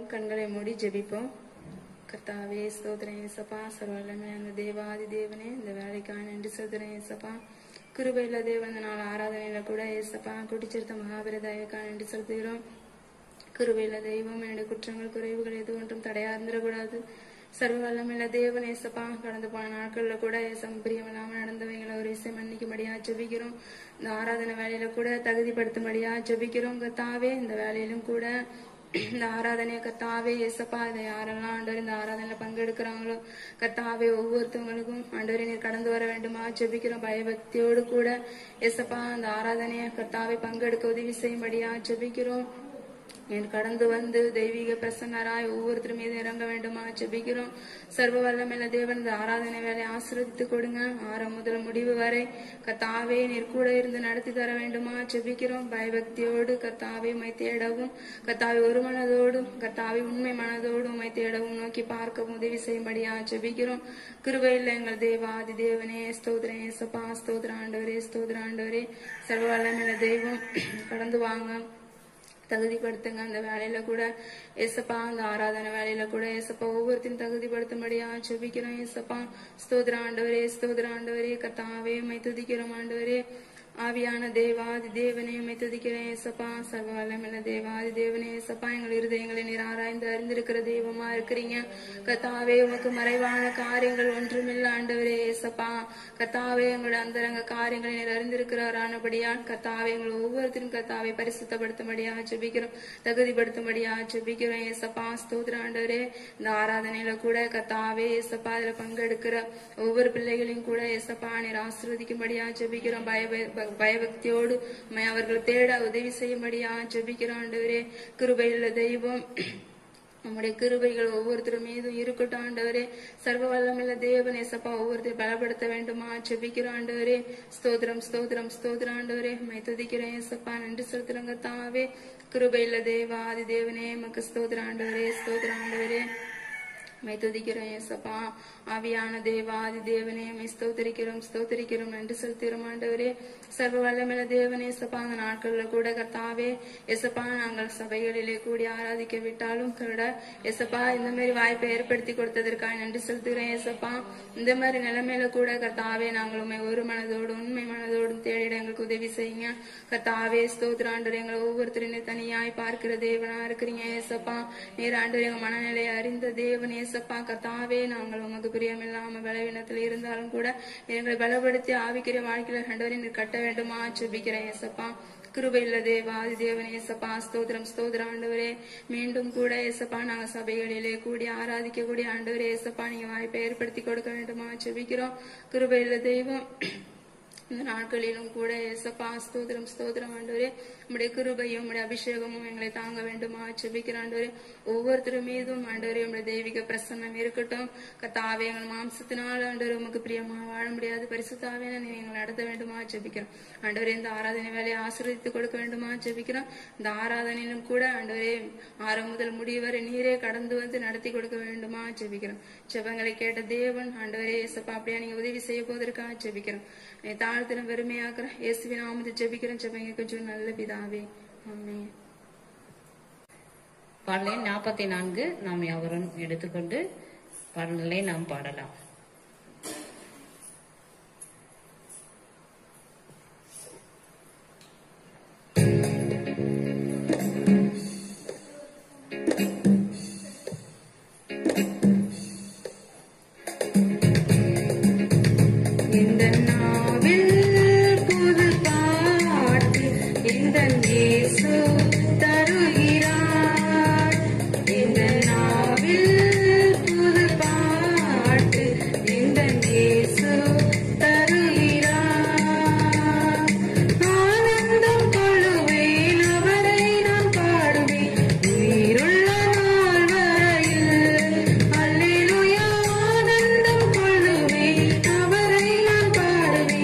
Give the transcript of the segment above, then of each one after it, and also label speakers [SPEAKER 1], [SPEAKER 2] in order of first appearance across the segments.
[SPEAKER 1] கண்களை மூடி ஜெபிப்போம் கர்த்தாவே ஸ்தோத்திரம் ஏசப்பா சர்வல்லமே அந்த தேவாதி தேவனே இந்த வேலைக்கான நன்றி சொல்கிறேன் ஏசப்பா கிருபையில தேவன் இந்த நாள் ஆராதனையில கூட ஏசப்பா குடிச்சிருத்த மகாபீர தயவுக்கான நன்றி செலுத்துகிறோம் கிருபையில தெய்வம் என்னுடைய குற்றங்கள் குறைவுகள் எது ஒன்றும் தடையா இருந்துடக்கூடாது சர்வ வல்லமையில தேவன் ஏசப்பா கடந்து போன நாட்கள்ல கூட ஏசம் பிரியமில்லாம நடந்தவங்களை ஒரு விஷயம் மன்னிக்கும்படியா ஜெபிக்கிறோம் இந்த ஆராதனை வேலையில கூட தகுதிப்படுத்தும்படியா ஜெபிக்கிறோம் கத்தாவே இந்த வேலையிலும் கூட இந்த ஆராதனைய கத்தாவே ஏசப்பா இதை யாரெல்லாம் ஆண்டவர் இந்த ஆராதனையில பங்கெடுக்கிறாங்களோ கத்தாவே ஒவ்வொருத்தவங்களுக்கும் ஆண்டவரை நீர் கடந்து வர வேண்டுமா ஜெபிக்கிறோம் பயபக்தியோடு கூட ஏசப்பா அந்த ஆராதனைய கத்தாவே பங்கெடுக்க உதவி செய்யும்படியா ஜெபிக்கிறோம் என் கடந்து வந்து தெய்வீக பிரசன்னராய் ஒவ்வொருத்தர் மீது இறங்க வேண்டுமா ஜெபிக்கிறோம் சர்வ வல்லமையில தேவன் இந்த ஆராதனை வேலை ஆசிர்வதித்து கொடுங்க ஆரம் முதல் முடிவு வரை கத்தாவே நீர் கூட இருந்து நடத்தி தர வேண்டுமா ஜெபிக்கிறோம் பயபக்தியோடு கத்தாவே உமை தேடவும் கத்தாவை ஒரு மனதோடும் கத்தாவை உண்மை மனதோடும் உமை தேடவும் நோக்கி பார்க்கவும் உதவி செய்யும்படியா ஜெபிக்கிறோம் கிருபையில் எங்கள் தேவாதி தேவனே ஸ்தோத்திரம் ஏசப்பா ஸ்தோத்திர ஆண்டவரே ஸ்தோத்திர ஆண்டவரே சர்வ வல்லமையில தெய்வம் கடந்து வாங்க தகுதிப்படுத்துங்க அந்த வேலையில கூட ஏசப்பா அந்த ஆராதனை வேலையில கூட ஏசப்பா ஒவ்வொருத்தையும் தகுதிப்படுத்தும்படியா ஜெபிக்கிறோம் ஏசப்பா ஸ்தோத்திர ஆண்டவரே ஸ்தோத்திர ஆண்டவரே கத்தாவே மை துதிக்கிறோம் ஆண்டவரே ஆவியான தேவாதி தேவனே உம்மை துதிக்கிறேன் ஏசப்பா சர்வ வல்லமையுள்ள தேவாதி தேவனே ஏசப்பா எங்கள் இருதயங்களை நீர் ஆராய்ந்து அறிந்திருக்கிற தெய்வமா இருக்கிறீங்க கத்தாவே உமக்கு மறைவான காரியங்கள் ஒன்றுமில்ல ஆண்டவரே ஏசப்பா கத்தாவே எங்களுடைய அந்தரங்க காரியங்களை நீர் அறிந்திருக்கிறாரானபடியால் கத்தாவே எங்களை ஒவ்வொருத்தரும் கத்தாவை பரிசுத்தப்படுத்தும்படியா ஜெபிக்கிறோம் தகுதிப்படுத்தும்படியா ஜெபிக்கிறோம் ஏசப்பா ஸ்தோத்திர ஆண்டவரே இந்த ஆராதனையில கூட கத்தாவே ஏசப்பா இதுல பங்கெடுக்கிற ஒவ்வொரு பிள்ளைகளையும் கூட ஏசப்பா நீர் ஆசிர்வதிக்கும்படியா ஜெபிக்கிறோம் பய பயபக்தியோடு உம்மை அவர்கள் தேட உதவி செய்யும்படியா ஜெபிக்கிறோம் ஆண்டவரே கிருபையுள்ள தெய்வம் நம்முடைய கிருபைகள் ஒவ்வொருத்தர் மீதும் இருக்கட்டும் ஆண்டவரே சர்வ வல்லமுள்ள தேவன் ஏசப்பா ஒவ்வொருத்தர் பலப்படுத்த வேண்டுமா ஜெபிக்கிறோம் ஆண்டவரே ஸ்தோத்திரம் ஸ்தோத்திரம் ஸ்தோத்திரம் ஆண்டவரே மை துதிக்கிறேன் ஏசப்பா நன்றி செலுத்துறங்க தாவே கிருபையுள்ள தேவா ஆதி தேவனே மக்கு ஸ்தோத்திர ஆண்டவரே ஸ்தோத்திர ஆண்டவரே மை துதிக்கிறோம் ஏசப்பா ஆவியான தேவாதி தேவனே மை ஸ்தோத்திரிக்கிறோம் ஸ்தோத்திரிக்கிறோம் நன்றி செலுத்துகிறோம் ஆண்டவரே சர்வ வல்லமையில தேவனே ஏசப்பா அந்த நாட்கள்ல கூட கர்த்தாவே எசப்பா நாங்கள் சபைகளிலே கூடி ஆராதிக்க விட்டாலும் கூட எசப்பா இந்த மாதிரி வாய்ப்பை ஏற்படுத்தி கொடுத்ததற்காக நன்றி செலுத்துகிறேன் ஏசப்பா இந்த மாதிரி நிலைமையில கூட கர்த்தாவே நாங்கள் உண்மை ஒரு மனதோடு உண்மை மனதோடும் தேடிட எங்களுக்கு உதவி செய்யுங்க கர்த்தாவே ஸ்தோத்திராண்டர் எங்களை ஒவ்வொருத்தரையும் தனியாய் பார்க்கிற தேவனா இருக்கிறீங்க ஏசப்பா நீர் ஆண்டவர் எங்க மனநிலையை அறிந்த தேவன் ஏசப்பா கர்த்தாவே நாங்கள் உமக்கு பிரியமில்லாம பலவீனத்தில் இருந்தாலும் கூட எங்களை பலப்படுத்தி ஆவிக்கிற வாழ்க்கையில கண்டவரை நீர் கட்ட வேண்டுமா ஜெபிக்கிறேன் ஏசப்பா கிருபையுள்ள தேவா ஆதி தேவன் ஏசப்பா ஸ்தோத்திரம் ஸ்தோத்திர ஆண்டவரே மீண்டும் கூட ஏசப்பா நாங்க சபைகளிலே கூடி ஆராதிக்க கூடிய ஆண்டவரே ஏசப்பா நீங்க வாய்ப்பை ஏற்படுத்தி கொடுக்க வேண்டுமா ஜெபிக்கிறோம் கிருபையுள்ள தெய்வம் இந்த நாட்களிலும் கூட ஏசப்பா ஸ்தோத்திரம் ஸ்தோத்திரம் ஆண்டவரே உம்முடைய கிருபையும் உம்முடைய அபிஷேகமும் எங்களை தாங்க வேண்டுமா ஜெபிக்கிற ஆண்டவரே ஒவ்வொருத்தர் மீதும் ஆண்டவரே உம்முடைய தெய்வீக பிரசன்னம் இருக்கட்டும் கத்தாவே எங்கள் மாம்சத்தினால் ஆண்டவர் உமக்கு பிரியமா வாழ முடியாது பரிசுத்தாவே நீ எங்களை நடத்த வேண்டுமா ஜெபிக்கிறோம் ஆண்டவரே இந்த ஆராதனை வேலையை ஆசீர்வதித்து கொடுக்க வேண்டுமா ஜெபிக்கிறோம் இந்த ஆராதனையிலும் கூட ஆண்டவரே ஆரம்ப முதல் முடிவு வரை நீரே கடந்து வந்து நடத்தி கொடுக்க வேண்டுமா ஜெபிக்கிறோம் ஜெபங்களை கேட்ட தேவன் ஆண்டவரே ஏசப்பா அப்படியா நீங்க உதவி செய்ய போவதற்காக ஜெபிக்கிறோம் நீ தாழ்த்தின வெறுமையாக்குற இயேசுவின் நாமத்தை ஜெபிக்கிறேன் ஜெபங்க கொஞ்சம் நல்ல பிதாவே ஆமென்
[SPEAKER 2] பாடலை நாற்பத்தி நான்கு நாம் யாவரும் எடுத்துக்கொண்டு பாடலை நாம் பாடலாம்
[SPEAKER 1] இந்த நாவில் புது பாட்டு இந்த இயேசு தருகிறார் இந்த நாவில் புது பாட்டு இந்த இயேசு தருகிறார் ஆனந்தம் கொள்ளுவேன் அவரை நான் பாடுவேன் உயிருள்ள நாள் வரையில் அல்லேலூயா ஆனந்தம் கொள்ளுவேன் அவரை நான் பாடுவேன்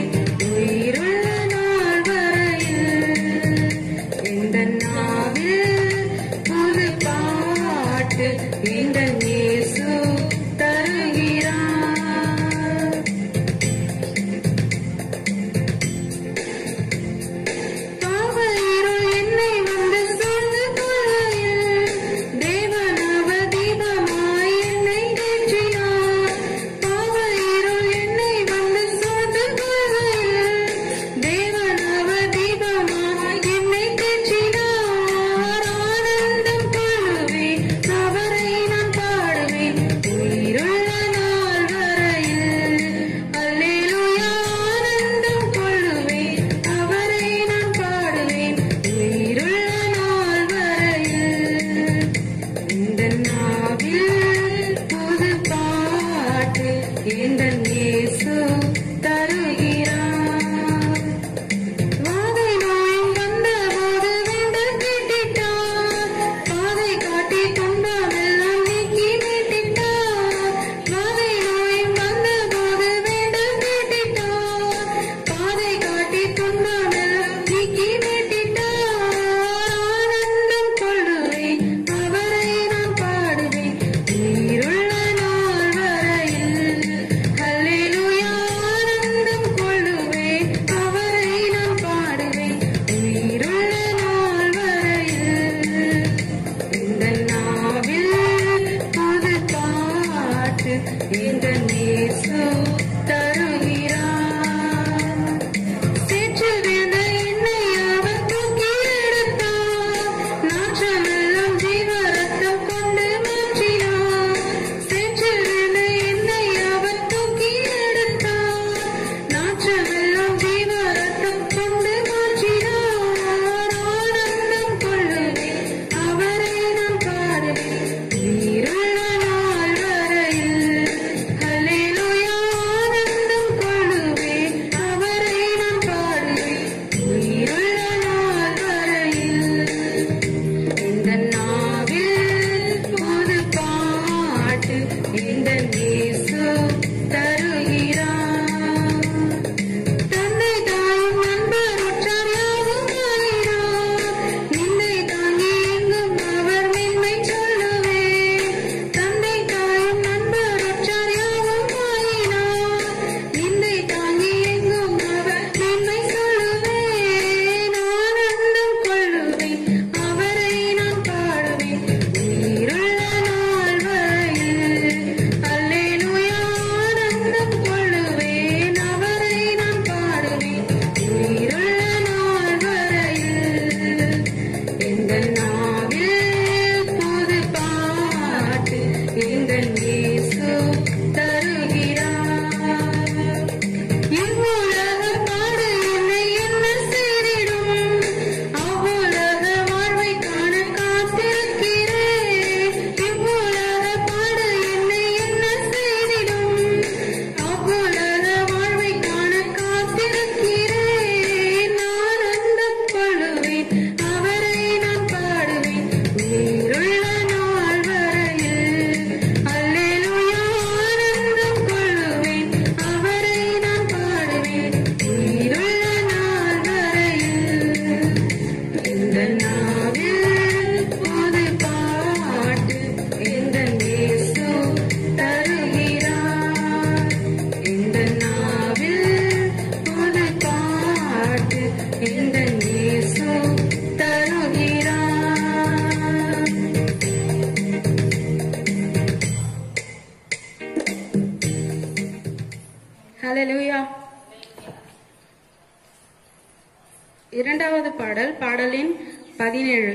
[SPEAKER 1] இரண்டாவது பாடல் பாடலின் பதினேழு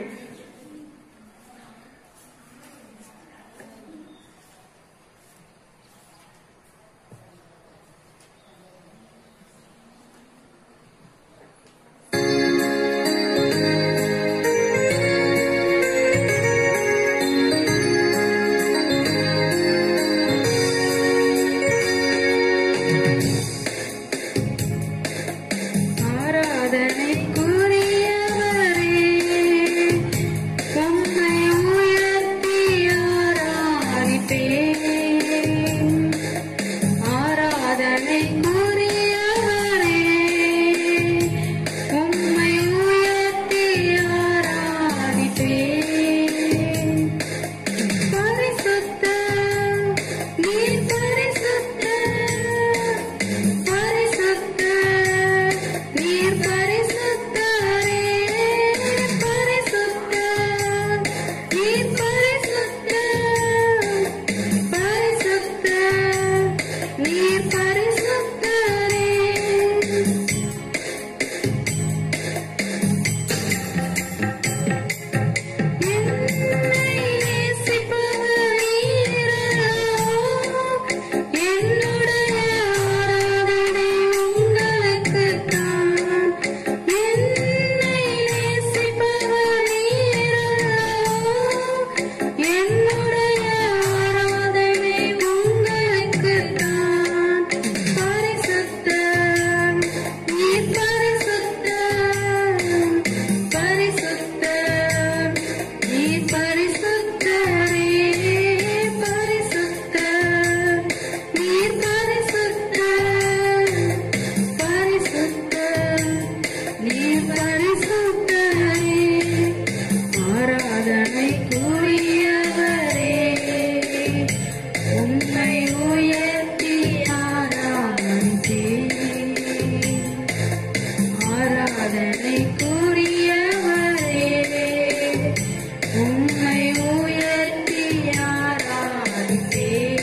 [SPEAKER 1] ஆராதனைக்குரியவரே, உம்மை உயர்த்தி ஆராதிப்பேன். ஆராதனைக்குரியவரே, உம்மை உயர்த்தி ஆராதிப்பேன். பரிசுத்த, நீர் பரிசுத்த, பரிசுத்த, நீர் பரிசுத்தரே. பரிசுத்த, நீர் பரிசுத்த, பரிசுத்த, நீர் பரிசுத்தரே. பரிசுத்த நீ பரிசுத்தரே பரிசுத்த நீ பரிசுத்த பரிசுத்த நீ பரிசுத்தரே ஆராதனை கூறியவரே உம்மை உயர்த்தி ஆராதித்தேன் ஆராதனை கூறியவரே உம்மை உயர்த்தி ஆராதித்தேன்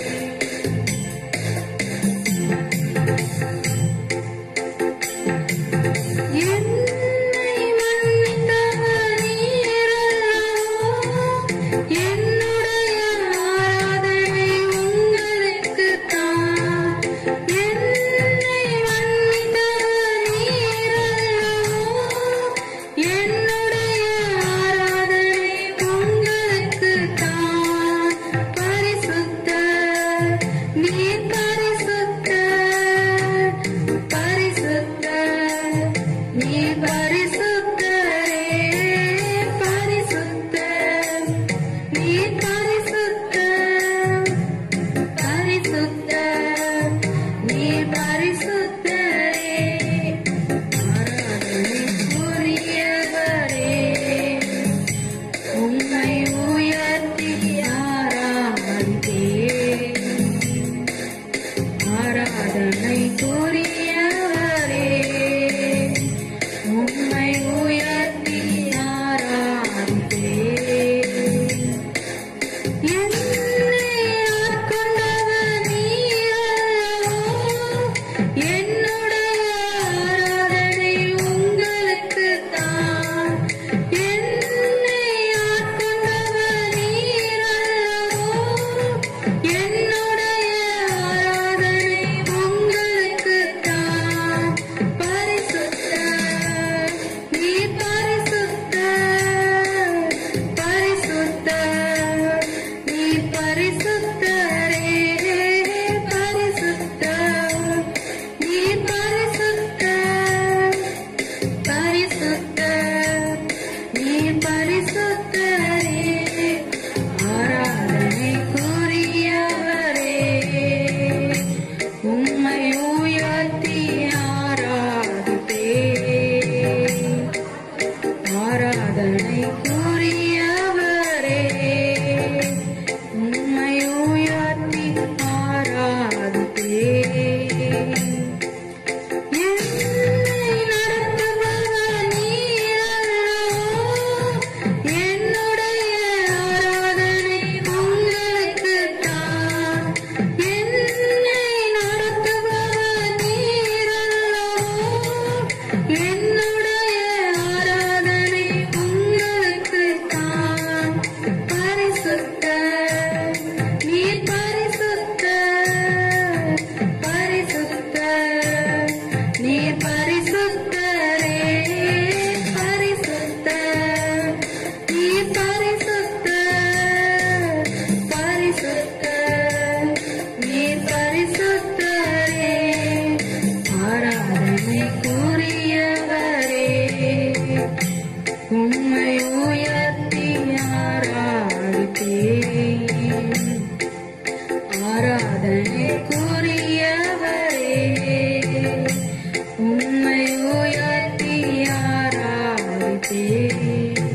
[SPEAKER 1] என்னை மன்னித்தவர் நீரல்லவோ, என்னுடைய ஆராதனை உங்களுக்குத்தான். என்னை மன்னித்தவர் நீரல்லவோ, என்னுடைய ஆராதனை உங்களுக்குத்தான். பரிசுத்தர், நீர் பரிசுத்தர், பரிசுத்தர், நீர் பரிசுத்தரே, பரிசுத்தர், நீர் பரிசுத்தர், பரிசுத்தர், நீர் பரிசுத்தரே, ஆராதனைக்குரியவரே, உம்மை உயர்த்தி ஆராதித்தேன். ஆராதனை கூறியவரே உம்மை உயர்த்தி ஆராதித்தேன். என்னை ஆட்கொண்டவர் நீரல்லவோ, என்னுடைய ஆராதனை உங்களுக்குத்தான். என்னை ஆட்கொண்டவர் நீரல்லவோ, என்னுடைய ஆராதனை உங்களுக்குத்தான். பரிசுத்தர், நீர் பரிசுத்தர், பரிசுத்தர், நீர் பரிசுத்தரே, பரிசுத்தர், நீர் பரிசுத்தர், பரிசுத்தர், நீர் பரிசுத்தரே, ஆராதனைக்குரியவரே, உம்மை உயர்த்தி ஆராதித்தேன். ஆராதனைக்குரியவரே, உம்மை உயர்த்தி ஆராதித்தேன். என்னை நடத்துபவர் நீரல்லவோ, என்னுடைய ஆராதனை உங்களுக்குத்தான். என்னை நடத்துபவர் நீரல்லவோ, என்னுடைய ஆராதனைக்குரியவரே உம்மை உயர்த்தி ஆராதிப்பேன் ஆராதனைக்குரியவரே உம்மை உயர்த்தி ஆராதிப்பேன்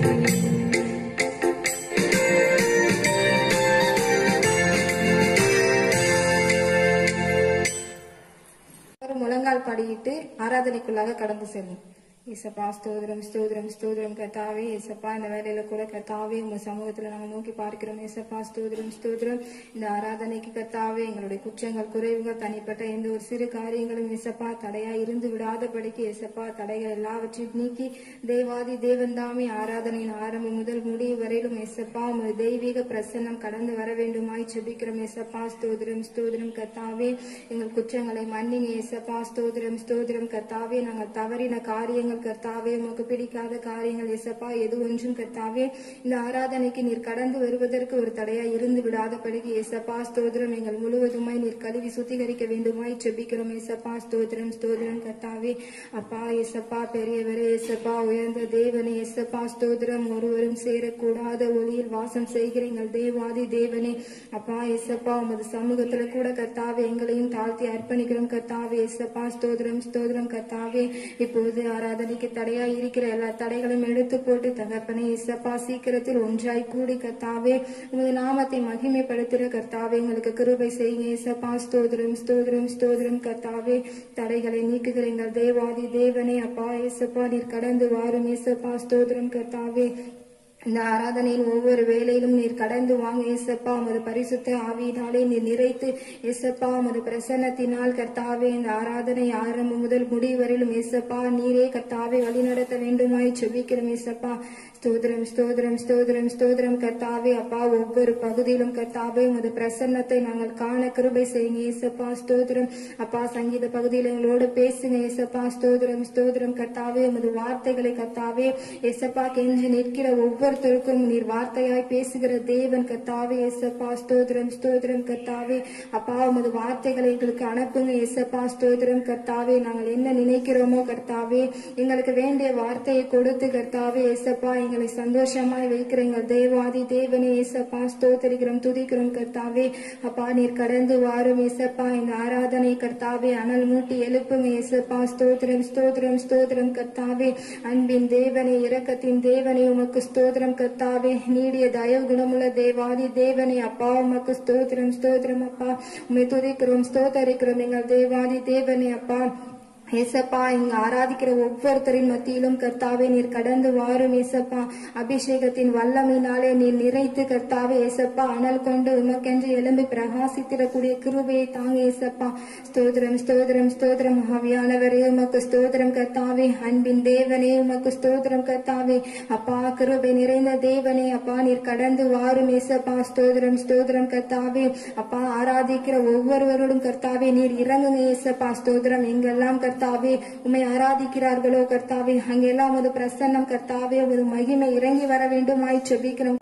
[SPEAKER 3] ஒரு முழங்கால் படியிட்டு ஆராதனைக்குள்ளாக கடந்து செல்லும் இசப்பா ஸ்தோத்திரம் ஸ்தோத்திரம் ஸ்தோத்திரம் கத்தாவே இசப்பா இந்த வேலையில கூட கத்தாவே உங்க சமூகத்துல நாங்க நோக்கி பார்க்கிறோம் இசப்பா ஸ்தோத்திரம் ஸ்தோத்திரம் இந்த ஆராதனைக்கு கத்தாவே எங்களுடைய குற்றங்கள் குறைவுகள் தனிப்பட்ட எந்த ஒரு சிறு காரியங்களும் இசப்பா தடையா இருந்து விடாதபடிக்கு இசப்பா தடைகள் எல்லாவற்றையும் நீக்கி தேவாதி தேவன் தாமே ஆராதனையின் ஆரம்பம் முதல் முடிவு வரையிலும் இசப்பா உமது தெய்வீக பிரசன்னம் கடந்து வர வேண்டுமாய் செபிக்கிறோம் இசப்பா ஸ்தோத்திரம் ஸ்தோத்திரம் கத்தாவே எங்கள் குற்றங்களை மன்னிங்க இசப்பா ஸ்தோத்திரம் ஸ்தோத்திரம் கத்தாவே நாங்கள் தவறின காரியங்கள் கர்த்தாவே உமக்கு பிடிக்காத காரியங்கள் இசப்பா எது ஒன்றும் கர்த்தாவே இந்த ஆராதனைக்கு நீர் கடந்து வருவதற்கு ஒரு தடையா இருந்து விடாதபடிக்கு இசப்பா ஸ்தோத்திரம் எங்கள் முழுவதுமாய் நீர் கழுவி சுத்திகரிக்க வேண்டுமாய் செபிக்கிறோம் இசப்பா ஸ்தோத்திரம் ஸ்தோத்திரம் கர்த்தாவே அப்பா இசப்பா பெரியவரே இசப்பா உயர்ந்த தேவனே இசப்பா ஸ்தோத்திரம் ஒருவரும் சேரக்கூடாத ஒளியில் வாசம் செய்கிற எங்கள் தேவாதி தேவனே அப்பா இசப்பா உமது சமூகத்துல கூட கர்த்தாவே எங்களையும் தாழ்த்தி அர்ப்பணிக்கிறோம் கர்த்தாவே இசப்பா ஸ்தோத்திரம் ஸ்தோத்திரம் கர்த்தாவே இப்போது ஆராதனைக்கு தடையா இருக்கிற எல்லா தடைகளையும் எடுத்து போட்டு தகப்பனே இசப்பா சீக்கிரத்தில் ஒன்றாய் கூடி கர்த்தாவே உமது நாமத்தை மகிமைப்படுத்துகிற கர்த்தாவே எங்களுக்கு கிருபை செய்யுங்க இசப்பா ஸ்தோத்திரம் ஸ்தோத்திரம் ஸ்தோத்திரம் கர்த்தாவே தடைகளை நீக்குகிற எங்கள் தேவாதி தேவனே அப்பா இசப்பா நீர் கடந்து வாரும் இசப்பா ஸ்தோத்திரம் கர்த்தாவே இந்த ஆராதனையின் ஒவ்வொரு வேலையிலும் நீர் கடந்து வாங்க ஏசப்பா உமது பரிசுத்த ஆவியினாலே நீர் நிறைத்து ஏசப்பா உமது பிரசன்னத்தினால் கர்த்தாவே இந்த ஆராதனை ஆரம்பம் முதல் முடிவு வரையிலும் ஏசப்பா நீரே கர்த்தாவே வழிநடத்த வேண்டுமாய் செபிக்கிறோம் ஏசப்பா ஸ்தோத்திரம் ஸ்தோத்திரம் ஸ்தோத்திரம் ஸ்தோத்திரம் கர்த்தாவே அப்பா ஒவ்வொரு பகுதியிலும் கர்த்தாவே உமது பிரசன்னத்தை நாங்கள் காண கிருபை செய்யுங்க ஏசப்பா ஸ்தோத்திரம் அப்பா சங்கீத பகுதியில் எங்களோடு பேசுங்க ஏசப்பா ஸ்தோத்திரம் ஸ்தோத்திரம் கர்த்தாவே உமது வார்த்தைகளை கர்த்தாவே ஏசப்பா கெஞ்சி நிற்கிற ஒவ்வொருத்தருக்கும் நீர் வார்த்தையாய் பேசுகிற தேவன் கர்த்தாவே ஏசப்பா ஸ்தோத்திரம் ஸ்தோத்திரம் கர்த்தாவே அப்பா உமது வார்த்தைகளை எங்களுக்கு அனுப்புங்க ஏசப்பா ஸ்தோத்திரம் கர்த்தாவே நாங்கள் என்ன நினைக்கிறோமோ கர்த்தாவே எங்களுக்கு வேண்டிய வார்த்தையை கொடுத்து கர்த்தாவே ஏசப்பா எங்களை சந்தோஷமாய் வைக்கிற எங்கள் தேவாதி தேவனே ஏசப்பா ஸ்தோத்தரிக்கிறோம் துதிக்கிறோம் கர்த்தாவே அப்பா நீர் கடந்து வாரும் ஏசப்பா இந்த ஆராதனை கர்த்தாவே அனல் மூட்டி எழுப்புங்க ஏசப்பா ஸ்தோத்திரம் ஸ்தோத்திரம் ஸ்தோத்திரம் கர்த்தாவே அன்பின் தேவனே இரக்கத்தின் தேவனே உமக்கு ஸ்தோத்திரம் கர்த்தாவே நீடிய தயவு குணமுள்ள தேவாதி தேவனே அப்பா உமக்கு ஸ்தோத்திரம் ஸ்தோத்திரம் அப்பா உம்மை துதிக்கிறோம் ஸ்தோத்தரிக்கிறோம் எங்கள் தேவாதி தேவனே அப்பா ஏசப்பா இங்க ஆராதிக்கிற ஒவ்வொருத்தரின் மத்தியிலும் கர்த்தாவே நீர் கடந்து வாரும் ஏசப்பா அபிஷேகத்தின் வல்லமையினாலே நீர் நிறைத்து கர்த்தாவே ஏசப்பா அனல் கொண்டு உமக்கென்று எழும்பி பிரகாசித்திடக்கூடிய கிருபையை தாங்க ஏசப்பா ஸ்தோத்திரம் ஸ்தோத்திரம் ஸ்தோத்திரம் ஆவியானவரே உமக்கு ஸ்தோத்திரம் கர்த்தாவே அன்பின் தேவனே உமக்கு ஸ்தோத்திரம் கர்த்தாவே அப்பா கிருபை நிறைந்த தேவனே அப்பா நீர் கடந்து வாரும் ஏசப்பா ஸ்தோத்திரம் ஸ்தோத்திரம் கர்த்தாவே அப்பா ஆராதிக்கிற ஒவ்வொருவரோடும் கர்த்தாவே நீர் இறங்குங்க ஏசப்பா ஸ்தோத்திரம் எங்கெல்லாம் கர்த்தாவே உம்மை ஆராதிக்கிறார்களோ கர்த்தாவே அங்கெல்லாம் ஒரு பிரசன்னம் கர்த்தாவே ஒரு மகிமை இறங்கி வர வேண்டுமாய் செபிக்கிறோம்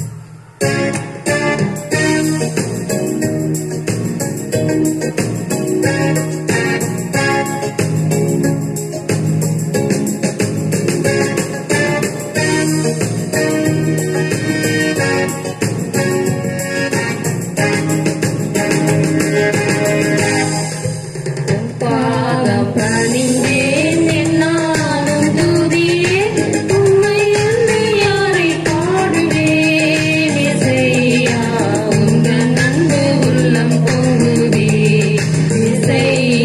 [SPEAKER 2] பாதம் பணிந்தேன் என்னாலும் துதியே உம்மை எண்ணி யாரை பாடுவேன் இசையா உங்கள் அன்பு உள்ளம் பொங்குதே இசையா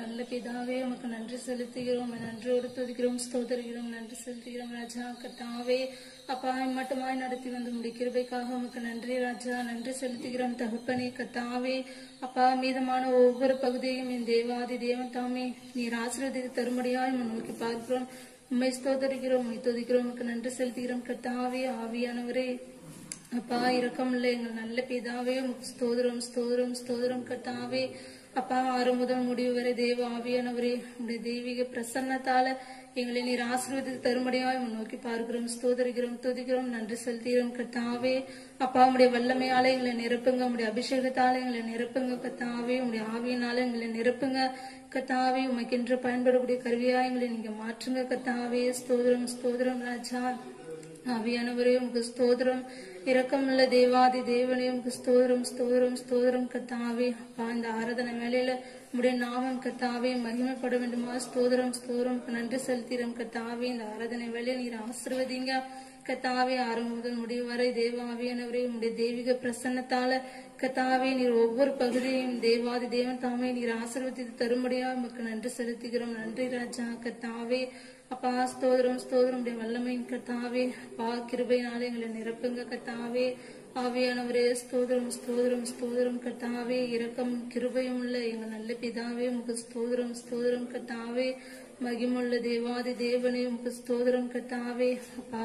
[SPEAKER 1] நல்ல பிதாவே உமக்கு நன்றி செலுத்துகிறோம் உம்மை நன்றியோடு துதிக்கிறோம் ஸ்தோதரிக்கிறோம் நன்றி செலுத்துகிறோம் ராஜா கர்த்தாவே அப்பா மட்டுமாய் நடத்தி வந்து உம்முடைய கிருபைக்காக உமக்கு நன்றி ராஜா நன்றி செலுத்துகிறோம் தகப்பனே கர்த்தாவே அப்பா மீதமான ஒவ்வொரு பகுதியையும் என் தேவாதி தேவன் தாமே நீர் ஆசீர்வதித்து தரும்படியாய் உம்மை நோக்கி பார்க்கிறோம் உண்மை ஸ்தோதரிக்கிறோம் உம்மை துதிக்கிறோம் உமக்கு நன்றி செலுத்துகிறோம் கர்த்தாவே ஆவியானவரே அப்பா இரக்கமுள்ள எங்கள் நல்ல பிதாவே உமக்கு ஸ்தோத்திரம் ஸ்தோத்திரம் ஸ்தோத்திரம் கர்த்தாவே அப்பா ஆறு முதல் முடிவு வரை தேவ ஆவியானவரே உடைய தெய்வீக பிரசன்னத்தால எங்களை நீர் ஆசீர்வதித்து தரும்படியாய் உம்மை நோக்கி பார்க்கிறோம் ஸ்தோதரிக்கிறோம் துதிக்கிறோம் நன்றி செலுத்துகிறோம் கர்த்தாவே அப்பா உடைய வல்லமையால எங்களை நிரப்புங்க உடைய அபிஷேகத்தால எங்களை நிரப்புங்க கர்த்தாவே உடைய ஆவியினால எங்களை நிரப்புங்க கர்த்தாவே உமக்கென்று பயன்படக்கூடிய கருவியா எங்களை நீங்க மாற்றுங்க கர்த்தாவே ஸ்தோத்திரம் ஸ்தோத்திரம் ராஜா ஆவியானவரே உமக்கு ஸ்தோத்திரம் இரக்கமுள்ள தேவாதி தேவனே உமக்கு ஸ்தோத்திரம் ஸ்தோத்திரம் ஸ்தோத்திரம் கத்தாவே அப்பா இந்த ஆராதனை வேலையில உடைய நாமம் கத்தாவே மகிமைப்பட வேண்டுமா ஸ்தோத்திரம் ஸ்தோத்திரம் நன்றி செலுத்திரம் கத்தாவே இந்த ஆராதனை வேலையை நீர் ஆசிர்வதிங்க கத்தாவே ஆரம்பம் முதல் முடிவு வரை தேவ ஆவியானவரே உடைய தெய்வீக பிரசன்னத்தால கத்தாவே நீர் ஒவ்வொரு பகுதியையும் தேவாதி தேவன் தாமே நீர் ஆசீர்வதித்து தரும்படியா உமக்கு நன்றி செலுத்துகிறோம் நன்றி ராஜா கத்தாவே அப்பா ஸ்தோத்திரம் ஸ்தோத்திரம் உடைய வல்லமையின் கத்தாவே அப்பா கிருபையினாலே எங்களை நிரப்புங்க கத்தாவே ஆவியானவரே ஸ்தோத்திரம் ஸ்தோத்திரம் ஸ்தோத்திரம் கத்தாவே இரக்கம் கிருபையும் உள்ள எங்க நல்ல பிதாவே உமக்கு ஸ்தோத்திரம் ஸ்தோத்திரம் கத்தாவே மகிமுள்ள தேவாதி தேவனே உமக்கு ஸ்தோத்திரம் கத்தாவே அப்பா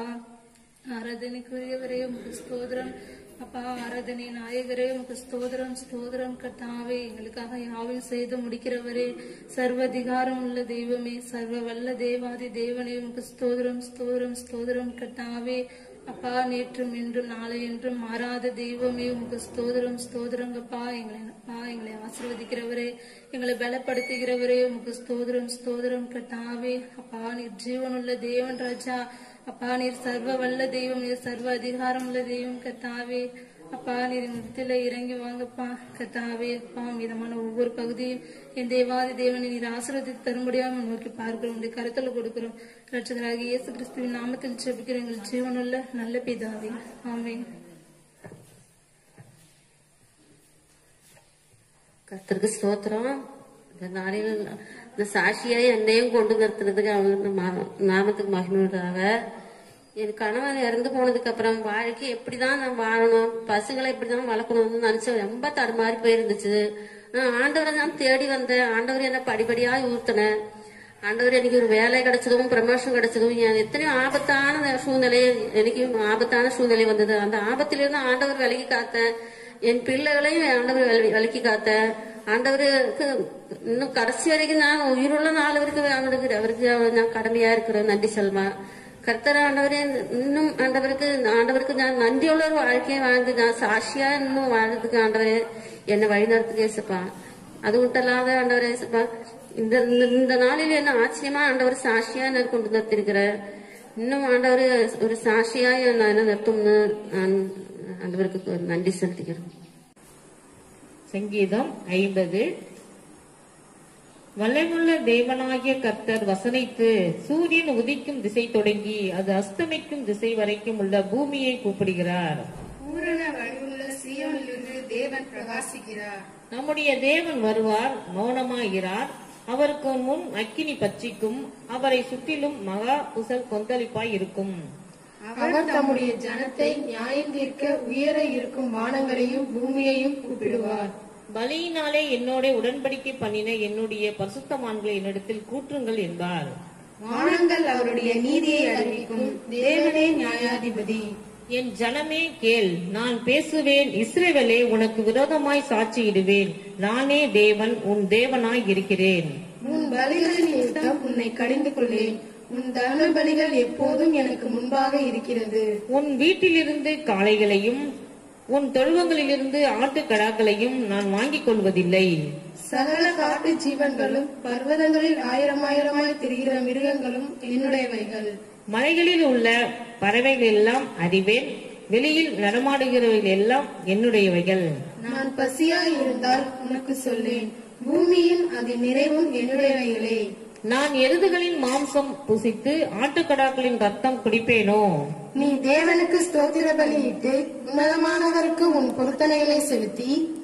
[SPEAKER 1] ஆராதனைக்குரியவரே உமக்கு ஸ்தோத்திரம் அப்பா ஆராதனை நாயகரே உமக்கு ஸ்தோத்திரம் ஸ்தோத்திரம் கர்த்தாவே எங்களுக்காக யாவையும் செய்து முடிக்கிறவரே சர்வ அதிகாரம் உள்ள தெய்வமே சர்வ வல்ல தேவாதி தேவனே உமக்கு ஸ்தோத்திரம் ஸ்தோத்திரம் ஸ்தோத்திரம் கர்த்தாவே அப்பா நேற்றும் இன்றும் நாளை என்றும் மாறாத தெய்வமே உமக்கு ஸ்தோத்திரம் ஸ்தோத்திரங்கப்பா எங்களை அப்பா எங்களை ஆசீர்வதிக்கிறவரே எங்களை பலப்படுத்துகிறவரே உமக்கு ஸ்தோத்திரம் ஸ்தோத்திரம் கர்த்தாவே அப்பா நீர் ஜீவனுள்ள தேவன் ராஜா அப்பா நீர் சர்வ வல்ல தெய்வம் நீர் சர்வ அதிகாரம் உள்ள தெய்வம் கத்தாவே அப்பா நீர் முத்தில இறங்கி வாங்கப்பா கத்தாவே அப்பா மீதமான ஒவ்வொரு பகுதியும் என் தேவாதி தேவனை நீர் ஆசீர்வதித்து தரும்படியாக நோக்கி பார்க்கிறோம் உடைய கருத்துல கொடுக்கிறோம் ரட்சகராக இயேசு கிறிஸ்துவின் நாமத்தில் செபிக்கிற எங்கள் ஜீவனுள்ள நல்ல பிதாவே ஆமென்
[SPEAKER 4] கர்த்தருக்கு ஸ்தோத்திரம் இந்த நாளில் இந்த சாட்சியாய் என்னையும் கொண்டு நிறுத்துறதுக்கு அவங்க மா- நாமத்துக்கு மகிழ்வுதாக என் கணவன் இறந்து போனதுக்கு அப்புறம் வாழ்க்கை எப்படிதான் நான் வாழணும் பசங்களை எப்படிதான் வளர்க்கணும்னு நினைச்சு ரொம்ப தடுமாறி போயிருந்துச்சு நான் ஆண்டவரை தான் தேடி வந்தேன் ஆண்டவர் என்ன படிப்படியாக ஊத்துனேன் ஆண்டவர் எனக்கு ஒரு வேலை கிடைச்சதும் ப்ரமோஷன் கிடைச்சதும் என் எத்தனையோ ஆபத்தான சூழ்நிலை எனக்கு ஆபத்தான சூழ்நிலை வந்தது அந்த ஆபத்திலிருந்து ஆண்டவர் விலகி காத்தேன் என் பிள்ளைகளையும் ஆண்டவர் வில- விலக்கி காத்தேன் ஆண்டவருக்கு இன்னும் கடைசி வரைக்கும் நான் உயிருள்ள நாள் வரைக்கும் ஆண்டவருக்கு அவருக்கு நான் கடமையா இருக்கிறேன் நன்றி செல்மா கர்த்தர் ஆண்டவரே இன்னும் ஆண்டவருக்கு ஆண்டவருக்கு நான் நன்றியுள்ள ஒரு வாழ்க்கையை வாழ்ந்து நான் சாட்சியா இன்னும் வாழ்றதுக்கு ஆண்டவரே என்னை வழிநடத்துக்கு ஏசப்பா அது மட்டும் இல்லாத ஆண்டவரே ஏசப்பா இந்த இந்த- இந்த நாளில் என்ன ஆச்சரியமா ஆண்டவர் சாட்சியா நான் கொண்டு நிறுத்திருக்கிறேன் இன்னும் ஆண்டவர் ஒரு சாட்சியா நான் என்ன நிறுத்தும்னு நான் ஆண்டவருக்கு ஒரு நன்றி செலுத்திக்கிறேன்
[SPEAKER 2] சங்கீதம் ஐம்பது வல்லமுள்ள தேவனாகிய கர்த்தர் வசனித்து சூரியன் உதிக்கும் திசை தொடங்கி அது அஸ்தமிக்கும் திசை வரைக்கும் உள்ள பூமியை கூப்பிடுகிறார்
[SPEAKER 3] பூரண வடிவுள்ள சீயோனிலிருந்து தேவன் பிரகாசிக்கிறார்
[SPEAKER 2] நம்முடைய தேவன் வருவார் மௌனமாகிறார் அவருக்கு முன் அக்கினி பற்றிக்கும் அவரை சுற்றிலும் மகா புசல் கொந்தளிப்பாய் இருக்கும்
[SPEAKER 5] அவர் தம்முடைய ஜனத்தை நியாயம் தீர்க்க உயர இருக்கும் வானங்களையும் பூமியையும் கூப்பிடுவார்
[SPEAKER 2] பலியினாலே என்னோட உடன்படிக்கை பண்ணின என்னுடைய பரிசுத்தமான்களை என்னிடத்தில் கூற்றுங்கள் என்பார்
[SPEAKER 5] வானங்கள் அவருடைய நீதியை அறிவிக்கும் தேவனே நியாயாதிபதி
[SPEAKER 2] என் ஜனமே கேள் நான் பேசுவேன் இஸ்ரவேலே உனக்கு விரோதமாய் சாட்சியிடுவேன் நானே தேவன் உன் தேவனாய் இருக்கிறேன்
[SPEAKER 5] உன் பலிகளின் நிமித்தம் உன்னை கடிந்து கொள்ளேன் உன் தகன பலிகள் எப்போதும் எனக்கு முன்பாக இருக்கிறது
[SPEAKER 2] உன் வீட்டிலிருந்து காளைகளையும் உன் தொழுவங்களிலிருந்து ஆட்டுக்கடாக்களையும் நான் வாங்கிக் கொள்வதில்லை
[SPEAKER 5] சகல காட்டு ஜீவன்களும் பர்வதங்களில் ஆயிரம் ஆயிரமாய் திரிகிற மிருகங்களும் என்னுடையவைகள்
[SPEAKER 2] மலைகளில் உள்ள பறவைகள் எல்லாம் அறிவேன் வெளியில் நடமாடுகிறவைகள் எல்லாம் என்னுடையவைகள்
[SPEAKER 5] நான் பசியாய் இருந்தால் உனக்கு சொல்லேன் பூமியின் அதன் நிறைவும் என்னுடையவைகளே
[SPEAKER 2] நான் எருதுகளின் மாம்சம் புசித்து ஆட்டுக்கடாக்களின் ரத்தம் குடிப்பேனோ
[SPEAKER 5] நீ தேவனுக்கு ஸ்தோத்திர பலியிட்டு உன்னதமானவருக்கு உன் பொருத்தனைகளை செலுத்தி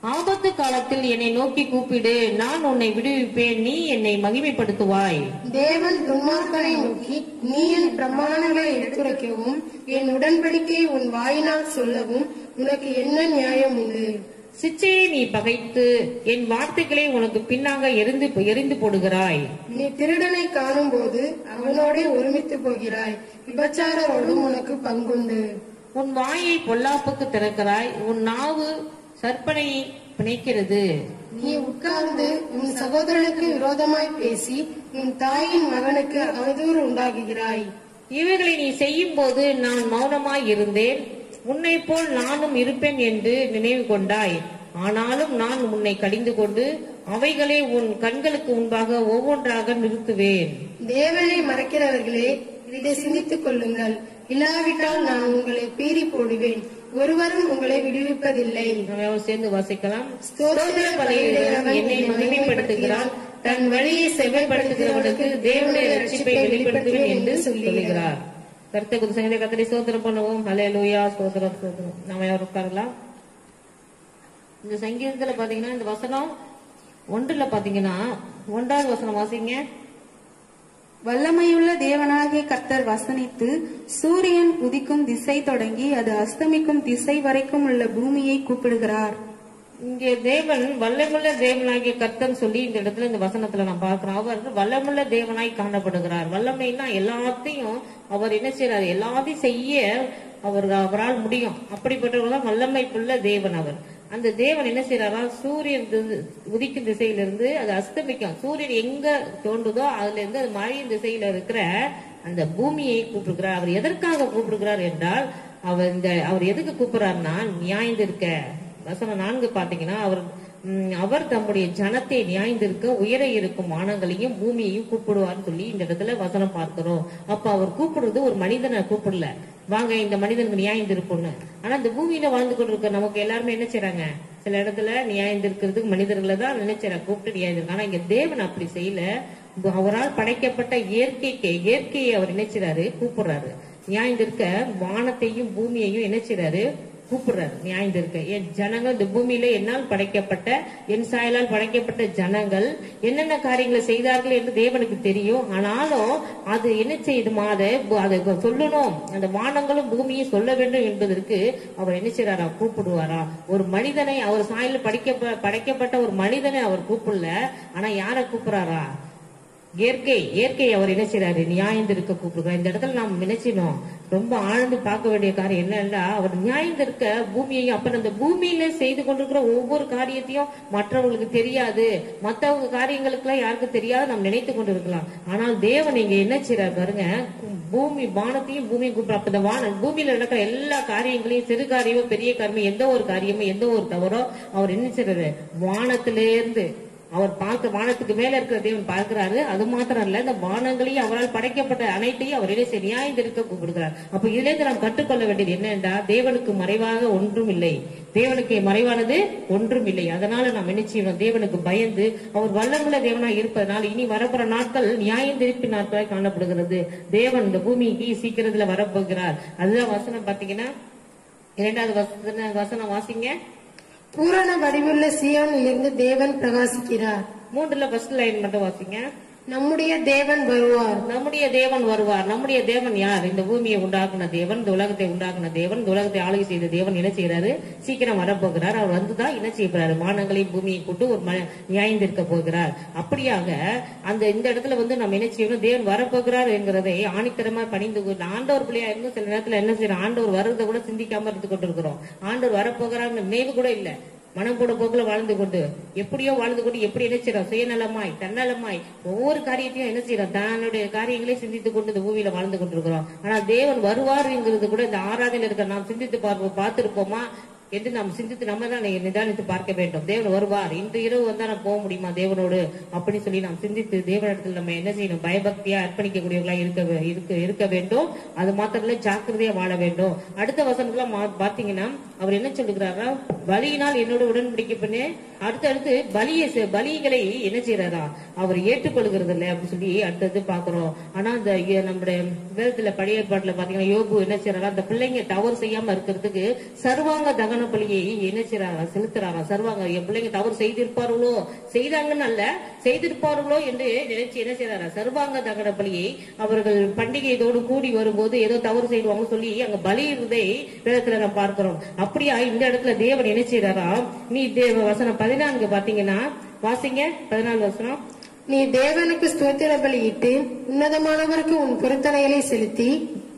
[SPEAKER 2] ஆபத்து காலத்தில் என்னை நோக்கி கூப்பிடு நான் உன்னை விடுவிப்பேன் நீ என்னை மகிமைப்படுத்துவாய்
[SPEAKER 5] தேவன் துன்மார்க்கனை நோக்கி நீ என் பிரமாணங்களை எடுத்துரைக்கவும் என் உடன்படிக்கையை உன் வாயினால் சொல்லவும் உனக்கு என்ன நியாயம் உண்டு
[SPEAKER 2] சிச்சையை நீ பகைத்து என் வார்த்தைகளை உனக்கு பின்னாக எரிந்து எரிந்து போடுகிறாய்
[SPEAKER 5] நீ திருடனை காணும்போது அவனோடே ஒருமித்து போகிறாய் விபச்சாரரோடும் உனக்கு பங்குண்டு
[SPEAKER 2] உன் வாயை பொல்லாப்புக்கு திறக்கிறாய் உன் நாவு சற்பனையை பிணைக்கிறது
[SPEAKER 5] நீ உட்கார்ந்து உன் சகோதரனுக்கு விரோதமாய் பேசி உன் தாயின் மகனுக்கு அவதூறு உண்டாக்குகிறாய்
[SPEAKER 2] இவைகளை நீ செய்யும் போது நான் மௌனமாய் இருந்தேன் உன்னை போல் நானும் இருப்பேன் என்று நினைவு கொண்டாய் ஆனாலும் நான் உன்னை கடிந்து கொண்டு அவைகளை உன் கண்களுக்கு முன்பாக ஒவ்வொன்றாக நிறுத்துவேன்
[SPEAKER 5] தேவனை மறைக்கிறவர்களே இதை சிந்தித்துக் கொள்ளுங்கள் இல்லாவிட்டால் நான் உங்களை பீறி போடுவேன் ஒருவரும் உங்களை விடுவிப்பதில்லை
[SPEAKER 2] நம்ம எல்லாம் சேர்ந்து வாசிக்கலாம்
[SPEAKER 5] ஸ்தோத்திர பலியிடுகிறவன்
[SPEAKER 2] என்னை மகிமைப்படுத்துகிறான் தன் வழியை செவ்வாய்ப்படுத்துகிறவனுக்கு தேவனுடைய ரட்சிப்பை வெளிப்படுத்துவேன் என்று சொல்லுகிறார் கருத்தை குறித்து சங்கீத கத்தரை சோதனம் பண்ணுவோம் ஹலே லூயா சோதரம் சோதரம் நாம யாரும் உட்காரலாம் இந்த சங்கீதத்துல பாத்தீங்கன்னா இந்த வசனம் ஒன்றுல பாத்தீங்கன்னா ஒன்றாவது வசனம் வாசிங்க
[SPEAKER 1] வல்லமையுள்ள தேவனாகிய கர்த்தர் வசனித்து சூரியன் உதிக்கும் திசை தொடங்கி அது அஸ்தமிக்கும் திசை வரைக்கும் உள்ள பூமியை கூப்பிடுகிறார்
[SPEAKER 2] இங்கே தேவன் வல்லமுள்ள தேவனாகிய கர்த்தன் சொல்லி இந்த இடத்துல இந்த வசனத்துல நான் பார்க்கிறோம் அவர் வல்லமுள்ள தேவனாய் காணப்படுகிறார் வல்லமைன்னா எல்லாத்தையும் அவர் என்ன செய்யறாரு எல்லாத்தையும் செய்ய அவர் அவரால் முடியும் அப்படிப்பட்டவர் தான் வல்லமைப்புள்ள தேவன் அவர் அந்த தேவன் என்ன செய்யறாரா சூரியன் தி- உதிக்கும் திசையிலிருந்து அது அஸ்தமிக்கும் சூரியன் எங்க தோன்றுதோ அதுல இருந்து அது மழையின் திசையில இருக்கிற அந்த பூமியை கூப்பிடுகிறார் அவர் எதற்காக கூப்பிடுகிறார் என்றால் அவர் இந்த அவர் எதுக்கு கூப்பிடுறாருன்னா நியாயந்திருக்க வசனம் நான்கு பாத்தீங்கன்னா அவர் ம், அவர் தம்முடைய ஜனத்தை நியாய்ந்திருக்க உயர இருக்கும் வானங்களையும் பூமியையும் கூப்பிடுவார்னு சொல்லி இந்த இடத்துல வசனம் பார்க்கிறோம் அப்ப அவர் கூப்பிடுறது ஒரு மனிதனை கூப்பிடல வாங்க இந்த மனிதனுக்கு நியாயந்திருக்கும்னு ஆனா இந்த பூமியில வாழ்ந்து கொண்டிருக்க நமக்கு எல்லாருமே என்ன செய்றாங்க சில இடத்துல நியாயந்திருக்கிறதுக்கு மனிதர்களை தான் நினைச்சாங்க கூப்பிட்டு நியாயம் ஆனா இங்க தேவன் அப்படி செய்யல அவரால் படைக்கப்பட்ட இயற்கைக்கு இயற்கையை அவர் நினைச்சாரு கூப்பிடுறாரு நியாயந்திருக்க வானத்தையும் பூமியையும் என்ன செய்றாரு கூப்பிடுறாரு நியாயந்திருக்க என் ஜனங்கள் இந்த பூமியில என்னால் படைக்கப்பட்ட என் சாயலால் படைக்கப்பட்ட ஜனங்கள் என்னென்ன காரியங்களை செய்தார்கள் என்று தேவனுக்கு தெரியும் ஆனாலும் அது என்ன செய்யுதுமா அதை அதை சொல்லணும் அந்த வானங்களும் பூமியும் சொல்ல வேண்டும் என்பதற்கு அவர் என்ன செய்யறாரா கூப்பிடுவாரா ஒரு மனிதனை அவர் சாயலில் படைக்க படைக்கப்பட்ட ஒரு மனிதனை அவர் கூப்பிடல ஆனா யாரை கூப்பிடுறாரா இயற்கை இயற்கை அவர் என்ன செய்யறாரு நியாயந்திருக்க கூப்பிடுறார் இந்த இடத்துல நாம் நினைச்சினோம் ரொம்ப ஆழ்ந்து பார்க்க வேண்டிய காரியம் என்னன்னா அவர் நியாயந்திருக்க பூமியையும் அப்ப அந்த பூமியில செய்து கொண்டிருக்கிற ஒவ்வொரு காரியத்தையும் மற்றவங்களுக்கு தெரியாது மற்றவங்க காரியங்களுக்கெல்லாம் யாருக்கும் தெரியாது நாம் நினைத்து கொண்டிருக்கலாம் ஆனால் தேவன் இங்க என்ன செய்யறாரு பாருங்க பூமி வானத்தையும் பூமியும் கூப்பிடுற அப்ப இந்த வான பூமியில நடக்கிற எல்லா காரியங்களையும் சிறு காரியமோ பெரிய காரியமோ எந்த ஒரு காரியமோ எந்த ஒரு தவறோ அவர் என்ன செய்யறாரு வானத்திலிருந்து அவர் பார்க்க வானத்துக்கு மேல இருக்கிற தேவன் பார்க்கிறாரு அது மாத்திரம் இல்ல இந்த வானங்களையும் அவரால் படைக்கப்பட்ட அனைத்தையும் அவர் என்ன செய்ய நியாயந்திருக்க கூப்பிடுகிறார் அப்ப இதுல இருந்து நாம் கற்றுக்கொள்ள வேண்டியது என்னென்றா தேவனுக்கு மறைவாக ஒன்றும் இல்லை தேவனுக்கு மறைவானது ஒன்றும் இல்லை அதனால நாம் என்ன செய்யணும் தேவனுக்கு பயந்து அவர் வல்லமுள்ள தேவனா இருப்பதனால் இனி வரப்போற நாட்கள் நியாயந்திருப்பு நாட்களாய் காணப்படுகிறது தேவன் இந்த பூமிக்கு சீக்கிரத்துல வரப்போகிறார் அதுதான் வசனம் பாத்தீங்கன்னா இரண்டாவது வசன வசனம் வாசிங்க
[SPEAKER 5] பூரண வடிவுள்ள சியோனிலிருந்து தேவன் பிரகாசிக்கிறார்
[SPEAKER 2] மூன்றுல ஃபர்ஸ்ட் லைன் மட்டும் வாசிங்க
[SPEAKER 5] நம்முடைய தேவன் வருவார்
[SPEAKER 2] நம்முடைய தேவன் வருவார் நம்முடைய தேவன் யார் இந்த பூமியை உண்டாக்குன தேவன் இந்த உலகத்தை உண்டாக்குன தேவன் இந்த உலகத்தை ஆளுகை செய்த தேவன் என்ன செய்யறாரு சீக்கிரம் வரப்போகிறார் அவர் வந்துதான் என்ன செய்ய போறாரு வானங்களையும் பூமியை கூட்டு ஒரு ம- நியாயந்திருக்க போகிறார் அப்படியாக அந்த இந்த இடத்துல வந்து நம்ம என்ன செய்யணும் தேவன் வரப்போகிறார் என்கிறதை ஆணித்தரமா பணிந்து கொண்டு ஆண்டவர் பிள்ளையா இருந்தும் சில நேரத்துல என்ன செய்யறோம் ஆண்டவர் வர்றதை கூட சிந்திக்காம இருந்து கொண்டிருக்கிறோம் ஆண்டவர் வரப்போகிறார் நினைவு கூட இல்ல மனம் போட போக்குல வாழ்ந்து கொண்டு எப்படியோ வாழ்ந்து கொண்டு எப்படி என்ன செய்யறோம் சுயநலமாய் தன்னலமாய் ஒவ்வொரு காரியத்தையும் என்ன செய்யறோம் தன்னுடைய காரியங்களே சிந்தித்துக் கொண்டு இந்த பூமியில வாழ்ந்து கொண்டிருக்கிறோம் ஆனா தேவன் வருவாருங்கிறது கூட இந்த ஆராதனையில் இருக்க நாம் சிந்தித்து பார்ப்போம் பார்த்திருப்போமா என்று நாம் சிந்தித்து நம்ம தான் நிதானித்து பார்க்க வேண்டும் தேவன் வருவார் இன்று இரவு வந்தா நான் போக முடியுமா தேவனோடு அப்படி சொல்லி நாம் சிந்தித்து தேவனிடத்தில் நம்ம என்ன செய்யணும் பயபக்தியா அர்ப்பணிக்கக்கூடியவர்களா இருக்க வே- இருக்க இருக்க வேண்டும் அது மாத்திரம் இல்ல ஜாக்கிரதையா வாழ வேண்டும் அடுத்த வசனத்துல மா- பாத்தீங்கன்னா அவர் என்ன சொல்லுகிறாரா பலியினால் என்னோட உடன்படிக்கை பண்ணு அடுத்தடுத்து பலியை செ- பலிகளை என்ன செய்யறாரா அவர் ஏற்றுக்கொள்கிறது இல்லை அப்படின்னு சொல்லி அடுத்தது பாக்குறோம் ஆனா அந்த இ- நம்முடைய வேதத்துல பழைய ஏற்பாட்டுல பாத்தீங்கன்னா யோபு என்ன செய்யறாரா அந்த பிள்ளைங்க தவறு செய்யாம இருக்கிறதுக்கு சர்வாங்க தகன பலியை என்ன செய்யறாரா செலுத்துறாரா சர்வாங்க என் பிள்ளைங்க தவறு செய்திருப்பார்களோ செய்தாங்கன்னு அல்ல செய்திருப்பார்களோ என்று நினைச்சு என்ன செய்யறாரா சர்வாங்க தகன பலியை அவர்கள் பண்டிகை இதோடு கூடி வரும்போது ஏதோ தவறு செய்வாங்கன்னு சொல்லி அங்க பலியிடுறதை வேதத்துல நம்ம பார்க்கிறோம் அப்படியா இந்த இடத்துல தேவன் என்ன செய்யறாரா நீ தேவ வசனம் பதினான்கு பாத்தீங்கன்னா வாசிங்க பதினாலு வசனம்
[SPEAKER 5] நீ தேவனுக்கு ஸ்தோத்திர பலியிட்டு உன்னதமானவருக்கு உன் பொருத்தனைகளை செலுத்தி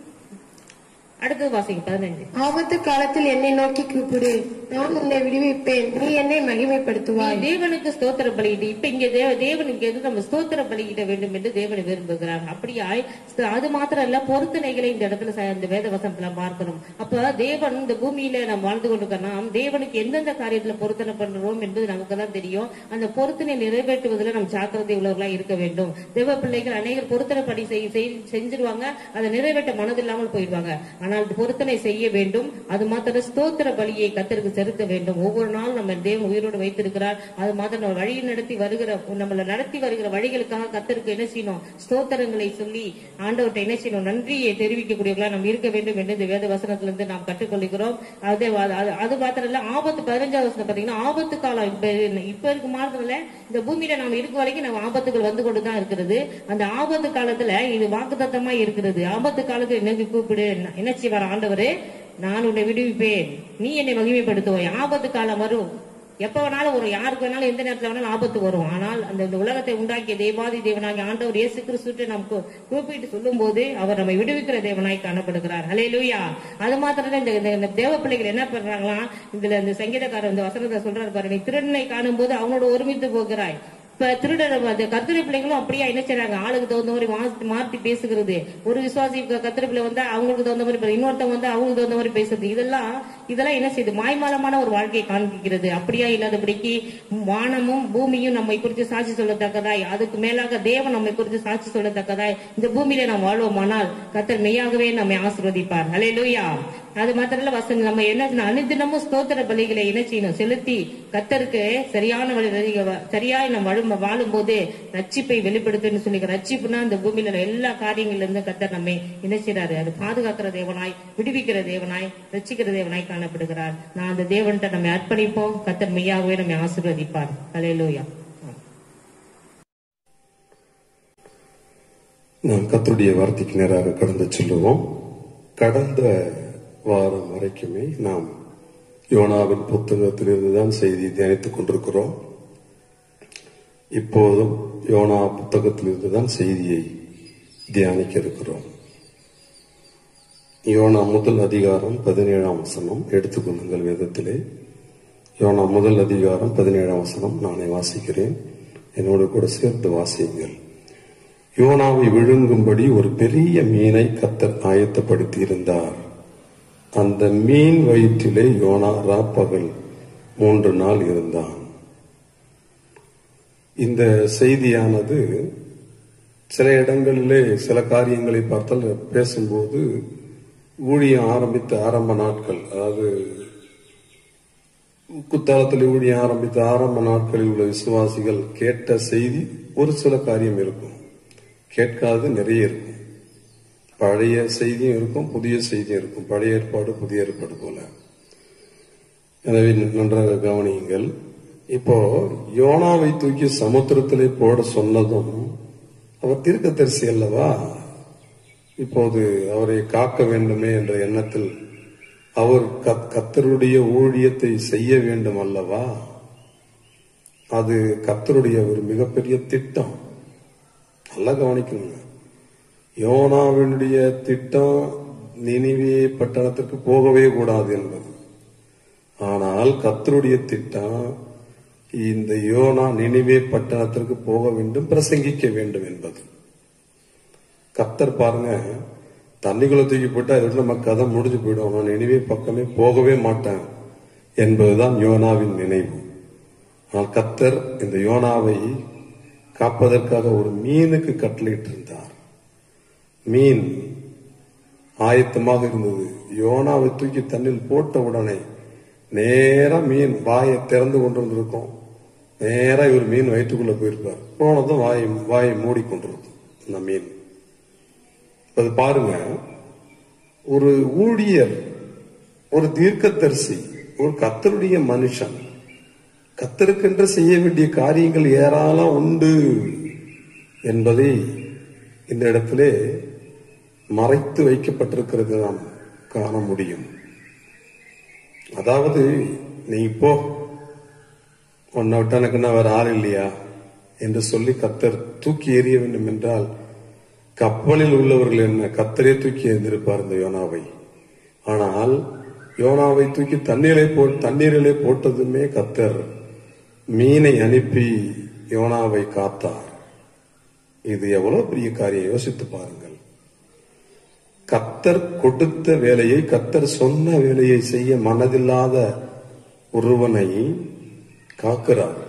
[SPEAKER 2] அடுத்தது வாசிங்க பதினஞ்சு
[SPEAKER 5] ஆபத்து காலத்தில் என்னை நோக்கி கூப்பிடு நான் உன்னை விடுவிப்பேன் நீ என்னை
[SPEAKER 2] நீ
[SPEAKER 5] மகிமைப்படுத்துவாய்
[SPEAKER 2] தேவனுக்கு ஸ்தோத்திர பலியிடு இப்ப இங்க தேவ தேவனுக்கு எது நம்ம ஸ்தோத்திர பலியிட வேண்டும் என்று தேவன் விரும்புகிறார் அப்படியாய் ஸ்த- அது மாத்திரம் இல்ல பொருத்தனைகளை இந்த இடத்துல ச- இந்த வேத வசனத்துல பார்க்கிறோம் அப்ப தேவன் இந்த பூமியில நாம் வாழ்ந்து கொண்டிருக்கோம் தேவனுக்கு எந்தெந்த காரியத்துல பொருத்தனை பண்றோம் என்பது நமக்கு தான் தெரியும் அந்த பொருத்தனை நிறைவேற்றுவதில் நாம் ஜாக்கிரதை உள்ளவர்களா இருக்க வேண்டும் தேவ பிள்ளைகள் அநேகர் பொருத்தனை படி செய்- செய்- செஞ்சிருவாங்க அதை நிறைவேற்ற மனதில்லாமல் போயிடுவாங்க ஆனால் பொருத்தனை செய்ய வேண்டும் அது மாத்திரம் ஸ்தோத்திர பலியை கத்தருக்கு செலுத்த வேண்டும் ஒவ்வொரு நாள் நம்ம தேவன் உயிரோடு வைத்திருக்கிறார் அது மாத்திரம் நம்ம வழி நடத்தி வருகிற நம்மள நடத்தி வருகிற வழிகளுக்காக கத்தருக்கு என்ன செய்யணும் ஸ்தோத்திரங்களை சொல்லி ஆண்டவர்கிட்ட என்ன செய்யணும் நன்றியை தெரிவிக்கக்கூடியவர்களா நம்ம இருக்க வேண்டும் என்று இந்த வேத வசனத்திலிருந்து நாம் கற்றுக்கொள்கிறோம் அதே வா- அது- அது மாத்திரம் இல்ல ஆபத்து பதினஞ்சாவது வசனம் பாத்தீங்கன்னா ஆபத்து காலம் இப்ப இப்ப இருக்க மாத்திரம் இல்ல இந்த பூமியில நாம இருக்க வரைக்கும் நம்ம ஆபத்துகள் வந்து கொண்டுதான் இருக்கிறது அந்த ஆபத்து காலத்துல இது வாக்குத்தத்தமா இருக்கிறது ஆபத்து காலத்துல எனக்கு கூப்பிடு என்ன செய்வார் ஆண்டவரே நான் உன்னை விடுவிப்பேன் நீ என்னை மகிமைப்படுத்துவாய் ஆபத்து காலம் வரும் எப்ப வேணாலும் வரும் யாருக்கு வேணாலும் எந்த நேரத்துல வேணாலும் ஆபத்து வரும் ஆனால் அந்த இந்த உலகத்தை உண்டாக்கிய தேவாதி தேவனாகிய ஆண்டவர் இயேசு கிறிஸ்துட்டு நாம் கூ- கூப்பிட்டு சொல்லும் போது அவர் நம்மை விடுவிக்கிற தேவனாய் காணப்படுகிறார் ஹலே லூயா அது மாத்திரம் இல்ல, இந்த இந்த- இந்த தேவ பிள்ளைகள் என்ன பண்றாங்களாம் இதுல இந்த சங்கீதக்காரர் இந்த வசனத்தை சொல்றாரு பாரு நீ திருடனை காணும் போது அவனோட ஒருமித்து போகிறாய் இப்ப திருடர் அந்த கத்திரை பிள்ளைங்களும் அப்படியா என்ன செய்றாங்க ஆளுக்கு தகுந்த மாதிரி மாத்தி மாத்தி பேசுகிறது ஒரு விசுவாசி கத்திரை பிள்ளை வந்தா அவங்களுக்கு தகுந்த மாதிரி பே- இன்னொருத்தவங்க வந்து அவங்களுக்கு தகுந்த மாதிரி பேசுறது இதெல்லாம் இதெல்லாம் என்ன செய்யுது மாய்மாலமான ஒரு வாழ்க்கையை காண்பிக்கிறது அப்படியா இல்லாதபடிக்கு வானமும் பூமியும் நம்மை குறித்து சாட்சி சொல்லத்தக்கதாய் அதுக்கு மேலாக தேவன் நம்மை குறித்து சாட்சி சொல்லத்தக்கதாய் இந்த பூமியில நாம் வாழ்வோமானால் கத்தர் மெய்யாகவே நம்மை ஆசீர்வதிப்பார் ஹலே அது மாத்திரம் இல்ல வசனம் நம்ம என்ன செய்யணும்? அனுதினமும் ஸ்தோத்திர பலிகளை என்ன செய்யணும் செலுத்தி கத்தருக்கு சரியான வழி சரியாய் நம்ம வாழும் வாழும் போது ரட்சிப்பை வெளிப்படுத்துன்னு சொல்லி ரட்சிப்புனா இந்த பூமியில உள்ள எல்லா காரியங்கள்ல இருந்து கத்தர் நம்மை என்ன செய்யறாரு அது பாதுகாக்கிற தேவனாய் விடுவிக்கிற தேவனாய் ரட்சிக்கிற தேவனாய் காணப்படுகிறார் நான் அந்த தேவன்கிட்ட நம்ம அர்ப்பணிப்போம் கத்தர் மெய்யாகவே நம்மை ஆசீர்வதிப்பார் அலையலூயா
[SPEAKER 6] நாம் கத்தருடைய வார்த்தைக்கு நேராக கடந்து செல்லுவோம் கடந்த வாரம் வரைக்குமே நாம் யோனாவின் புத்தகத்திலிருந்து தான் செய்தி தியானித்துக் கொண்டிருக்கிறோம் இப்போதும் யோனா புத்தகத்திலிருந்து தான் செய்தியை தியானிக்க இருக்கிறோம் யோனா முதல் அதிகாரம் பதினேழாம் வசனம் எடுத்துக்கொள்ளுங்கள் வேதத்திலே யோனா முதல் அதிகாரம் பதினேழாம் வசனம் நானே வாசிக்கிறேன் என்னோடு கூட சேர்த்து வாசியுங்கள் யோனாவை விழுங்கும்படி ஒரு பெரிய மீனை கத்தர் ஆயத்தப்படுத்தி இருந்தார் அந்த மீன் வயிற்றிலே யோனா ராப்பகல் மூன்று நாள் இருந்தான் இந்த செய்தியானது சில இடங்களிலே சில காரியங்களை பார்த்தால் பேசும்போது ஊழியம் ஆரம்பித்த ஆரம்ப நாட்கள் அதாவது குத்தாலத்தில் ஊழியம் ஆரம்பித்த ஆரம்ப நாட்களில் உள்ள விசுவாசிகள் கேட்ட செய்தி ஒரு சில காரியம் இருக்கும் கேட்காது நிறைய இருக்கும் பழைய செய்தியும் இருக்கும் புதிய செய்தியும் இருக்கும் பழைய ஏற்பாடு புதிய ஏற்பாடு போல எனவே நன்றாக கவனியுங்கள் இப்போ யோனாவை தூக்கி சமுத்திரத்திலே போட சொன்னதும் அவர் தீர்க்கதரிசி அல்லவா இப்போது அவரை காக்க வேண்டுமே என்ற எண்ணத்தில் அவர் கத்- கர்த்தருடைய ஊழியத்தை செய்ய வேண்டும் அல்லவா அது கர்த்தருடைய ஒரு மிகப்பெரிய திட்டம் நல்லா கவனிக்கணுங்க யோனாவினுடைய திட்டம் நினிவே பட்டணத்திற்கு போகவே கூடாது என்பது ஆனால் கர்த்தருடைய திட்டம் இந்த யோனா நினிவே பட்டணத்திற்கு போக வேண்டும் பிரசங்கிக்க வேண்டும் என்பது கர்த்தர் பாருங்க தண்ணிக்குள்ள தூக்கி போட்டா இதோட நம்ம கதை முடிஞ்சு போயிடும் நான் நினைவே பக்கமே போகவே மாட்டேன் என்பதுதான் யோனாவின் நினைவு ஆனால் கர்த்தர் இந்த யோனாவை காப்பதற்காக ஒரு மீனுக்கு கட்டளையிட்டு இருந்தார் மீன் ஆயத்தமாக இருந்தது யோனாவை தூக்கி தண்ணில் போட்ட உடனே நேரா மீன் வாயை திறந்து கொண்டு வந்திருக்கும் நேரா இவர் மீன் வயிற்றுக்குள்ள போயிருப்பார் போனதும் வாயை வாயை மூடிக்கொண்டிருக்கும் அந்த மீன் அது பாருங்க ஒரு ஊழியர் ஒரு தீர்க்கதரிசி ஒரு கத்தருடைய மனுஷன் கத்தருக்கென்று செய்ய வேண்டிய காரியங்கள் ஏராளம் உண்டு என்பதை இந்த இடத்திலே மறைத்து வைக்கப்பட்டிருக்கிறது நாம் காண முடியும் அதாவது நீ இப்போ உன்னை விட்டு எனக்குன்னா வேற ஆள் இல்லையா என்று சொல்லி கத்தர் தூக்கி எறிய வேண்டும் என்றால் கப்பலில் உள்ளவர்கள் என்ன கத்தரே தூக்கி எறிந்திருப்பார் இந்த யோனாவை ஆனால் யோனாவை தூக்கி தண்ணீரை போ தண்ணீரிலே போட்டதுமே கத்தர் மீனை அனுப்பி யோனாவை காத்தார் இது எவ்வளவு பெரிய காரியம் யோசித்து பாருங்கள் கத்தர் கொடுத்த வேலையை கத்தர் சொன்ன வேலையை செய்ய மனதில்லாத ஒருவனை காக்கிறார்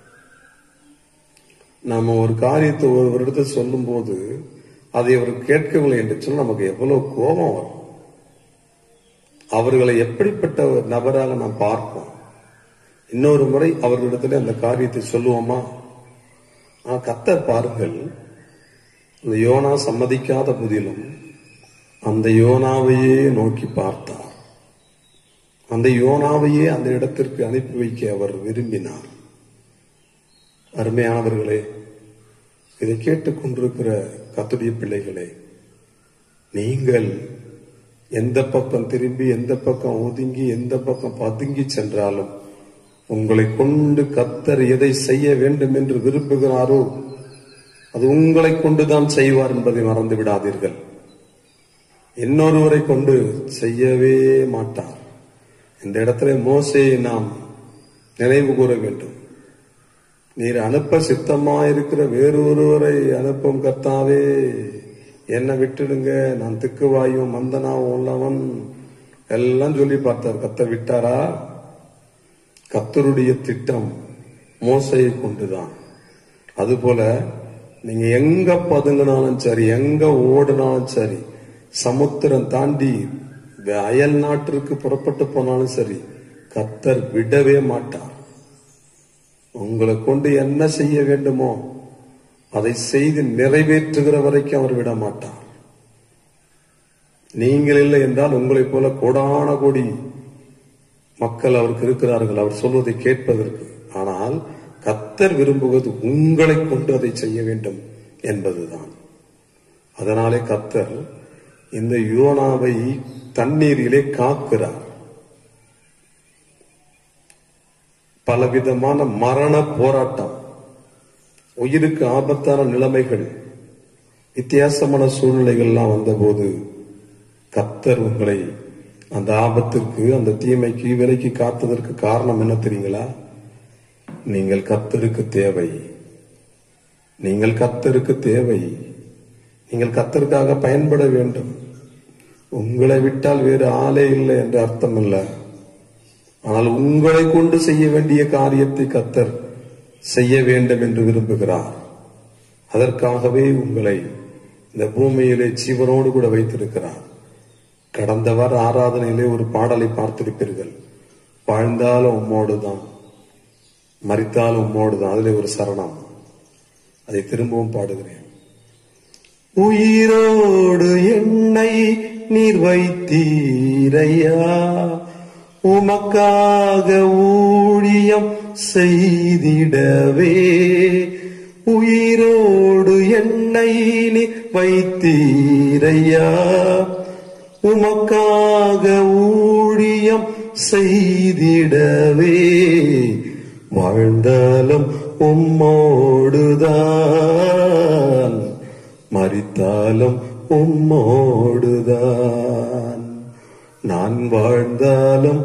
[SPEAKER 6] நாம ஒரு காரியத்தை ஒரு இடத்தை சொல்லும் போது அதை அவர் கேட்கவில்லை என்று சொன்னால் நமக்கு எவ்வளவு கோபம் வரும் அவர்களை எப்படிப்பட்ட ஒரு நபராக நாம் பார்ப்போம் இன்னொரு முறை அவர்களிடத்துல அந்த காரியத்தை சொல்லுவோமா ஆனா கத்தர் பாருங்கள் அந்த யோனா சம்மதிக்காத போதிலும் அந்த யோனாவையே நோக்கி பார்த்தார் அந்த யோனாவையே அந்த இடத்திற்கு அனுப்பி வைக்க அவர் விரும்பினார் அருமையானவர்களே இதை கேட்டுக்கொண்டிருக்கிற கத்துடைய பிள்ளைகளே நீங்கள் எந்த பக்கம் திரும்பி எந்த பக்கம் ஒதுங்கி எந்த பக்கம் பதுங்கி சென்றாலும் உங்களை கொண்டு கத்தர் எதை செய்ய வேண்டும் என்று விரும்புகிறாரோ அது உங்களை கொண்டுதான் செய்வார் என்பதை மறந்து விடாதீர்கள் இன்னொருவரை கொண்டு செய்யவே மாட்டார் இந்த இடத்துல மோசையை நாம் நினைவு கூற வேண்டும் நீர் அனுப்ப சித்தமா இருக்கிற வேறொருவரை அனுப்பும் கர்த்தாவே என்ன விட்டுடுங்க நான் திக்குவாயும் மந்தனாவும் உள்ளவன் எல்லாம் சொல்லி பார்த்தார் கத்தர் விட்டாரா கத்தருடைய திட்டம் மோசையை கொண்டுதான் அதுபோல நீங்க எங்க பதுங்கினாலும் சரி எங்க ஓடினாலும் சரி சமுத்திரம் தாண்டி அயல் நாட்டிற்கு புறப்பட்டு போனாலும் சரி கத்தர் விடவே மாட்டார் உங்களை கொண்டு என்ன செய்ய வேண்டுமோ அதை செய்து நிறைவேற்றுகிற வரைக்கும் அவர் விட மாட்டார் நீங்கள் இல்லை என்றால் உங்களைப் போல கோடான கோடி மக்கள் அவருக்கு இருக்கிறார்கள் அவர் சொல்வதை கேட்பதற்கு ஆனால் கத்தர் விரும்புவது உங்களை கொண்டு அதை செய்ய வேண்டும் என்பதுதான் அதனாலே கத்தர் இந்த யோனாவை தண்ணீரிலே காக்கிறார் பலவிதமான மரண போராட்டம் உயிருக்கு ஆபத்தான நிலைமைகள் வித்தியாசமான சூழ்நிலைகள்லாம் வந்தபோது கத்தர் உங்களை அந்த ஆபத்திற்கு அந்த தீமைக்கு விலைக்கு காத்ததற்கு காரணம் என்ன தெரியுங்களா நீங்கள் கத்தருக்கு தேவை நீங்கள் கத்தருக்கு தேவை நீங்கள் கத்தருக்காக பயன்பட வேண்டும் உங்களை விட்டால் வேறு ஆளே இல்லை என்று அர்த்தம் இல்லை ஆனால் உங்களை கொண்டு செய்ய வேண்டிய காரியத்தை கத்தர் செய்ய வேண்டும் என்று விரும்புகிறார் அதற்காகவே உங்களை இந்த பூமியிலே ஜீவனோடு கூட வைத்திருக்கிறார் கடந்த வார ஆராதனையிலே ஒரு பாடலை பார்த்திருப்பீர்கள் வாழ்ந்தாலும் உம்மோடுதான் மறித்தாலும் உம்மோடுதான் அதிலே ஒரு சரணம் அதை திரும்பவும் பாடுகிறேன் உயிரோடு என்னை நீர் வைத்தீரையா உமக்காக ஊழியம் செய்திடவே உயிரோடு என்னை நீர் வைத்தீரையா உமக்காக ஊழியம் செய்திடவே வாழ்ந்தாலும் உம்மோடுதான் மறித்தாலும் உம்மோடுதான் நான் வாழ்ந்தாலும்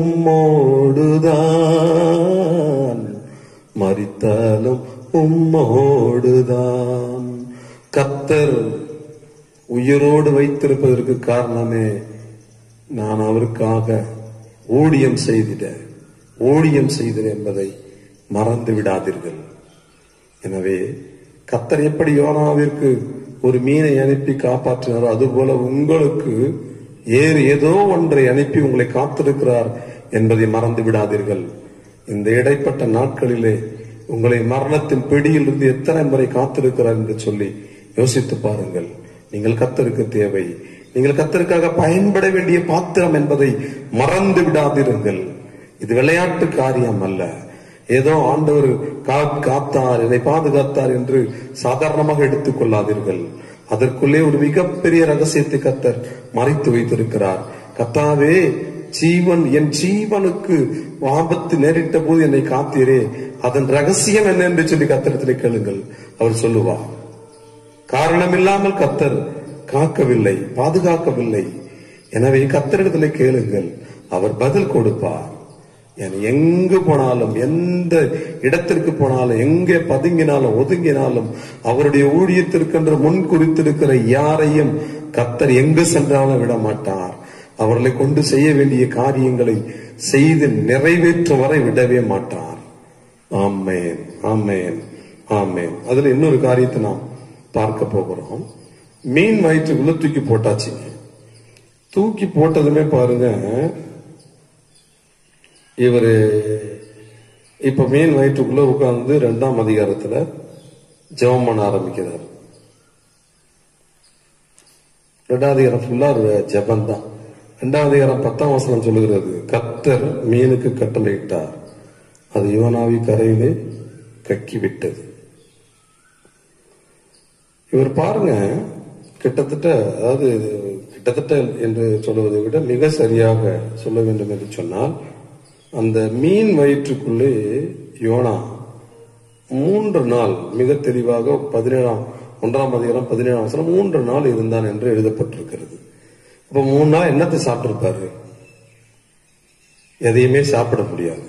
[SPEAKER 6] உம்மோடுதான் மறித்தாலும் உம்மோடுதான் கத்தர் உயிரோடு வைத்திருப்பதற்கு காரணமே நான் அவருக்காக ஊழியம் செய்திட ஊழியம் செய்திட என்பதை மறந்து விடாதீர்கள் எனவே கத்தர் எப்படி யோனாவிற்கு ஒரு மீனை அனுப்பி காப்பாற்றினாரோ அதுபோல உங்களுக்கு ஏறு ஏதோ ஒன்றை அனுப்பி உங்களை காத்திருக்கிறார் என்பதை மறந்து விடாதீர்கள் இந்த இடைப்பட்ட நாட்களிலே உங்களை மரணத்தின் பிடியிலிருந்து எத்தனை முறை காத்திருக்கிறார் என்று சொல்லி யோசித்து பாருங்கள் நீங்கள் கத்தருக்கு தேவை நீங்கள் கத்தருக்காக பயன்பட வேண்டிய பாத்திரம் என்பதை மறந்து விடாதிருங்கள் இது விளையாட்டு காரியம் அல்ல ஏதோ ஆண்டவர் கா- காத்தார் என்னை பாதுகாத்தார் என்று சாதாரணமாக எடுத்துக் கொள்ளாதீர்கள் அதற்குள்ளே ஒரு மிகப்பெரிய ரகசியத்தை கத்தர் மறைத்து வைத்திருக்கிறார் கத்தாவே ஜீவன் என் ஜீவனுக்கு ஆபத்து நேரிட்ட போது என்னை காத்தீரே அதன் ரகசியம் என்ன என்று சொல்லி கத்தரத்திலே கேளுங்கள் அவர் சொல்லுவார் காரணமில்லாமல் கத்தர் காக்கவில்லை பாதுகாக்கவில்லை எனவே கத்தரிடத்திலே கேளுங்கள் அவர் பதில் கொடுப்பார் என் எங்கு போனாலும் எந்த இடத்திற்கு போனாலும் எங்கே பதுங்கினாலும் ஒதுங்கினாலும் அவருடைய ஊழியத்திற்கென்று முன் குறித்திருக்கிற யாரையும் கத்தர் எங்கு சென்றாலும் விட மாட்டார் அவர்களை கொண்டு செய்ய வேண்டிய காரியங்களை செய்து நிறைவேற்றும் வரை விடவே மாட்டார் ஆமேன் ஆமேன் ஆமேன் அதுல இன்னொரு காரியத்தை நாம் பார்க்க போகிறோம் மீன் வயிற்றுக்குள்ள தூக்கி போட்டாச்சுங்க தூக்கி போட்டதுமே பாருங்க இவரு இப்ப மீன் வயிற்றுக்குள்ள உட்கார்ந்து ரெண்டாம் அதிகாரத்துல ஜெபம் பண்ண ஆரம்பிக்கிறார் ரெண்டாவது அதிகாரம் ஃபுல்லா ஒரு ஜெபம் தான் ரெண்டாவது அதிகாரம் பத்தாம் வசனம் சொல்லுகிறது கத்தர் மீனுக்கு கட்டளையிட்டார் அது யுவனாவி கரையிலே கக்கி விட்டது இவர் பாருங்க கிட்டத்தட்ட அதாவது கிட்டத்தட்ட என்று சொல்லுவதை விட மிக சரியாக சொல்ல வேண்டும் என்று சொன்னால் அந்த மீன் வயிற்றுக்குள்ளே யோனா மூன்று நாள் மிக தெளிவாக பதினேழாம் ஒன்றாம் அதிகாரம் பதினேழாம் வசனம் மூன்று நாள் இருந்தான் என்று எழுதப்பட்டிருக்கிறது அப்ப மூணு நாள் என்னத்தை சாப்பிட்டிருப்பாரு எதையுமே சாப்பிட முடியாது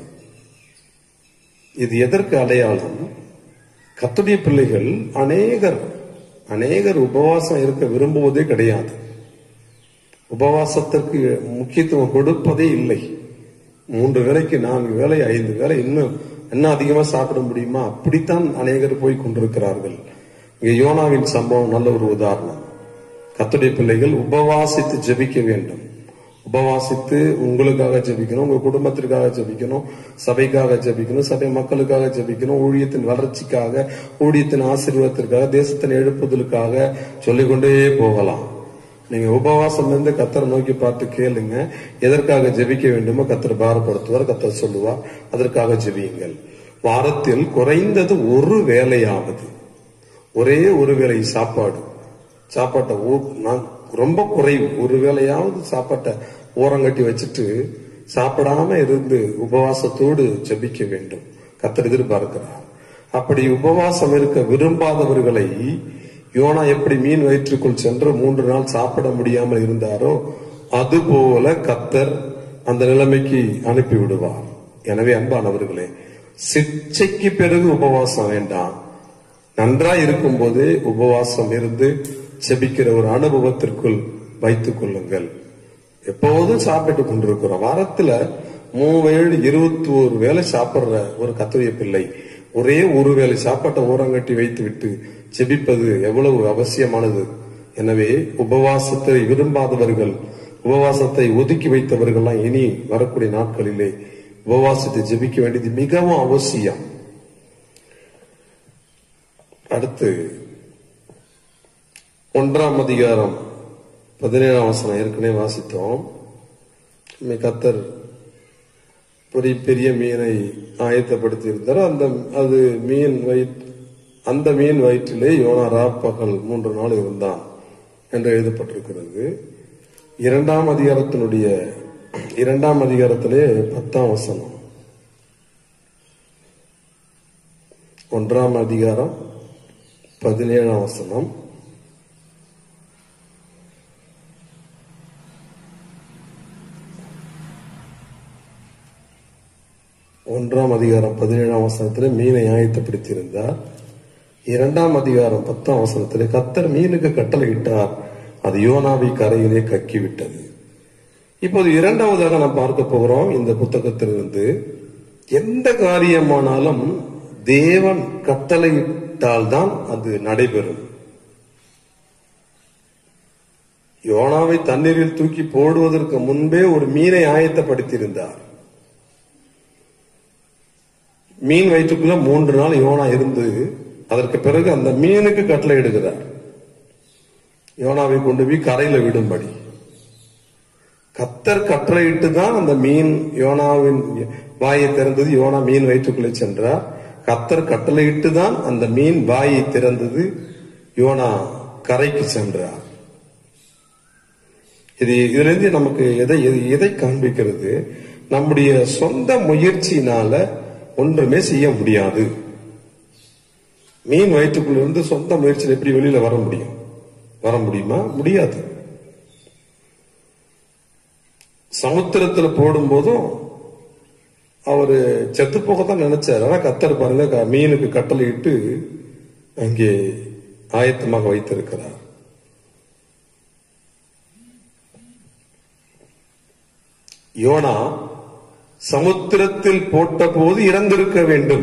[SPEAKER 6] இது எதற்கு அடையாளம் கத்துடைய பிள்ளைகள் அநேகர் அநேகர் உபவாசம் இருக்க விரும்புவதே கிடையாது உபவாசத்திற்கு முக்கியத்துவம் கொடுப்பதே இல்லை மூன்று வேளைக்கு நான்கு வேளை ஐந்து வேளை இன்னும் என்ன அதிகமா சாப்பிட முடியுமா அப்படித்தான் அநேகர் போய் கொண்டிருக்கிறார்கள் இங்க யோனாவின் சம்பவம் நல்ல ஒரு உதாரணம் கத்துடைய பிள்ளைகள் உபவாசித்து ஜெபிக்க வேண்டும் உபவாசித்து உங்களுக்காக ஜெபிக்கணும் உங்க குடும்பத்திற்காக ஜெபிக்கணும் சபைக்காக ஜெபிக்கணும் சபை மக்களுக்காக ஜெபிக்கணும் ஊழியத்தின் வளர்ச்சிக்காக ஊழியத்தின் ஆசீர்வாதத்திற்காக தேசத்தின் எழுப்புதலுக்காக சொல்லிக்கொண்டே போகலாம் நீங்க உபவாசம் இருந்து கத்தரை நோக்கி பார்த்து கேளுங்க எதற்காக ஜெபிக்க வேண்டுமோ கத்தர் பாரப்படுத்துவார் கத்தர் சொல்லுவார் அதற்காக ஜெபியுங்கள் வாரத்தில் குறைந்தது ஒரு வேலையாவது ஒரே ஒரு வேளை சாப்பாடு சாப்பாட்டை ஊ- நான் ரொம்ப குறைவு ஒரு வேளையாவது சாப்பாட்டை ஓரங்கட்டி வச்சுட்டு சாப்பிடாம இருந்து உபவாசத்தோடு ஜெபிக்க வேண்டும் கத்தர் எதிர்பார்க்கிறார் அப்படி உபவாசம் இருக்க விரும்பாதவர்களை யோனா எப்படி மீன் வயிற்றுக்குள் சென்று மூன்று நாள் சாப்பிட முடியாமல் இருந்தாரோ அதுபோல கத்தர் அந்த நிலைமைக்கு அனுப்பி விடுவார் எனவே அன்பானவர்களே சிக்ஷைக்கு பிறகு உபவாசம் வேண்டாம் நன்றா இருக்கும் போதே உபவாசம் இருந்து செபிக்கிற ஒரு அனுபவத்திற்குள் வைத்துக் கொள்ளுங்கள் எப்போதும் சாப்பிட்டு கொண்டிருக்கிறோம் வாரத்துல மூவேழு இருபத்தி ஒரு வேளை சாப்பிடுற ஒரு கத்துரிய பிள்ளை ஒரே ஒரு வேளை சாப்பாட்டை ஓரங்கட்டி வைத்து விட்டு செபிப்பது எவ்வளவு அவசியமானது எனவே உபவாசத்தை விரும்பாதவர்கள் உபவாசத்தை ஒதுக்கி வைத்தவர்கள்லாம் இனி வரக்கூடிய நாட்களிலே உபவாசத்தை ஜெபிக்க வேண்டியது மிகவும் அவசியம் அடுத்து ஒன்றாம் அதிகாரம் பதினேழாம் வசனம் ஏற்கனவே வாசித்தோம் இம்மை கத்தர் பெரிய பெரிய மீனை ஆயத்தப்படுத்தி இருந்தார் அந்த அது மீன் வயிற் அந்த மீன் வயிற்றிலே யோனா ராப்பகல் மூன்று நாள் இருந்தான் என்று எழுதப்பட்டிருக்கிறது இரண்டாம் அதிகாரத்தினுடைய இரண்டாம் அதிகாரத்திலே பத்தாம் வசனம் ஒன்றாம் அதிகாரம் பதினேழாம் வசனம் ஒன்றாம் அதிகாரம் பதினேழாம் வசனத்தில் மீனை ஆயத்தப்படுத்தியிருந்தார் இரண்டாம் அதிகாரம் பத்தாம் வசனத்தில் கத்தர் மீனுக்கு கட்டளையிட்டார் அது யோனாவை கரையிலே கக்கி விட்டது இப்போது இரண்டாவதாக நாம் பார்க்க போகிறோம் இந்த புத்தகத்திலிருந்து எந்த காரியமானாலும் தேவன் கட்டளையிட்டால் தான் அது நடைபெறும் யோனாவை தண்ணீரில் தூக்கி போடுவதற்கு முன்பே ஒரு மீனை ஆயத்தப்படுத்தியிருந்தார் மீன் வயிற்றுக்குள்ள மூன்று நாள் யோனா இருந்து அதற்கு பிறகு அந்த மீனுக்கு கட்டளை இடுகிறார் யோனாவை கொண்டு போய் கரையில விடும்படி கத்தர் கட்டளையிட்டு தான் அந்த மீன் யோனாவின் வாயை திறந்தது யோனா மீன் வயிற்றுக்குள்ளே சென்றார் கத்தர் கட்டளையிட்டு தான் அந்த மீன் வாயை திறந்தது யோனா கரைக்கு சென்றார் இது இதுல இருந்து நமக்கு எதை எதை- எதை காண்பிக்கிறது நம்முடைய சொந்த முயற்சியினால ஒன்றுமே செய்ய முடியாது மீன் வயிற்றுக்குள்ள இருந்து சொந்த முயற்சியில் எப்படி வெளியில வர முடியும் வர முடியுமா முடியாது சமுத்திரத்துல போடும்போதும் அவரு செத்து போகத்தான் நினைச்சார் ஆனா கத்தர் பாருங்க க- மீனுக்கு கட்டளையிட்டு அங்கே ஆயத்தமாக வைத்திருக்கிறார் யோனா சமுத்திரத்தில் போட்ட போது இறந்திருக்க வேண்டும்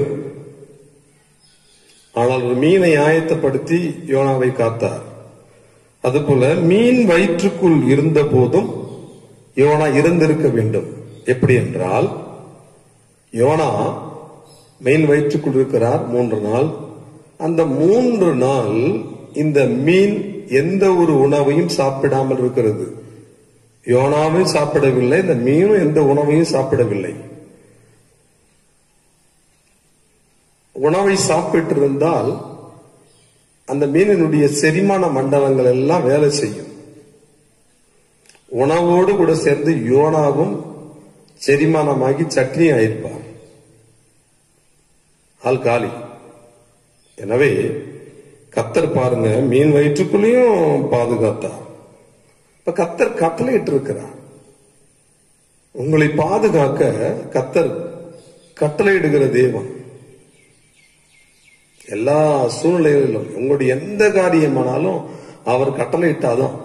[SPEAKER 6] ஆனால் ஒரு மீனை ஆயத்தப்படுத்தி யோனாவை காத்தார் அதுபோல மீன் வயிற்றுக்குள் இருந்த போதும் யோனா இறந்திருக்க வேண்டும் எப்படி என்றால் யோனா மீன் வயிற்றுக்குள் இருக்கிறார் மூன்று நாள் அந்த மூன்று நாள் இந்த மீன் எந்த ஒரு உணவையும் சாப்பிடாமல் இருக்கிறது யோனாவும் சாப்பிடவில்லை இந்த மீனும் எந்த உணவையும் சாப்பிடவில்லை உணவை சாப்பிட்டிருந்தால் அந்த மீனினுடைய செரிமான மண்டலங்கள் எல்லாம் வேலை செய்யும் உணவோடு கூட சேர்ந்து யோனாவும் செரிமானமாகி சட்னி ஆயிருப்பார் ஆள் காலி எனவே கத்தர் பாருங்க மீன் வயிற்றுக்குள்ளேயும் பாதுகாத்தார் இப்ப கத்தர் கட்டளையிட்டு இருக்கிறார் உங்களை பாதுகாக்க கத்தர் கட்டளையிடுகிற தேவன் எல்லா சூழ்நிலைகளிலும் உங்களுடைய எந்த காரியமானாலும் அவர் கட்டளையிட்டாதான்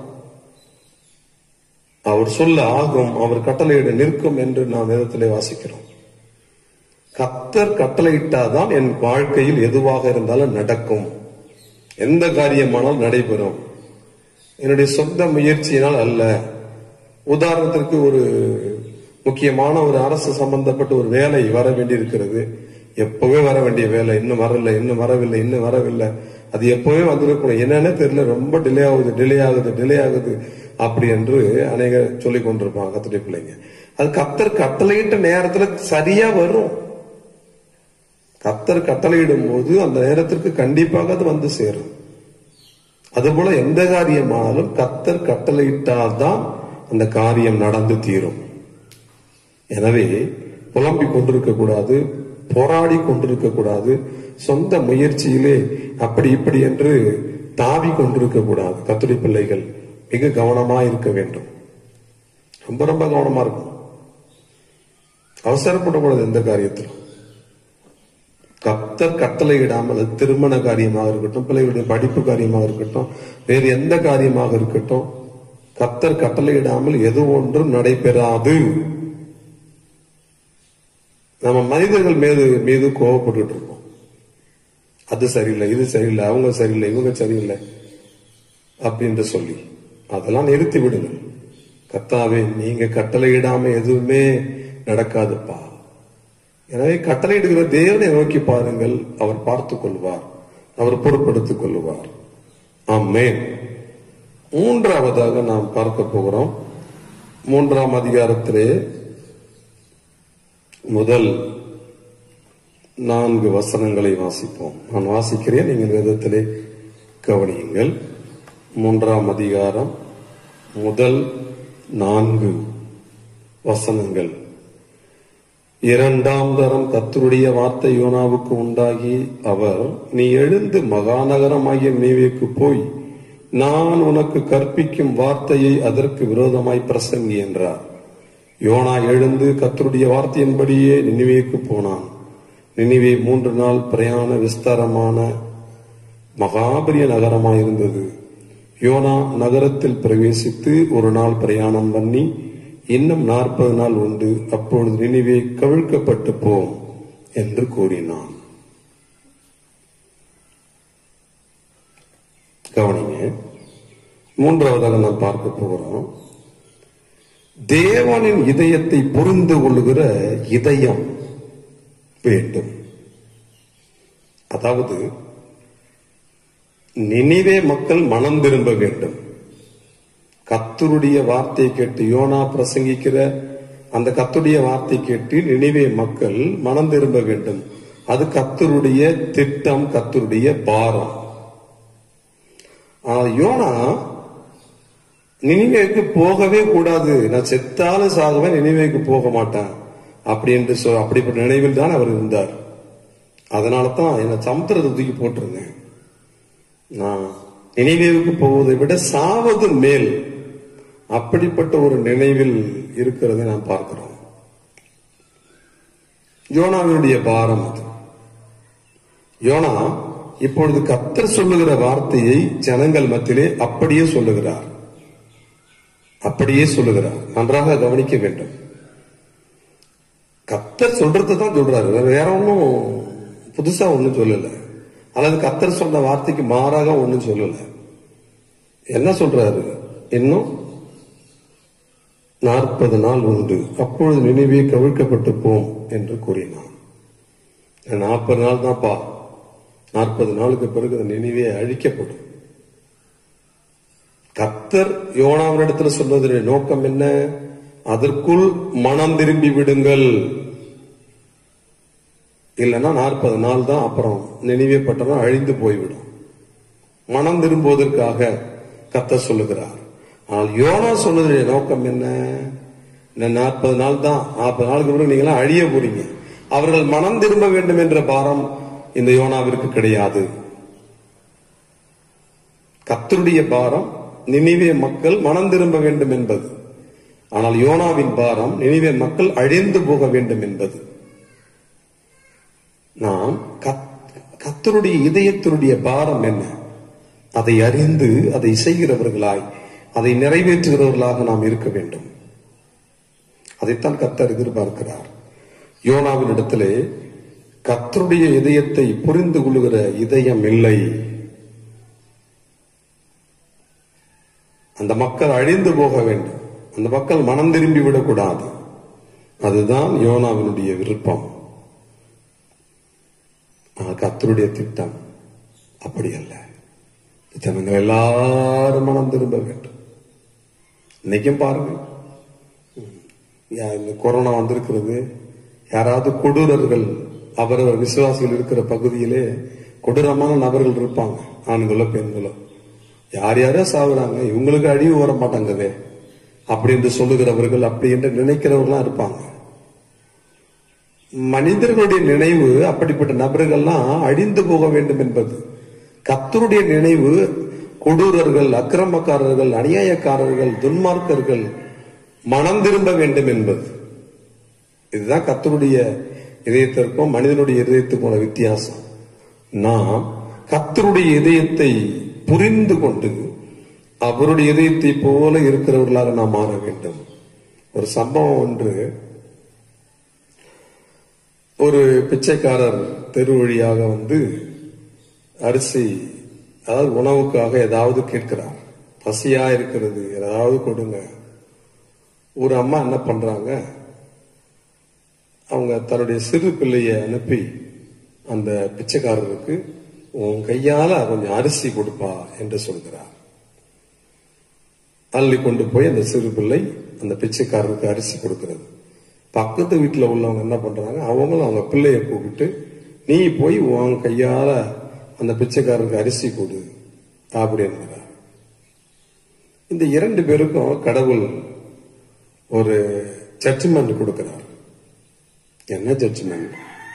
[SPEAKER 6] அவர் சொல்ல ஆகும் அவர் கட்டளையிட நிற்கும் என்று நாம் வேதத்திலே வாசிக்கிறோம் கத்தர் கட்டளையிட்டாதான் என் வாழ்க்கையில் எதுவாக இருந்தாலும் நடக்கும் எந்த காரியமானாலும் நடைபெறும் என்னுடைய சொந்த முயற்சியினால் அல்ல உதாரணத்திற்கு ஒரு முக்கியமான ஒரு அரசு சம்பந்தப்பட்ட ஒரு வேலை வர வேண்டியிருக்கிறது எப்பவே வர வேண்டிய வேலை இன்னும் வரல இன்னும் வரவில்லை இன்னும் வரவில்லை அது எப்பவே வந்திருக்கணும் என்னன்னு தெரியல ரொம்ப டிலே ஆகுது டிலே ஆகுது டிலே ஆகுது அப்படி என்று அநேக சொல்லிக் கொண்டிருப்பாங்க கத்துடைய பிள்ளைங்க அது கத்தர் கட்டளையிட்ட நேரத்துல சரியா வரும் கத்தர் கட்டளையிடும் போது அந்த நேரத்திற்கு கண்டிப்பாக அது வந்து சேரும் அதுபோல எந்த காரியமானாலும் கத்தர் கட்டளையிட்டால்தான் அந்த காரியம் நடந்து தீரும் எனவே புலம்பிக் கொண்டிருக்க கூடாது போராடி கொண்டிருக்க கூடாது சொந்த முயற்சியிலே அப்படி இப்படி என்று தாவி கொண்டிருக்க கூடாது கத்துடைய பிள்ளைகள் மிக கவனமா இருக்க வேண்டும் ரொம்ப ரொம்ப கவனமா இருக்கும் அவசரப்படக்கூடாது எந்த காரியத்திலும் கத்தர் கட்டளையிடாமல் அது திருமண காரியமாக இருக்கட்டும் பிள்ளைகளுடைய படிப்பு காரியமாக இருக்கட்டும் வேறு எந்த காரியமாக இருக்கட்டும் கத்தர் கட்டளையிடாமல் எது ஒன்றும் நடைபெறாது நம்ம மனிதர்கள் மீது மீது கோவப்பட்டுட்டு இருக்கோம் அது சரியில்லை இது சரியில்லை அவங்க சரியில்லை இவங்க சரியில்லை அப்படின்னு சொல்லி அதெல்லாம் நிறுத்தி விடுங்கள் கத்தாவே நீங்க கட்டளையிடாம எதுவுமே நடக்காதுப்பா எனவே கட்டளையிடுகிற தேவனை நோக்கி பாருங்கள் அவர் பார்த்துக் கொள்வார் அவர் பொறுப்படுத்திக் கொள்வார் ஆமென் மூன்றாவதாக நாம் பார்க்க போகிறோம் மூன்றாம் அதிகாரத்திலே முதல் நான்கு வசனங்களை வாசிப்போம் நான் வாசிக்கிறேன் நீங்கள் வேதத்திலே கவனியுங்கள் மூன்றாம் அதிகாரம் முதல் நான்கு வசனங்கள் இரண்டாம் தரம் கத்தருடைய வார்த்தை யோனாவுக்கு உண்டாகி அவர் நீ எழுந்து மகாநகரமாகிய நினைவேக்கு போய் நான் உனக்கு கற்பிக்கும் வார்த்தையை அதற்கு விரோதமாய் பிரசங்கி என்றார் யோனா எழுந்து கத்தருடைய வார்த்தையின்படியே நினைவேக்கு போனான் நினைவே மூன்று நாள் பிரயாண விஸ்தாரமான மகாபரிய நகரமாயிருந்தது யோனா நகரத்தில் பிரவேசித்து ஒரு நாள் பிரயாணம் பண்ணி இன்னும் நாற்பது நாள் உண்டு அப்பொழுது நினைவே கவிழ்க்கப்பட்டு போம் என்று கூறினான் கவனிங்க மூன்றாவதாக நாம் பார்க்க போகிறோம் தேவனின் இதயத்தை புரிந்து கொள்ளுகிற இதயம் வேண்டும் அதாவது நினைவே மக்கள் மனம் திரும்ப வேண்டும் கத்தருடைய வார்த்தையை கேட்டு யோனா பிரசங்கிக்கிற அந்த கத்துடைய வார்த்தை கேட்டு நினைவே மக்கள் மனம் திரும்ப வேண்டும் அது கத்தருடைய திட்டம் கத்தருடைய பாரம் ஆனா, யோனா நினைவேக்கு போகவே கூடாது நான் செத்தாலும் சாகுவேன் நினைவேக்கு போக மாட்டேன் அப்படி என்று சொல் அப்படிப்பட்ட நினைவில் தான் அவர் இருந்தார் அதனால தான் என்னை சமுத்திரத்தை தூக்கி போட்டிருங்க நான் நினைவேவுக்கு போவதை விட சாவது மேல் அப்படிப்பட்ட ஒரு நினைவில் இருக்கிறதை நாம் பார்க்கிறோம் யோனாவினுடைய பாரம் அது யோனா இப்பொழுது கத்தர் சொல்லுகிற வார்த்தையை ஜனங்கள் மத்தியிலே அப்படியே சொல்லுகிறார் அப்படியே சொல்லுகிறார் நன்றாக கவனிக்க வேண்டும் கத்தர் சொல்றதை தான் சொல்றாரு வேற வேற ஒன்றும் புதுசா ஒன்றும் சொல்லல அல்லது கத்தர் சொன்ன வார்த்தைக்கு மாறாக ஒன்றும் சொல்லல என்ன சொல்றாரு இன்னும் நாற்பது நாள் உண்டு அப்பொழுது நினைவே கவிழ்க்கப்பட்டு போம் என்று கூறினான் நாற்பது நாள் தான்ப்பா நாற்பது நாளுக்கு பிறகு அந்த நினைவே அழிக்கப்படும் கத்தர் யோனாவினிடத்துல சொன்னதுடைய நோக்கம் என்ன அதற்குள் மனம் திரும்பி விடுங்கள் இல்லைன்னா நாற்பது நாள் தான் அப்புறம் நினைவே பட்டணம் அழிந்து போய்விடும் மனம் திரும்புவதற்காக கத்தர் சொல்லுகிறார் ஆனால் யோனா சொன்னதுடைய நோக்கம் என்ன இன்னும் நாற்பது நாள் தான் நாற்பது நாளுக்கு பிறகு நீங்களாம் அழிய போறீங்க அவர்கள் மனம் திரும்ப வேண்டும் என்ற பாரம் இந்த யோனாவிற்கு கிடையாது கத்தருடைய பாரம் நினைவே மக்கள் மனம் திரும்ப வேண்டும் என்பது ஆனால் யோனாவின் பாரம் நினைவே மக்கள் அழிந்து போக வேண்டும் என்பது நாம் கத்- கர்த்தருடைய இதயத்தினுடைய பாரம் என்ன அதை அறிந்து அதை செய்கிறவர்களாய் அதை நிறைவேற்றுகிறவர்களாக நாம் இருக்க வேண்டும் அதைத்தான் கத்தர் எதிர்பார்க்கிறார் யோனாவின் இடத்திலே கத்தருடைய இதயத்தை புரிந்து கொள்ளுகிற இதயம் இல்லை அந்த மக்கள் அழிந்து போக வேண்டும் அந்த மக்கள் மனம் திரும்பி விடக்கூடாது அதுதான் யோனாவினுடைய விருப்பம் ஆனால் கர்த்தருடைய திட்டம் அப்படி அல்ல ஜனங்கள் எல்லாரும் மனம் திரும்ப வேண்டும் இன்னைக்கும் பாருங்க ம், யா- இந்த கொரோனா வந்திருக்கிறது யாராவது கொடூரர்கள் அவரவர் விசுவாசிகள் இருக்கிற பகுதியிலே கொடூரமான நபர்கள் இருப்பாங்க ஆண்களோ பெண்களோ யார் யாரோ சாகுறாங்க இவங்களுக்கு அழிவு வர மாட்டாங்கதே அப்படி என்று சொல்லுகிறவர்கள் அப்படி என்று நினைக்கிறவர்களாம் இருப்பாங்க மனிதர்களுடைய நினைவு அப்படிப்பட்ட நபர்கள்லாம் அழிந்து போக வேண்டும் என்பது கத்தருடைய நினைவு கொடூரர்கள் அக்கிரமக்காரர்கள் அநியாயக்காரர்கள் துன்மார்க்கர்கள் மனம் திரும்ப வேண்டும் என்பது இதுதான் கத்தருடைய இதயத்திற்கும் மனிதனுடைய இதயத்துக்கும் உள்ள வித்தியாசம் நாம் கத்தருடைய இதயத்தை புரிந்து கொண்டு அவருடைய இதயத்தை போல இருக்கிறவர்களாக நாம் மாற வேண்டும் ஒரு சம்பவம் ஒன்று ஒரு பிச்சைக்காரர் தெரு வழியாக வந்து அரிசி அதாவது உணவுக்காக ஏதாவது கேட்கிறார் பசியா இருக்கிறது ஏதாவது கொடுங்க ஒரு அம்மா என்ன பண்றாங்க அவங்க தன்னுடைய சிறு பிள்ளைய அனுப்பி அந்த பிச்சைக்காரருக்கு உன் கையால கொஞ்சம் அரிசி கொடுப்பா என்று சொல்கிறார் அள்ளி கொண்டு போய் அந்த சிறு பிள்ளை அந்த பிச்சைக்காரருக்கு அரிசி கொடுக்கிறது பக்கத்து வீட்டுல உள்ளவங்க என்ன பண்றாங்க அவங்களும் அவங்க பிள்ளைய கூப்பிட்டு நீ போய் உன் கையால அந்த பிச்சைக்காரருக்கு அரிசி கொடு அப்படின்னுகிறார் இந்த இரண்டு பேருக்கும் கடவுள் ஒரு ஜட்ஜ்மெண்ட் கொடுக்கிறார் என்ன ஜட்ஜ்மெண்ட்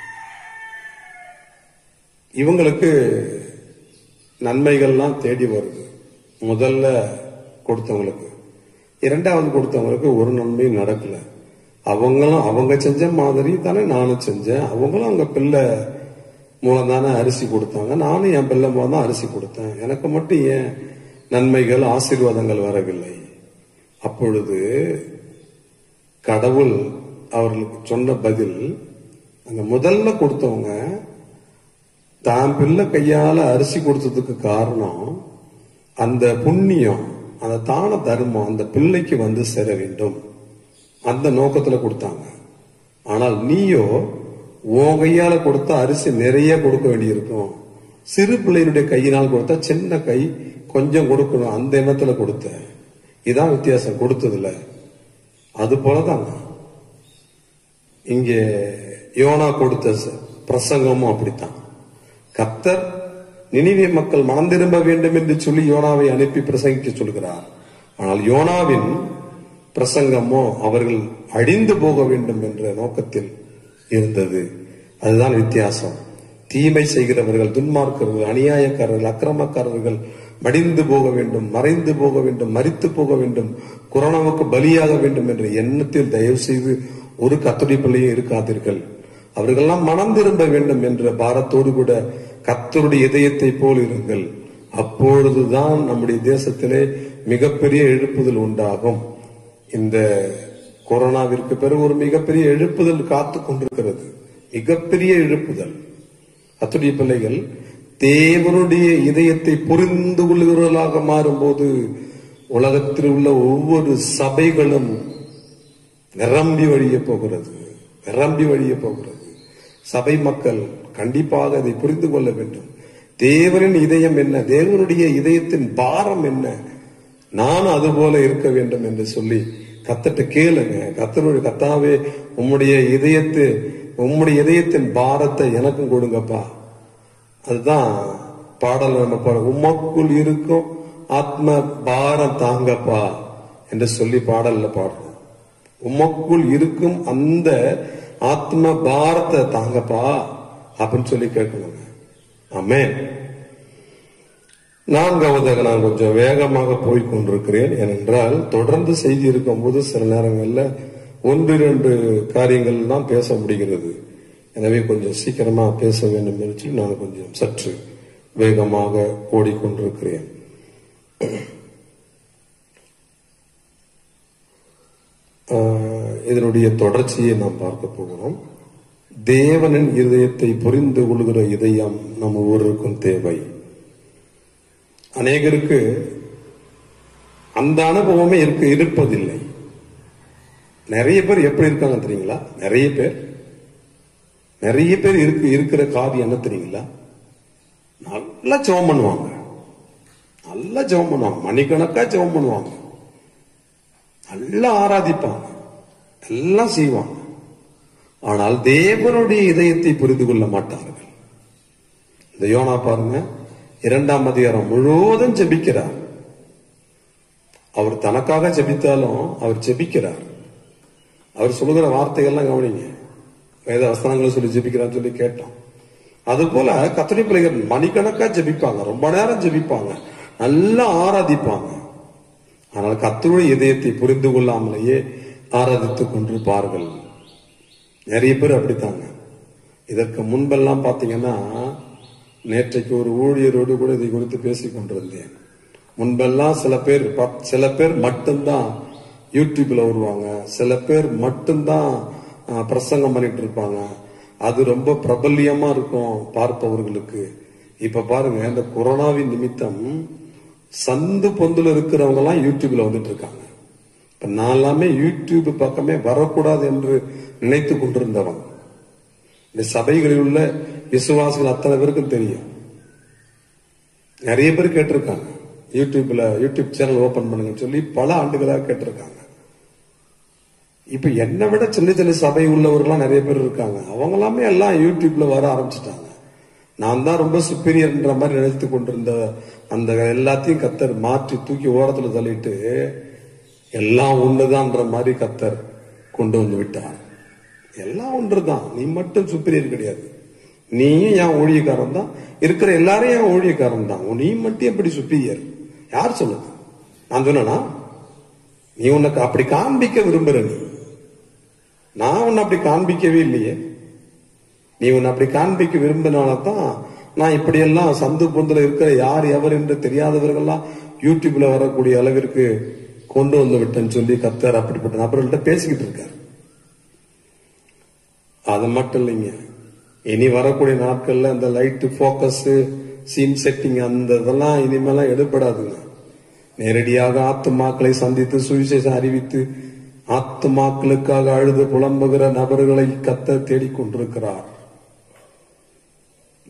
[SPEAKER 6] இவங்களுக்கு நன்மைகள்லாம் தேடி வருது முதல்ல கொடுத்தவங்களுக்கு இரண்டாவது கொடுத்தவங்களுக்கு ஒரு நன்மையும் நடக்கல அவங்களும் அவங்க செஞ்ச மாதிரி தானே நானும் செஞ்சேன் அவங்களும் அவங்க பிள்ளை மூலம் தானே அரிசி கொடுத்தாங்க நானும் என் பிள்ளை மூலம் தான் அரிசி கொடுத்தேன் எனக்கு மட்டும் ஏன் நன்மைகள் ஆசீர்வாதங்கள் வரவில்லை அப்பொழுது கடவுள் அவர்களுக்கு சொன்ன பதில் அந்த முதல்ல கொடுத்தவங்க தான் பிள்ளை கையால அரிசி கொடுத்ததுக்கு காரணம் அந்த புண்ணியம் அந்த தான தர்மம் அந்த பிள்ளைக்கு வந்து சேர வேண்டும் அந்த நோக்கத்துல கொடுத்தாங்க ஆனால் நீயோ உன் கையால கொடுத்தா அரிசி நிறைய கொடுக்க வேண்டியிருக்கும் சிறு பிள்ளையினுடைய கையினால் கொடுத்தா சின்ன கை கொஞ்சம் கொடுக்கணும் அந்த எண்ணத்துல கொடுத்த இதான் வித்தியாசம் கொடுத்ததுல அது போலதான் இங்கே யோனா கொடுத்த ச- பிரசங்கமும் அப்படித்தான் கத்தர் நினிவே மக்கள் மனம் திரும்ப வேண்டும் என்று சொல்லி யோனாவை அனுப்பி பிரசங்கிக்க சொல்கிறார் ஆனால் யோனாவின் பிரசங்கமோ அவர்கள் அழிந்து போக வேண்டும் என்ற நோக்கத்தில் இருந்தது அதுதான் வித்தியாசம் தீமை செய்கிறவர்கள் துன்மார்க்கர்கள் அநியாயக்காரர்கள் அக்கிரமக்காரர்கள் மடிந்து போக வேண்டும் மறைந்து போக வேண்டும் மரித்து போக வேண்டும் கொரோனாவுக்கு பலியாக வேண்டும் என்ற எண்ணத்தில் தயவு செய்து ஒரு கத்தடி பிள்ளையும் இருக்காதீர்கள் அவர்களெல்லாம் மனம் திரும்ப வேண்டும் என்ற பாரத்தோடு கூட கத்தருடைய இதயத்தை போல் இருங்கள் அப்பொழுதுதான் நம்முடைய தேசத்திலே மிகப்பெரிய எழுப்புதல் உண்டாகும் இந்த கொரோனாவிற்கு பிறகு ஒரு மிகப்பெரிய எழுப்புதல் காத்து கொண்டிருக்கிறது மிகப்பெரிய எழுப்புதல் அத்துடைய பிள்ளைகள் தேவனுடைய இதயத்தை புரிந்து கொள்கிறவர்களாக மாறும்போது உலகத்தில் உள்ள ஒவ்வொரு சபைகளும் நிரம்பி வழிய போகிறது நிரம்பி வழிய போகிறது சபை மக்கள் கண்டிப்பாக அதை புரிந்து கொள்ள வேண்டும் தேவனின் இதயம் என்ன தேவனுடைய இதயத்தின் பாரம் என்ன நான் அதுபோல இருக்க வேண்டும் என்று சொல்லி கத்தட்ட கேளுங்க கத்தருடைய கத்தாவே உம்முடைய இதயத்து உம்முடைய இதயத்தின் பாரத்தை எனக்கும் கொடுங்கப்பா அதுதான் பாடல் நம்ம பாட உமக்குள் இருக்கும் ஆத்ம பாரம் தாங்கப்பா என்று சொல்லி பாடல்ல பாடுறோம் உமக்குள் இருக்கும் அந்த ஆத்ம பாரத்தை தாங்கப்பா அப்படின்னு சொல்லி கேட்கணுங்க ஆமென் நான்காவதாக நான் கொஞ்சம் வேகமாக போய் கொண்டிருக்கிறேன் ஏனென்றால் தொடர்ந்து செய்தி இருக்கும்போது சில நேரங்கள்ல ஒன்று இரண்டு காரியங்கள் தான் பேச முடிகிறது எனவே கொஞ்சம் சீக்கிரமா பேச வேண்டும் என்று சொல்லி நான் கொஞ்சம் சற்று வேகமாக ஓடிக்கொண்டிருக்கிறேன் ஆஹ், இதனுடைய தொடர்ச்சியை நாம் பார்க்க போகிறோம் தேவனின் இதயத்தை புரிந்து கொள்கிற இதயம் நம்ம ஒவ்வொருவருக்கும் தேவை அநேகருக்கு அந்த அனுபவமே இருக்க இருப்பதில்லை நிறைய பேர் எப்படி இருக்காங்க தெரியுங்களா நிறைய பேர் நிறைய பேர் இருக்கு இருக்கிற காரியம் என்ன தெரியுங்களா நல்லா ஜெபம் பண்ணுவாங்க நல்லா ஜெபம் பண்ணுவாங்க மணிக்கணக்கா ஜெபம் பண்ணுவாங்க நல்லா ஆராதிப்பாங்க எல்லாம் செய்வாங்க ஆனால் தேவனுடைய இதயத்தை புரிந்து கொள்ள மாட்டார்கள் இந்த யோனா பாருங்க இரண்டாம் அதிகாரம் முழுவதும் ஜெபிக்கிறார் அவர் தனக்காக ஜெபித்தாலும் அவர் ஜெபிக்கிறார் அவர் சொல்லுகிற வார்த்தைகள்லாம் கவனிங்க வேத வசனங்களை சொல்லி ஜெபிக்கிறான்னு சொல்லி கேட்டோம் அது போல கத்தரி பிள்ளைகள் மணிக்கணக்கா ஜெபிப்பாங்க ரொம்ப நேரம் ஜெபிப்பாங்க நல்லா ஆராதிப்பாங்க ஆனால் கத்தருடைய இதயத்தை புரிந்து கொள்ளாமலேயே ஆராதித்துக் கொண்டிருப்பார்கள் நிறைய பேர் அப்படித்தாங்க இதற்கு முன்பெல்லாம் பாத்தீங்கன்னா நேற்றைக்கு ஒரு ஊழியரோடு கூட இதை குறித்து பேசிக் கொண்டிருந்தேன் முன்பெல்லாம் சில பேர் பத்- சில பேர் மட்டும்தான் யூடியூப்ல வருவாங்க சில பேர் மட்டும்தான் ஆ, பிரசங்கம் பண்ணிட்டு இருப்பாங்க அது ரொம்ப பிரபல்யமா இருக்கும் பார்ப்பவர்களுக்கு இப்ப பாருங்க இந்த கொரோனாவின் நிமித்தம் சந்து பொந்துல இருக்கிறவங்க எல்லாம் யூடியூப்ல வந்துட்டு இருக்காங்க இப்ப நான் எல்லாமே யூடியூப் பக்கமே வரக்கூடாது என்று நினைத்து கொண்டிருந்தவன் இந்த சபைகளில் உள்ள விசுவாசிகள் அத்தனை பேருக்கும் தெரியும் நிறைய பேர் கேட்டிருக்காங்க யூடியூப்ல யூடியூப் சேனல் ஓபன் பண்ணுங்கன்னு சொல்லி பல ஆண்டுகளாக கேட்டிருக்காங்க இப்ப என்னை விட சின்ன சின்ன சபை உள்ளவர்கள்லாம் நிறைய பேர் இருக்காங்க அவங்க எல்லாமே எல்லாம் யூடியூப்ல வர ஆரம்பிச்சிட்டாங்க நான் தான் ரொம்ப சுப்பீரியர்ன்ற மாதிரி நினைத்து கொண்டிருந்த அந்த எல்லாத்தையும் கத்தர் மாற்றி தூக்கி ஓரத்துல தள்ளிட்டு எல்லாம் ஒண்ணுதான்ற மாதிரி கத்தர் கொண்டு வந்து விட்டார் எல்லாம் ஒன்றுதான் நீ மட்டும் சுப்பீரியர் கிடையாது நீயும் என் ஊழியக்காரன் தான் இருக்கிற எல்லாரும் என் ஊழியக்காரன் தான் நீ மட்டும் எப்படி சுப்பீரியர் யார் சொல்லுது நான் சொன்னா நீ உனக்கு அப்படி காண்பிக்க விரும்புற நீ நான் உன்னை அப்படி காண்பிக்கவே இல்லையே நீ உன்னை அப்படி காண்பிக்க விரும்பினால தான் நான் இப்படியெல்லாம் சந்து பொந்துல இருக்கிற யார் எவர் என்று தெரியாதவர்கள்லாம் யூடியூப்ல வரக்கூடிய அளவிற்கு கொண்டு வந்து விட்டேன்னு சொல்லி கத்தார் அப்படிப்பட்ட நபர்கள்ட்ட பேசிக்கிட்டு இருக்காரு அது மட்டும் இல்லைங்க இனி வரக்கூடிய நாட்கள்ல இந்த லைட் போக்கஸ் சீன் செட்டிங் அந்த இதெல்லாம் இனிமேலாம் எடுபடாதுங்க நேரடியாக ஆத்துமாக்களை சந்தித்து சுவிசேஷம் அறிவித்து ஆத்துமாக்களுக்காக அழுது புலம்புகிற நபர்களை கத்த தேடிக்கொண்டிருக்கிறார்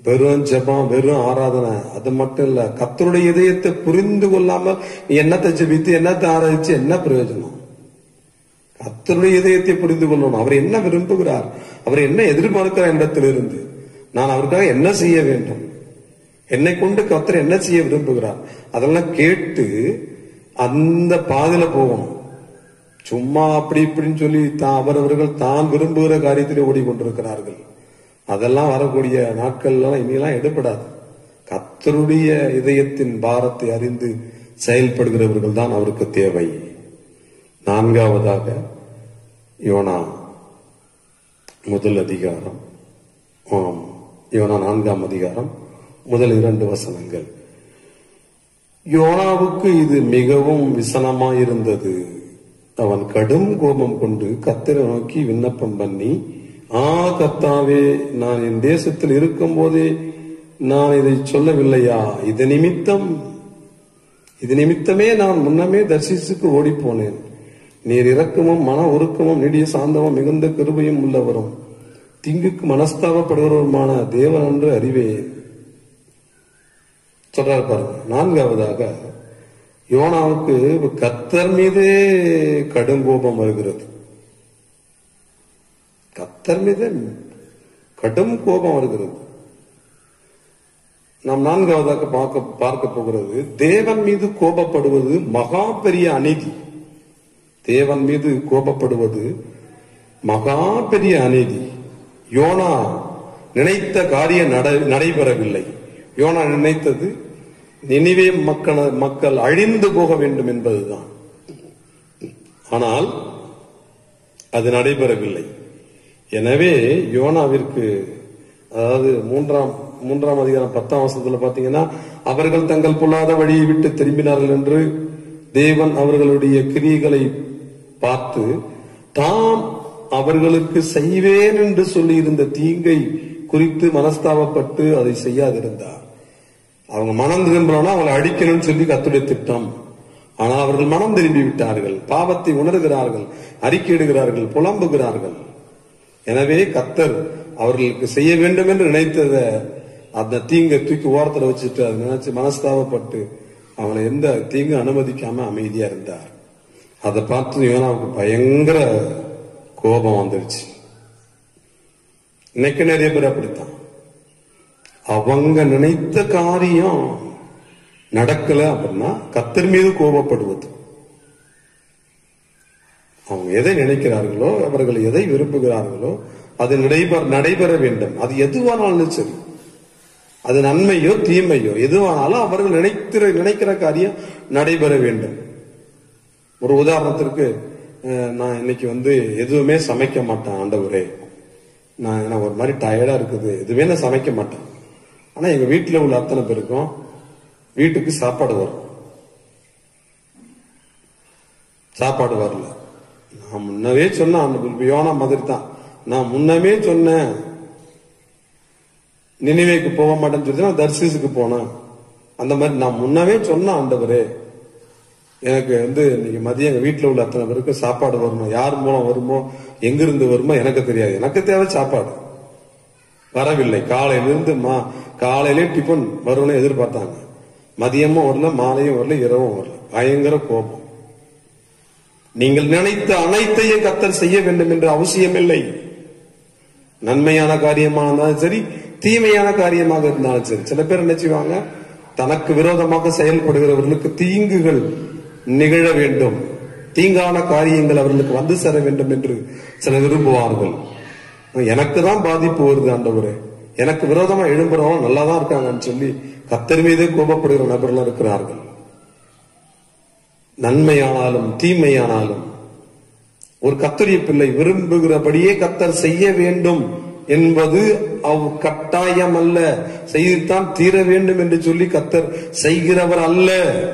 [SPEAKER 6] வெறும் ஜெபம் வெறும் ஆராதனை அது மட்டும் இல்ல கத்தருடைய இதயத்தை புரிந்து கொள்ளாமல் நீ என்னத்தை ஜெபித்து என்னத்தை ஆராதிச்சு என்ன பிரயோஜனம் கத்தருடைய இதயத்தை புரிந்து கொள்ளணும் அவர் என்ன விரும்புகிறார் அவர் என்ன எதிர்பார்க்கிறார் இடத்திலிருந்து நான் அவருக்காக என்ன செய்ய வேண்டும் என்னை கொண்டு கத்தர் என்ன செய்ய விரும்புகிறார் அதெல்லாம் கேட்டு அந்த பாதையில போகணும் சும்மா அப்படி இப்படின்னு சொல்லி தான் அவரவர்கள் தான் விரும்புகிற காரியத்திலே ஓடிக்கொண்டிருக்கிறார்கள் அதெல்லாம் வரக்கூடிய நாட்கள்லாம் இனியெல்லாம் எடுபடாது கத்தருடைய இதயத்தின் பாரத்தை அறிந்து செயல்படுகிறவர்கள் தான் அவருக்கு தேவை நான்காவதாக யோனா முதல் அதிகாரம் ஆம், யோனா நான்காம் அதிகாரம் முதல் இரண்டு வசனங்கள் யோனாவுக்கு இது மிகவும் விசனமாயிருந்தது அவன் கடும் கோபம் கொண்டு கத்தரை நோக்கி விண்ணப்பம் பண்ணி ஆ கத்தாவே நான் என் தேசத்தில் இருக்கும் போதே நான் இதை சொல்லவில்லையா இது நிமித்தம் இது நிமித்தமே நான் முன்னமே தர்சிசுக்கு ஓடிப் போனேன் நீர் இரக்கமும் மன உருக்கமும் நெடிய சாந்தமும் மிகுந்த கிருபையும் உள்ளவரும் தீங்குக்கு மனஸ்தாபப்படுகிறவருமான தேவன் என்று அறிவேன் சொல்றாரு பாருங்க நான்காவதாக யோனாவுக்கு கத்தர் மீதே கடும் கோபம் வருகிறது கத்தர் மீதே கடும் கோபம் வருகிறது நாம் நான்காவதாக பார்க்க பார்க்க போகிறது தேவன் மீது கோபப்படுவது மகா பெரிய அநீதி தேவன் மீது கோபப்படுவது மகா பெரிய அநீதி யோனா நினைத்த காரியம் நட- நடைபெறவில்லை யோனா நினைத்தது நினைவே மக்கள் மக்கள் அழிந்து போக வேண்டும் என்பதுதான் ஆனால் அது நடைபெறவில்லை எனவே யோனாவிற்கு அதாவது மூன்றாம் மூன்றாம் அதிகாரம் பத்தாம் வருஷத்துல பாத்தீங்கன்னா அவர்கள் தங்கள் பொல்லாத வழியை விட்டு திரும்பினார்கள் என்று தேவன் அவர்களுடைய கிரியைகளை பார்த்து தாம் அவர்களுக்கு செய்வேன் என்று சொல்லி இருந்த தீங்கை குறித்து மனஸ்தாபப்பட்டு அதை செய்யாதிருந்தார் அவங்க மனம் திரும்பலன்னா அவங்களை அடிக்கணும்னு சொல்லி கத்துடைய திட்டம் ஆனால் அவர்கள் மனம் திரும்பி விட்டார்கள் பாவத்தை உணர்கிறார்கள் அறிக்கையிடுகிறார்கள் புலம்புகிறார்கள் எனவே கத்தர் அவர்களுக்கு செய்ய வேண்டும் என்று நினைத்தத அந்த தீங்கை தூக்கி ஓரத்துல வச்சுட்டு அதை நினைச்சு மனஸ்தாபப்பட்டு அவனை எந்த தீங்கு அனுமதிக்காம அமைதியா இருந்தார் அதை பார்த்து யோனாவுக்கு பயங்கர கோபம் வந்துருச்சு இன்னைக்கு நிறைய பேர் அப்படித்தான் அவங்க நினைத்த காரியம் நடக்கல அப்படின்னா கத்தர் மீது கோபப்படுவது அவங்க எதை நினைக்கிறார்களோ அவர்கள் எதை விரும்புகிறார்களோ அது நடைபெற நடைபெற வேண்டும் அது எதுவானாலும் சரி அது நன்மையோ தீமையோ எதுவானாலும் அவர்கள் நினைக்கிற நினைக்கிற காரியம் நடைபெற வேண்டும் ஒரு உதாரணத்திற்கு அஹ், நான் இன்னைக்கு வந்து எதுவுமே சமைக்க மாட்டேன் ஆண்டவரே நான் எனக்கு ஒரு மாதிரி டயர்டா இருக்குது எதுவுமே நான் சமைக்க மாட்டேன் ஆனா எங்க வீட்டுல உள்ள அத்தனை பேருக்கும் வீட்டுக்கு சாப்பாடு வரும் சாப்பாடு வரல நான் முன்னவே சொன்னேன் அந்த யோனா மாதிரி தான் நான் முன்னமே சொன்னேன் நினைவேக்கு போக மாட்டேன்னு சொல்லி நான் தர்சீஸுக்கு போனேன் அந்த மாதிரி நான் முன்னவே சொன்னேன் ஆண்டவரே எனக்கு வந்து இன்னைக்கு மதியம் எங்க வீட்டுல உள்ள அத்தனை பேருக்கு சாப்பாடு வரணும் யார் மூலம் வருமோ எங்கிருந்து வருமோ எனக்கு தெரியாது எனக்கு தேவை சாப்பாடு வரவில்லை காலையிலிருந்து மா காலையிலே டிஃபன் வரும்னு எதிர்பார்த்தாங்க மதியமும் வரல மாலையும் வரல இரவும் வரல பயங்கர கோபம் நீங்கள் நினைத்த அனைத்தையும் கத்தர் செய்ய வேண்டும் என்ற அவசியமில்லை நன்மையான காரியமாக இருந்தாலும் சரி தீமையான காரியமாக இருந்தாலும் சரி சில பேர் என்ன செய்வாங்க தனக்கு விரோதமாக செயல்படுகிறவர்களுக்கு தீங்குகள் நிகழ வேண்டும் தீங்கான காரியங்கள் அவர்களுக்கு வந்து சேர வேண்டும் என்று சில விரும்புவார்கள் எனக்கு தான் பாதிப்பு வருது ஆண்டவரே எனக்கு விரோதமா எழும்புறவங்க நல்லா தான் இருக்காங்கன்னு சொல்லி கத்தர் மீதே கோபப்படுகிற நபர்கள் இருக்கிறார்கள் நன்மையானாலும் தீமையானாலும் ஒரு கத்தரிய பிள்ளை விரும்புகிறபடியே கத்தர் செய்ய வேண்டும் என்பது அவ் கட்டாயம் அல்ல செய்துத்தான் தீர வேண்டும் என்று சொல்லி கத்தர் செய்கிறவர் அல்ல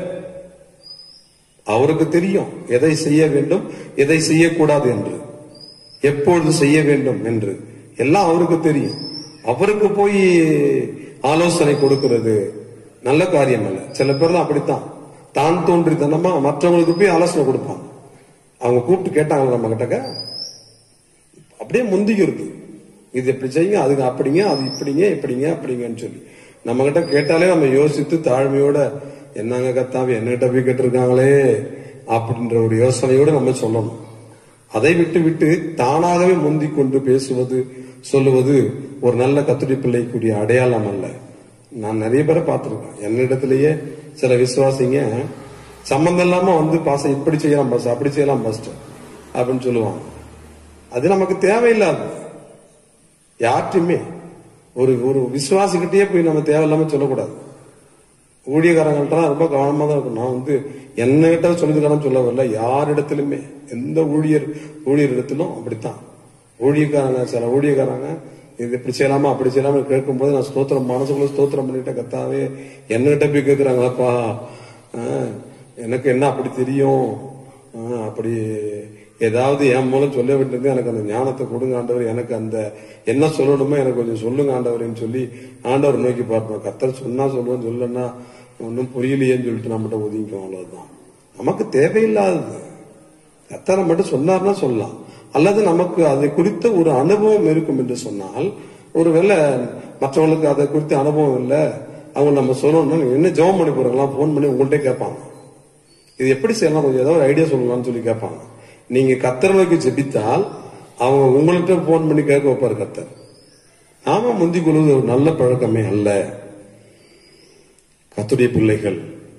[SPEAKER 6] அவருக்கு தெரியும் எதை செய்ய வேண்டும் எதை செய்யக்கூடாது என்று எப்பொழுது செய்ய வேண்டும் என்று எல்லாம் அவருக்கு தெரியும் அவருக்கு போய் ஆலோசனை கொடுக்கிறது நல்ல காரியம் அல்ல சில பேர்லாம் அப்படித்தான் தான் தோன்றித்தனமா மற்றவங்களுக்கு போய் ஆலோசனை கொடுப்பாங்க அவங்க கூப்பிட்டு கேட்டாங்க நம்ம கிட்டக்க அப்படியே முந்திக்கிறது இது இப்படி செய்யுங்க அதுக்கு அப்படிங்க அது இப்படிங்க இப்படிங்க அப்படிங்கன்னு சொல்லி நம்ம கிட்ட கேட்டாலே நம்ம யோசித்து தாழ்மையோட என்னங்க கத்தாவி என்னகிட்ட போய் கேட்டிருக்காங்களே அப்படின்ற ஒரு யோசனையோட நம்ம சொல்லணும் அதை விட்டு விட்டு தானாகவே முந்திக் கொண்டு பேசுவது சொல்லுவது ஒரு நல்ல கத்துடி பிள்ளைக்குரிய அடையாளம் அல்ல நான் நிறைய பேரை பார்த்திருக்கேன் என்னிடத்திலேயே சில விசுவாசிங்க சம்பந்தம் இல்லாம வந்து பாச இப்படி செய்யலாம் பாஸ் அப்படி செய்யலாம் பாஸ்டர் அப்படின்னு சொல்லுவாங்க அது நமக்கு தேவையில்லாது யார்ட்டுமே ஒரு ஒரு விசுவாசிக்கிட்டே போய் நம்ம தேவையில்லாம சொல்லக்கூடாது ஊழியக்காரங்கள்ட்ட ரொம்ப கவனமா தான் இருக்கும் நான் வந்து என்னகிட்ட சொல்லிருக்கானு சொல்ல வரல யாரிடத்திலுமே எந்த ஊழியர் ஊழியர் இடத்திலும் அப்படித்தான் ஊழியக்காரங்க சில ஊழியக்காரங்க இது இப்படி செய்யலாமா அப்படி செய்யலாமா கேட்கும்போது நான் ஸ்தோத்திரம் மனசுக்குள்ள ஸ்தோத்திரம் பண்ணிட்ட கத்தாவே என்னகிட்ட போய் கேட்கிறாங்களாப்பா ஆஹ், எனக்கு என்ன அப்படி தெரியும் ஆஹ், அப்படி ஏதாவது என் மூலம் சொல்ல வேண்டியது எனக்கு அந்த ஞானத்தை கொடுங்க ஆண்டவர் எனக்கு அந்த என்ன சொல்லணுமோ எனக்கு கொஞ்சம் சொல்லுங்க ஆண்டவர்னு சொல்லி ஆண்டவர் நோக்கி பார்ப்போம் கத்தர் சொன்னா சொல்லுவேன் சொல்லன்னா ஒன்றும் புரியலையேன்னு சொல்லிட்டு நம்மகிட்ட ஒதுங்கிக்கும் அவ்வளவுதான் நமக்கு தேவையில்லாதது கத்தரை மட்டும் சொன்னார்னா சொல்லலாம் அல்லது நமக்கு அதை குறித்த ஒரு அனுபவம் இருக்கும் என்று சொன்னால் ஒருவேளை மற்றவங்களுக்கு அதை குறித்த அனுபவம் இல்லை அவங்க நம்ம சொல்லணும்னா நீங்க என்ன ஜெபம் பண்ணி போறாங்களா போன் பண்ணி உங்கள்கிட்ட கேட்பாங்க இது எப்படி செய்யலாம் கொஞ்சம் ஏதாவது ஒரு ஐடியா சொல்லலாம்னு சொல்லி கேட்பாங்க நீங்க கத்தர் நோக்கி ஜெபித்தால் அவங்க உங்கள்கிட்ட போன் பண்ணி கேட்க வைப்பாரு கத்தர் நாம முந்திக் கொள்வது ஒரு நல்ல பழக்கமே அல்ல கத்துடைய பிள்ளைகள்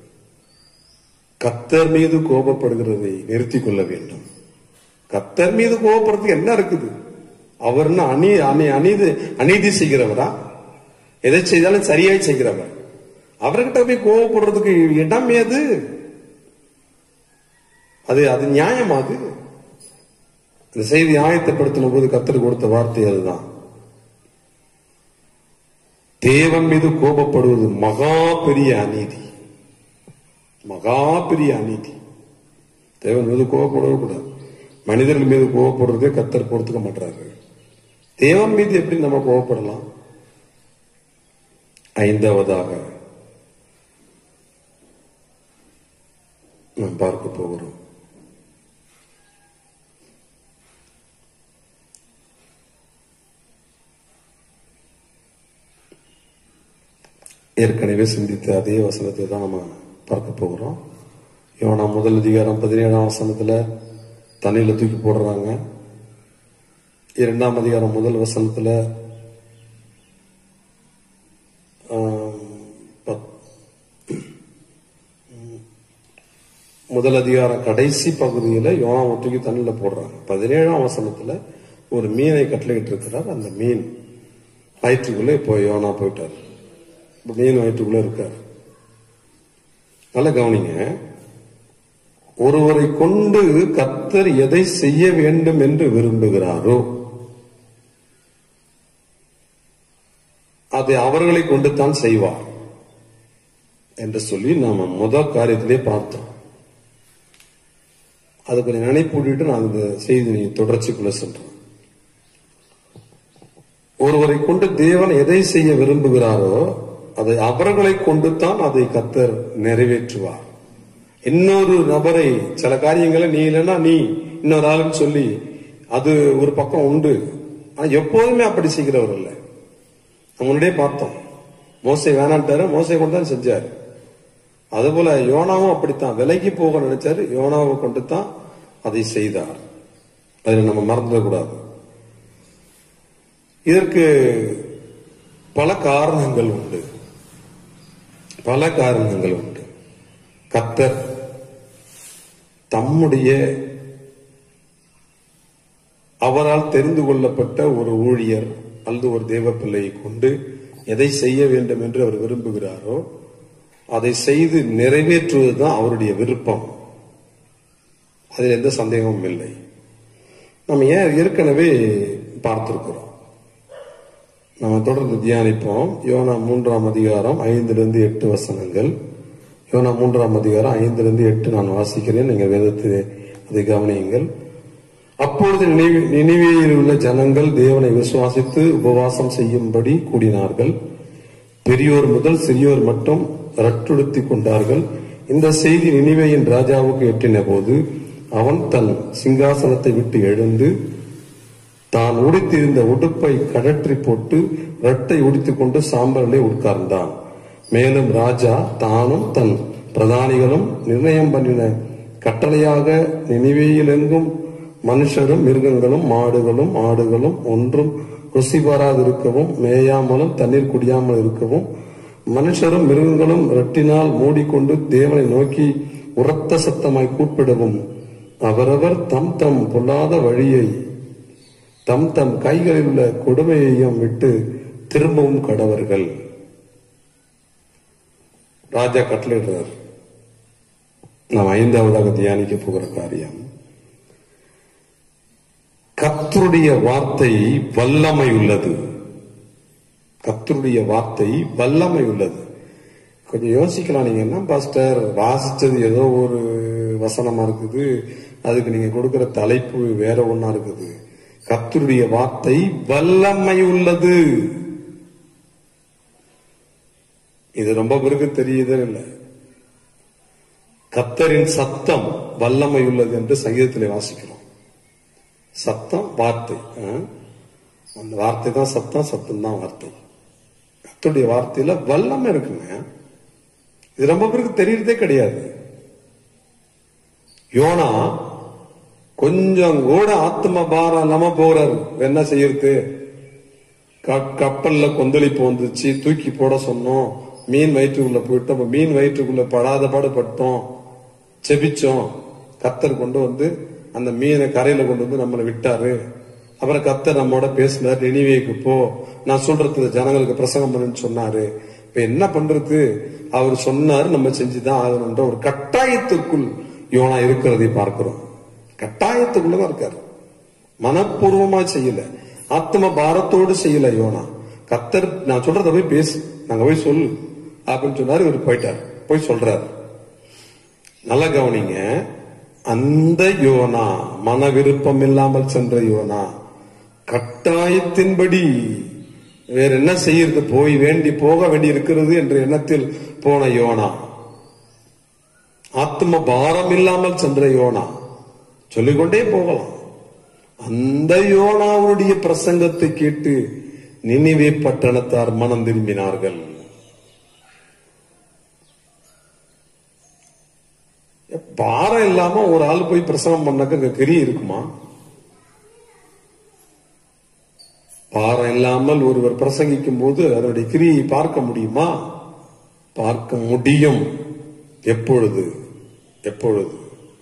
[SPEAKER 6] கத்தர் மீது கோபப்படுகிறதை நிறுத்திக் கொள்ள வேண்டும் கத்தர் மீது கோபப்படுறதுக்கு என்ன இருக்குது அவர் என்ன அநீ அநீ அநீதி அநீதி செய்கிறவரா எதை செய்தாலும் சரியாய் செய்கிறவர் அவர்கிட்ட போய் கோபப்படுறதுக்கு இடம் ஏது அது அது நியாயமா அது இந்த செய்தி ஆயத்தப்படுத்தின போது கத்தர் கொடுத்த வார்த்தை அதுதான் தேவன் மீது கோபப்படுவது மகா பெரிய அநீதி மகா பெரிய அநீதி தேவன் மீது கோபப்படவே கூடாது மனிதர்கள் மீது கோபப்படுறதே கத்தர் பொறுத்துக்க மாட்டாரு தேவன் மீது எப்படி நம்ம கோபப்படலாம் ஐந்தாவதாக நாம் பார்க்க போகிறோம் ஏற்கனவே சிந்தித்த அதே வசனத்தை தான் நம்ம பார்க்க போகிறோம் யோனா முதல் அதிகாரம் பதினேழாம் வசனத்துல தண்ணியில தூக்கி போடுறாங்க இரண்டாம் அதிகாரம் முதல் வசனத்துல ஆம், பத்- முதல் அதிகாரம் கடைசி பகுதியில யோனாவை தூக்கி தண்ணியில போடுறாங்க பதினேழாம் வசனத்துல ஒரு மீனை கட்டளையிட்டு இருக்கிறார் அந்த மீன் வயிற்றுக்குள்ள இப்போ யோனா போயிட்டார் இப்ப மீன் வயிற்றுக்குள்ள இருக்கார் நல்ல கவனிங்க ஒருவரை கொண்டு கத்தர் எதை செய்ய வேண்டும் என்று விரும்புகிறாரோ அதை அவர்களை கொண்டு தான் செய்வார் என்று சொல்லி நாம முதல் காரியத்திலே பார்த்தோம் அது கொஞ்சம் நினைப்பூட்டிட்டு நான் இந்த செய்தி தொடர்ச்சிக்குள்ள சென்றேன் ஒருவரை கொண்டு தேவன் எதை செய்ய விரும்புகிறாரோ அதை அவர்களை கொண்டு தான் அதை கத்தர் நிறைவேற்றுவார் இன்னொரு நபரை சில காரியங்களை நீ இல்லைன்னா நீ இன்னொரு ஆளுன்னு சொல்லி அது ஒரு பக்கம் உண்டு ஆனா எப்போதுமே அப்படி செய்கிறவர் இல்லை நம்ம முன்னாடியே பார்த்தோம் மோசை வேணான்ட்டாரு மோசை கொண்டு தான் செஞ்சாரு அதுபோல யோனாவும் அப்படித்தான் விலைக்கு போக நினைச்சாரு யோனாவை கொண்டு தான் அதை செய்தார் அதில் நம்ம மறந்துடக்கூடாது இதற்கு பல காரணங்கள் உண்டு பல காரணங்கள் உண்டு கத்தர் தம்முடைய அவரால் தெரிந்து கொள்ளப்பட்ட ஒரு ஊழியர் அல்லது ஒரு தேவ பிள்ளையை கொண்டு எதை செய்ய வேண்டும் என்று அவர் விரும்புகிறாரோ அதை செய்து நிறைவேற்றுவதுதான் அவருடைய விருப்பம் அதில் எந்த சந்தேகமும் இல்லை நம்ம ஏன் ஏற்கனவே பார்த்திருக்கிறோம் நம்ம தொடர்ந்து தியானிப்போம் யோனா மூன்றாம் அதிகாரம் ஐந்திலிருந்து எட்டு வசனங்கள் யோனா மூன்றாம் அதிகாரம் ஐந்திலிருந்து எட்டு நான் வாசிக்கிறேன் நீங்க வேதத்தை அதை கவனியுங்கள் அப்பொழுது நினைவு- நினிவேயில் உள்ள ஜனங்கள் தேவனை விசுவாசித்து உபவாசம் செய்யும்படி கூடினார்கள் பெரியோர் முதல் சிறியோர் மட்டும் ரட்டுடுத்திக் கொண்டார்கள் இந்த செய்தி நினிவேயின் ராஜாவுக்கு எட்டின போது அவன் தன் சிங்காசனத்தை விட்டு எழுந்து தான் உடுத்தியிருந்த உடுப்பை கழற்றி போட்டு இரட்டை உடுத்திக் கொண்டு சாம்பலிலே உட்கார்ந்தான் மேலும் ராஜா தானும் தன் பிரதானிகளும் நிர்ணயம் பண்ணின கட்டளையாக நினைவேயிலெங்கும் மனுஷரும் மிருகங்களும் மாடுகளும் ஆடுகளும் ஒன்றும் ருசி பாராதிருக்கவும் மேயாமலும் தண்ணீர் குடியாமல் இருக்கவும் மனுஷரும் மிருகங்களும் இரட்டினால் மூடிக்கொண்டு தேவனை நோக்கி உரத்த சத்தமாய் கூப்பிடவும் அவரவர் தம் தம் பொல்லாத வழியை தம் தம் கைகளில் உள்ள கொடுமையையும் விட்டு திரும்பவும் கடவர்கள் ராஜா கட்டளையிடுறார் நாம் ஐந்தாவதாக தியானிக்க போகிற காரியம் கத்தருடைய வார்த்தை வல்லமை உள்ளது கத்தருடைய வார்த்தை வல்லமை உள்ளது கொஞ்சம் யோசிக்கலாம் நீங்க என்ன பாஸ்டர் வாசிச்சது ஏதோ ஒரு வசனமா இருக்குது அதுக்கு நீங்க கொடுக்கிற தலைப்பு வேற ஒண்ணா இருக்குது கத்தருடைய வார்த்தை வல்லமை உள்ளது இது ரொம்ப பேருக்கு தெரியுதே இல்லை கத்தரின் சத்தம் வல்லமை உள்ளது என்று சங்கீதத்திலே வாசிக்கிறோம் சத்தம் வார்த்தை ஆ? அந்த வார்த்தை தான் சத்தம் சத்தம் தான் வார்த்தை கத்தருடைய வார்த்தையில வல்லமை இருக்குங்க இது ரொம்ப பேருக்கு தெரியறதே கிடையாது யோனா கொஞ்சம் கூட ஆத்ம பாரம் இல்லாம போறாரு என்ன செய்யறது க- கப்பல்ல கொந்தளிப்பு வந்துச்சு தூக்கி போட சொன்னோம் மீன் வயிற்றுக்குள்ள போயிட்டோம் அப்ப மீன் வயிற்றுக்குள்ள படாத பாடு பட்டோம் செபிச்சோம் கத்தர் கொண்டு வந்து அந்த மீனை கரையில கொண்டு வந்து நம்மளை விட்டாரு அப்புறம் கத்தர் நம்மோட பேசினார் நினைவேக்கு போ நான் சொல்றது ஜனங்களுக்கு பிரசங்கம் பண்ணுன்னு சொன்னாரு இப்ப என்ன பண்றது அவர் சொன்னாரு நம்ம செஞ்சுதான் ஆகணும்ன்ற ஒரு கட்டாயத்திற்குள் யோனா இருக்கிறதை பார்க்கிறோம் கட்டாயத்துக்குள்ளதான் இருக்காரு மனப்பூர்வமா செய்யல ஆத்ம பாரத்தோடு செய்யல யோனா கத்தர் நான் சொல்றத போய் பேசு நாங்க போய் சொல்லு அப்படின்னு சொன்னாரு இவர் போயிட்டார் போய் சொல்றாரு நல்ல கவனிங்க அந்த யோனா மன விருப்பம் இல்லாமல் சென்ற யோனா கட்டாயத்தின்படி வேற என்ன செய்யறது போய் வேண்டி போக வேண்டி இருக்கிறது என்ற எண்ணத்தில் போன யோனா ஆத்ம பாரம் இல்லாமல் சென்ற யோனா சொல்லிக்கொண்டே போகலாம் அந்த யோனாவுடைய பிரசங்கத்தை கேட்டு நினைவே பட்டணத்தார் மனம் திரும்பினார்கள் பாரம் இல்லாம ஒரு ஆள் போய் பிரசங்கம் பண்ணாக்க அங்க கிரி இருக்குமா பாரம் இல்லாமல் ஒருவர் பிரசங்கிக்கும் போது அதனுடைய கிரியை பார்க்க முடியுமா பார்க்க முடியும் எப்பொழுது எப்பொழுது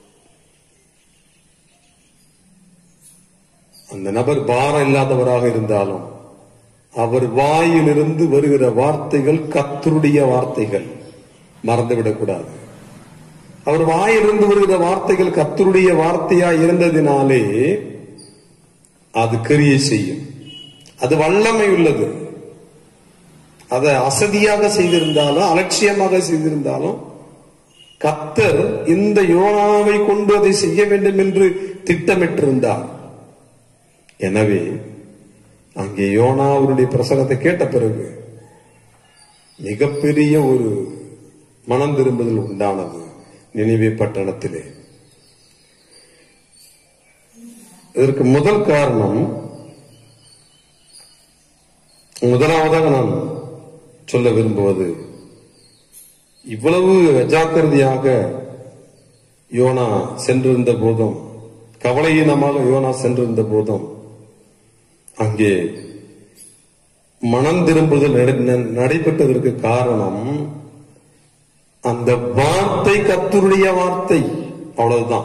[SPEAKER 6] அந்த நபர் பாரம் இல்லாதவராக இருந்தாலும் அவர் வாயிலிருந்து வருகிற வார்த்தைகள் கத்தருடைய வார்த்தைகள் மறந்துவிடக் கூடாது அவர் வாயிலிருந்து வருகிற வார்த்தைகள் கத்தருடைய வார்த்தையா இருந்ததினாலே அது கிரியை செய்யும் அது வல்லமை உள்ளது அதை அசதியாக செய்திருந்தாலும் அலட்சியமாக செய்திருந்தாலும் கத்தர் இந்த யோனாவை கொண்டு அதை செய்ய வேண்டும் என்று திட்டமிட்டிருந்தார் எனவே அங்கே யோனா அவருடைய பிரசங்கத்தை கேட்ட பிறகு மிகப்பெரிய ஒரு மனம் திரும்புதல் உண்டானது நினைவே பட்டணத்திலே இதற்கு முதல் காரணம் முதலாவதாக நான் சொல்ல விரும்புவது இவ்வளவு அஜாக்கிரதையாக யோனா சென்றிருந்த போதும் கவலையீனமாக யோனா சென்றிருந்த போதும் அங்கே மனம் திரும்புதல் நட- ந- நடைபெற்றதற்கு காரணம் அந்த வார்த்தை கத்தருடைய வார்த்தை அவ்வளவுதான்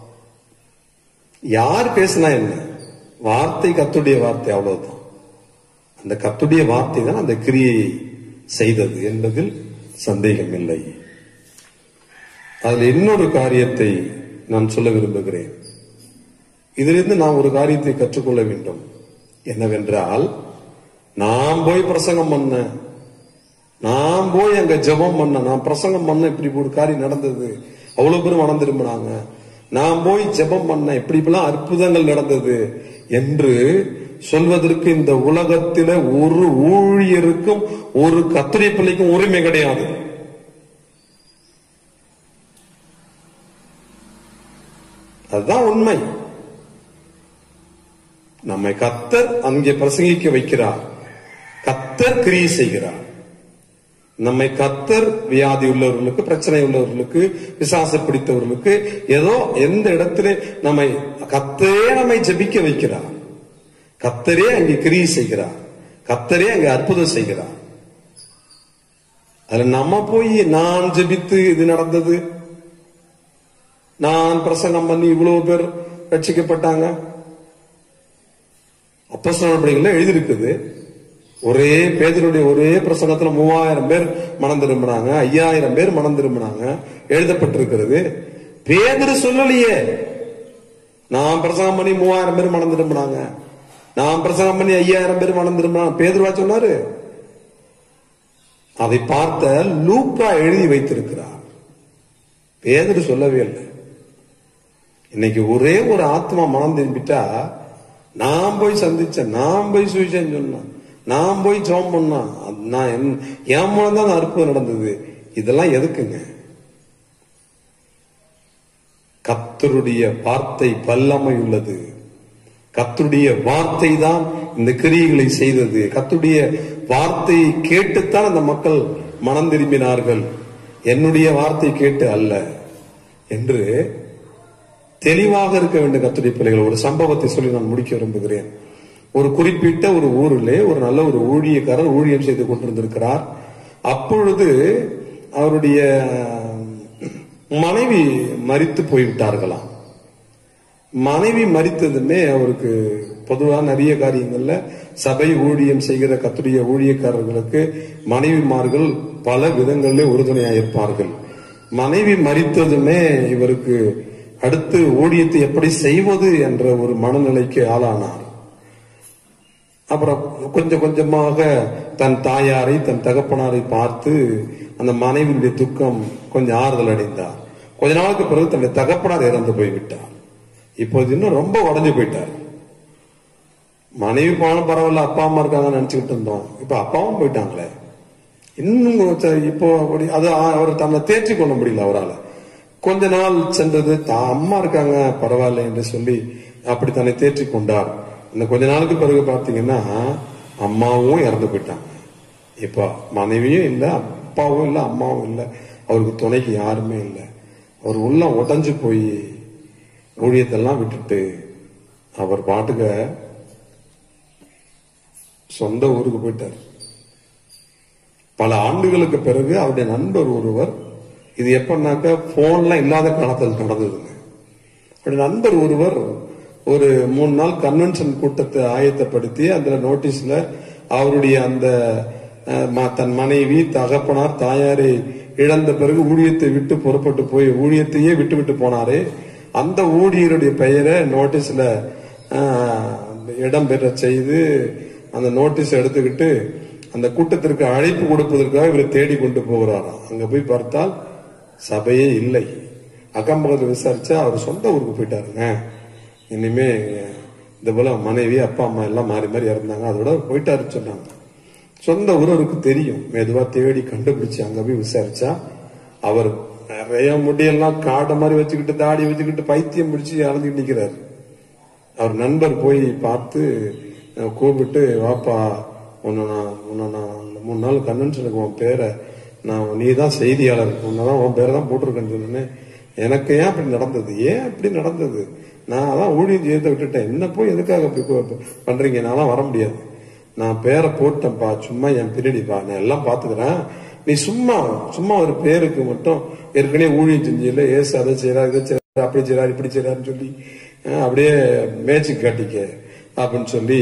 [SPEAKER 6] யார் பேசினா என்ன வார்த்தை கத்துடைய வார்த்தை அவ்வளவுதான் அந்த கத்துடைய வார்த்தை தான் அந்த கிரியை செய்தது என்பதில் சந்தேகம் இல்லை அதில் இன்னொரு காரியத்தை நான் சொல்ல விரும்புகிறேன் இதிலிருந்து நாம் ஒரு காரியத்தை கற்றுக்கொள்ள வேண்டும் என்னவென்றால் நான் போய் பிரசங்கம் பண்ண நான் போய் அங்க ஜெபம் பண்ண நான் பிரசங்கம் பண்ண இப்படி ஒரு காரியம் நடந்தது அவ்வளவு பேரும் மனம் திரும்பினாங்க நான் போய் ஜெபம் பண்ண இப்படி இப்படிலாம் அற்புதங்கள் நடந்தது என்று சொல்வதற்கு இந்த உலகத்தில ஒரு ஊழியருக்கும் ஒரு கத்திரி பிள்ளைக்கும் உரிமை கிடையாது அதுதான் உண்மை நம்மை கத்தர் அங்கே பிரசங்கிக்க வைக்கிறார் கத்தர் கிரியை செய்கிறார் நம்மை கத்தர் வியாதி உள்ளவர்களுக்கு பிரச்சனை உள்ளவர்களுக்கு விசாச பிடித்தவர்களுக்கு ஏதோ எந்த இடத்துல நம்மை கத்தரே நம்மை ஜெபிக்க வைக்கிறார் கத்தரே அங்கே கிரியை செய்கிறார் கத்தரே அங்கே அற்புதம் செய்கிறார் அதுல நம்ம போய் நான் ஜெபித்து இது நடந்தது நான் பிரசங்கம் பண்ணி இவ்வளவு பேர் ரட்சிக்கப்பட்டாங்க அப்போஸ்தலர்கள் எழுதியிருக்குது ஒரே பேதருடைய ஒரே பிரசங்கத்துல மூவாயிரம் பேர் மனம் திரும்பினாங்க ஐயாயிரம் பேர் மனம் திரும்பினாங்க எழுதப்பட்டிருக்கிறது பேதரு சொல்லலையே நான் பிரசங்கம் பண்ணி மூவாயிரம் பேர் மனம் திரும்பினாங்க நான் பிரசங்கம் பண்ணி ஐயாயிரம் பேர் மனம் திரும்பினாங்க பேதுருவா சொன்னாரு அதை பார்த்த லூக்கா எழுதி வைத்திருக்கிறார் பேதரு சொல்லவே இல்லை இன்னைக்கு ஒரே ஒரு ஆத்மா மனம் திரும்பிட்டா நான் போய் சந்திச்சேன் நான் போய் சுவிச்சேன் சொன்னேன் நான் போய் ஜோம் பண்ணேன் அது நான் என் என் மூலம் தான் அந்த அற்புதம் நடந்தது இதெல்லாம் எதுக்குங்க கத்தருடைய வார்த்தை வல்லமை உள்ளது கத்தருடைய வார்த்தை தான் இந்த கிரியைகளை செய்தது கத்துடைய வார்த்தையை கேட்டுத்தான் அந்த மக்கள் மனம் திரும்பினார்கள் என்னுடைய வார்த்தை கேட்டு அல்ல என்று தெளிவாக இருக்க வேண்டும் கத்துடைய பிள்ளைகள் ஒரு சம்பவத்தை சொல்லி நான் முடிக்க விரும்புகிறேன் ஒரு குறிப்பிட்ட ஒரு ஊரிலே ஒரு நல்ல ஒரு ஊழியக்காரர் ஊழியம் செய்து கொண்டிருந்திருக்கிறார் அப்பொழுது அவருடைய மனைவி மரித்து போய்விட்டார்களாம் மனைவி மரித்ததுமே அவருக்கு பொதுவா நிறைய காரியங்கள்ல சபை ஊழியம் செய்கிற கத்துடைய ஊழியக்காரர்களுக்கு மனைவிமார்கள் பல விதங்களிலே உறுதுணையாயிருப்பார்கள் மனைவி மரித்ததுமே இவருக்கு அடுத்து ஊழியத்தை எப்படி செய்வது என்ற ஒரு மனநிலைக்கு ஆளானார் அப்புறம் கொஞ்சம் கொஞ்சமாக தன் தாயாரை தன் தகப்பனாரை பார்த்து அந்த மனைவியுடைய துக்கம் கொஞ்சம் ஆறுதல் அடைந்தார் கொஞ்ச நாளுக்கு பிறகு தன்னுடைய தகப்பனார் இறந்து போய்விட்டார் இப்போது இன்னும் ரொம்ப உடஞ்சு போயிட்டார் மனைவி போனாலும் பரவாயில்ல அப்பா அம்மா இருக்காங்கன்னு நினைச்சுக்கிட்டு இருந்தோம் இப்ப அப்பாவும் போயிட்டாங்களே இன்னும் கொஞ்சம் இப்போ அப்படி அது அவர் தன்னை தேர்ச்சி கொள்ள முடியல அவரால் கொஞ்ச நாள் சென்றது தான் அம்மா இருக்காங்க பரவாயில்ல என்று சொல்லி அப்படி தன்னை தேர்ச்சி கொண்டார் இந்த கொஞ்ச நாளுக்கு பிறகு பார்த்தீங்கன்னா அம்மாவும் இறந்து போயிட்டாங்க இப்ப மனைவியும் இல்லை அப்பாவும் இல்லை அம்மாவும் இல்லை அவருக்கு துணைக்கு யாருமே இல்லை அவர் உள்ள உடஞ்சு போய் ஊழியத்தெல்லாம் விட்டுட்டு அவர் பாட்டுக்க சொந்த ஊருக்கு போயிட்டார் பல ஆண்டுகளுக்கு பிறகு அவருடைய நண்பர் ஒருவர் இது எப்பன்னாக்க போன்லாம் இல்லாத காலத்தில் நடந்ததுங்க அவருடைய நண்பர் ஒருவர் ஒரு மூணு நாள் கன்வென்ஷன் கூட்டத்தை ஆயத்தப்படுத்தி அந்த நோட்டீஸ்ல அவருடைய அந்த அஹ், ம- தன் மனைவி தகப்பனார் தாயாரை இழந்த பிறகு ஊழியத்தை விட்டு புறப்பட்டு போய் ஊழியத்தையே விட்டு விட்டு போனாரே அந்த ஊழியருடைய பெயரை நோட்டீஸ்ல அஹ், இடம் பெற செய்து அந்த நோட்டீஸ் எடுத்துக்கிட்டு அந்த கூட்டத்திற்கு அழைப்பு கொடுப்பதற்காக இவரை தேடி கொண்டு போகிறாராம் அங்க போய் பார்த்தால் சபையே இல்லை அக்கம் பக்கத்துல விசாரிச்சா அவர் சொந்த ஊருக்கு போயிட்டாருங்க இனிமே இந்த போல மனைவி அப்பா அம்மா எல்லாம் மாறி மாறி இறந்தாங்க அதோட போயிட்டாருன்னு சொன்னாங்க சொந்த ஊர் அவருக்கு தெரியும் மெதுவா தேடி கண்டுபிடிச்சு அங்க போய் விசாரிச்சா அவர் நிறைய முடியெல்லாம் காட்டை மாதிரி வச்சுக்கிட்டு தாடி வச்சுக்கிட்டு பைத்தியம் பிடிச்சு அலைஞ்சிட்டு நிக்கிறாரு அவர் நண்பர் போய் பார்த்து அஹ், கூப்பிட்டு வாப்பா உன்னை நான் உன்னை நான் இந்த மூணு நாள் கன்வென்ஷனுக்கு உன் பேரை நான் நீ தான் செய்தியாளர் உன்னதான் உன் பேரை தான் போட்டிருக்கேன்னு சொன்னேன் எனக்கு ஏன் அப்படி நடந்தது ஏன் அப்படி நடந்தது நான் அதான் ஊழியம் செய்யறதை விட்டுட்டேன் என்ன போய் எதுக்காக அப்படி கு- பண்றீங்க நான்லாம் வர முடியாது நான் பேரை போட்டேன்ப்பா சும்மா என் பின்னாடிப்பா நான் எல்லாம் பாத்துக்கிறேன் நீ சும்மா சும்மா ஒரு பேருக்கு மட்டும் ஏற்கனவே ஊழியம் செஞ்சில ஏசு அதை செய்யறாரு இதை செய்யறாரு அப்படி செய்யறாரு இப்படி செய்யறாருன்னு சொல்லி அஹ், அப்படியே மேட்சுக்கு காட்டிக்க அப்படின்னு சொல்லி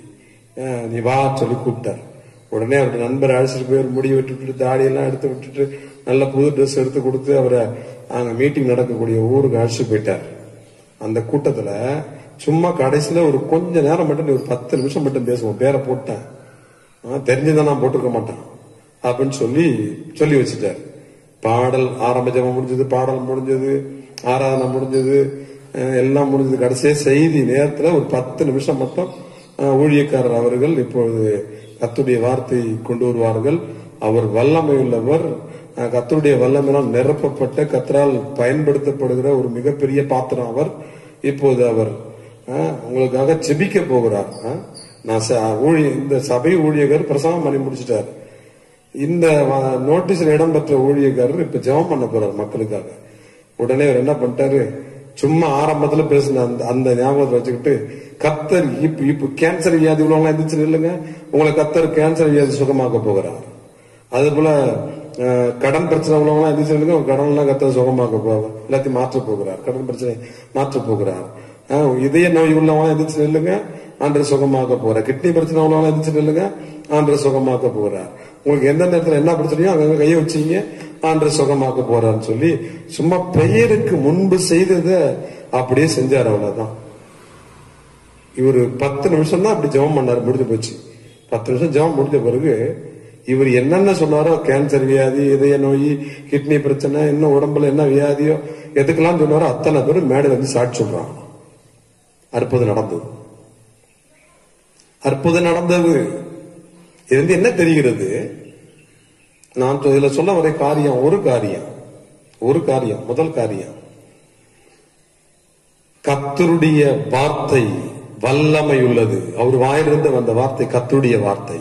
[SPEAKER 6] அஹ், நீ வா சொல்லி கூப்பிட்டார் உடனே அவருடைய நண்பர் அழைச்சிட்டு போய் ஒரு முடி விட்டுட்டு தாடியெல்லாம் எடுத்து விட்டுட்டு நல்ல புது ட்ரெஸ் எடுத்து கொடுத்து அவரை அங்க மீட்டிங் நடக்கக்கூடிய ஊருக்கு அழைச்சிட்டு போயிட்டார் அந்த கூட்டத்துல சும்மா கடைசியில ஒரு கொஞ்ச நேரம் மட்டும் நீ ஒரு பத்து நிமிஷம் மட்டும் பேசுவோம் பேரை போட்டேன் ஆ, தெரிஞ்சுதான் நான் போட்டிருக்க மாட்டேன் அப்படின்னு சொல்லி சொல்லி வச்சுட்டார் பாடல் ஆரம்ப ஜெபம் முடிஞ்சது பாடல் முடிஞ்சது ஆராதனை முடிஞ்சது அஹ், எல்லாம் முடிஞ்சது கடைசியா செய்தி நேரத்துல ஒரு பத்து நிமிஷம் மட்டும் அஹ், ஊழியக்காரர் அவர்கள் இப்பொழுது கத்துடைய வார்த்தை கொண்டு வருவார்கள் அவர் வல்லமை உள்ளவர் அஹ், கர்த்தருடைய வல்லமையினால் நிரப்பப்பட்ட கத்தரால் பயன்படுத்தப்படுகிற ஒரு மிகப்பெரிய பாத்திரம் அவர் இப்போது அவர் ஆ, உங்களுக்காக ஜெபிக்க போகிறார் ஆ? நான் ச- ஊழிய இந்த சபை ஊழியர் பிரசவம் பண்ணி முடிச்சிட்டார் இந்த வ- நோட்டீஸ்ல இடம்பெற்ற ஊழியக்காரர் இப்ப ஜெபம் பண்ண போறார் மக்களுக்காக உடனே அவர் என்ன பண்ணிட்டாரு சும்மா ஆரம்பத்துல பேசின அந்த அந்த ஞாபகத்தை வச்சுக்கிட்டு கத்தர் இப்ப இப்ப கேன்சர் வியாதி உள்ளவங்க எந்திரிச்சு நில்லுங்க உங்களை கத்தர் கேன்சர் வியாதி சுகமாக்க போகிறார் அது போல அஹ், கடன் பிரச்சனை உள்ளவங்க எந்திரிச்சு நில்லுங்க உங்க கடன் எல்லாம் கத்தர் சுகமாக்க போகிறார் எல்லாத்தையும் மாற்ற போகிறார் கடன் பிரச்சனை மாற்ற போகிறார் அஹ், இதய நோய் உள்ளவங்க எந்திரிச்சு நில்லுங்க ஆண்டு சுகமாக்க போறார் கிட்னி பிரச்சனை உள்ளவங்க எந்திரிச்சு நில்லுங்க ஆண்டு சுகமாக்க போறார் உங்களுக்கு எந்த நேரத்துல என்ன பிரச்சனையோ அங்க கையை வச்சீங்க ஆண்டு சுகமாக்க போறான்னு சொல்லி சும்மா பெயருக்கு முன்பு செய்ததை அப்படியே செஞ்சார் அவ்வளவுதான் இவர் பத்து நிமிஷம் தான் அப்படி ஜெபம் பண்ணாரு முடிஞ்சு போச்சு பத்து நிமிஷம் ஜெபம் முடிஞ்ச பிறகு இவர் என்னென்ன சொன்னாரோ கேன்சர் வியாதி இதய நோய் கிட்னி பிரச்சனை இன்னும் உடம்புல என்ன வியாதியோ எதுக்கெல்லாம் சொன்னாரோ அத்தனை பேரும் மேடையில் வந்து சாட்சி சொல்றாங்க அற்புதம் நடந்தது அற்புதம் நடந்தது இது வந்து என்ன தெரிகிறது நான் இதுல சொல்ல வர காரியம் ஒரு காரியம் ஒரு காரியம் முதல் காரியம் கத்தருடைய வார்த்தை வல்லமை உள்ளது அவர் வாயிலிருந்து வந்த வார்த்தை கத்தருடைய வார்த்தை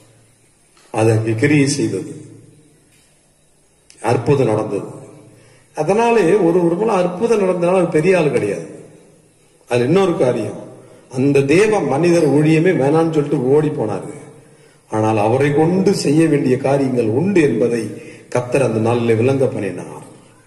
[SPEAKER 6] அது அங்கே கிரியை செய்தது அற்புதம் நடந்தது அதனாலே ஒரு ஒரு முறை அற்புதம் நடந்தனால அவர் பெரிய ஆள் கிடையாது அது இன்னொரு காரியம் அந்த தேவ மனிதர் ஊழியமே வேணாம்னு சொல்லிட்டு ஓடி போனாரு ஆனால் அவரை கொண்டு செய்ய வேண்டிய காரியங்கள் உண்டு என்பதை கத்தர் அந்த நாளில் விளங்க பண்ணினார்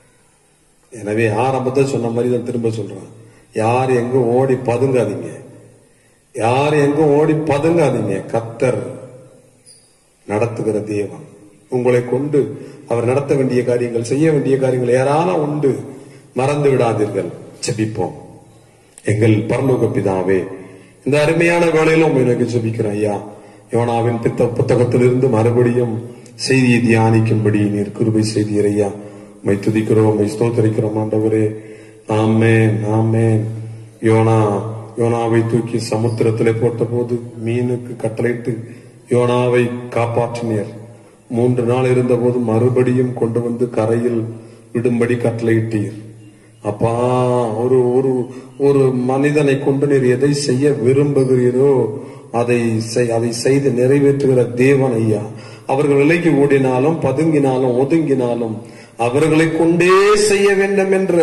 [SPEAKER 6] எனவே ஆரம்பத்தில் சொன்ன மாதிரி தான் திரும்ப சொல்றேன் யார் எங்கும் ஓடி பதுங்காதீங்க யார் எங்கும் ஓடி பதுங்காதீங்க கத்தர் நடத்துகிற தேவன் உங்களை கொண்டு அவர் நடத்த வேண்டிய காரியங்கள் செய்ய வேண்டிய காரியங்கள் ஏராளம் உண்டு மறந்து விடாதீர்கள் ஜெபிப்போம் எங்கள் பரலோக பிதாவே இந்த அருமையான வேளையில உண்மை நோக்கி ஜெபிக்கிறோம் ஐயா யோனாவின் பித்த புத்தகத்திலிருந்து மறுபடியும் செய்தியை தியானிக்கும்படி நீர் கிருபை செய்தீர் ஐயா மை துதிக்கிறோம் மை ஸ்தோத்தரிக்கிறோம் ஆண்டவரே ஆமேன் ஆமேன் யோனா யோனாவை தூக்கி சமுத்திரத்திலே போட்டபோது மீனுக்கு கட்டளையிட்டு யோனாவை காப்பாற்றினீர் மூன்று நாள் இருந்தபோது மறுபடியும் கொண்டு வந்து கரையில் விடும்படி கட்டளையிட்டீர் அப்பா ஒரு ஒரு ஒரு மனிதனை கொண்டு நீர் எதை செய்ய விரும்புகிறீரோ அதை செய்- அதை செய்து நிறைவேற்றுகிற தேவன் ஐயா அவர்கள் விலைக்கு ஓடினாலும் பதுங்கினாலும் ஒதுங்கினாலும் அவர்களை கொண்டே செய்ய வேண்டும் என்ற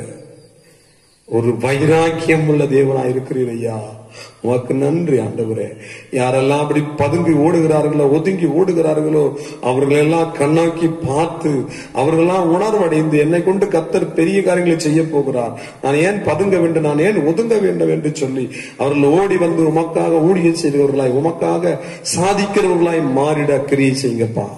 [SPEAKER 6] ஒரு வைராக்கியம் உள்ள தேவனாய் இருக்கிறீர் ஐயா உமக்கு நன்றி ஆண்டவரே யாரெல்லாம் அப்படி பதுங்கி ஓடுகிறார்களோ ஒதுங்கி ஓடுகிறார்களோ அவர்களெல்லாம் கண்ணாக்கி பார்த்து அவர்களெல்லாம் உணர்வடைந்து என்னை கொண்டு கத்தர் பெரிய காரியங்களை செய்ய போகிறார் நான் ஏன் பதுங்க வேண்டும் நான் ஏன் ஒதுங்க வேண்டும் என்று சொல்லி அவர்கள் ஓடி வந்து உமக்காக ஊழியம் செய்கிறவர்களாய் உமக்காக சாதிக்கிறவர்களாய் மாறிட கிரியை செய்யுங்கப்பா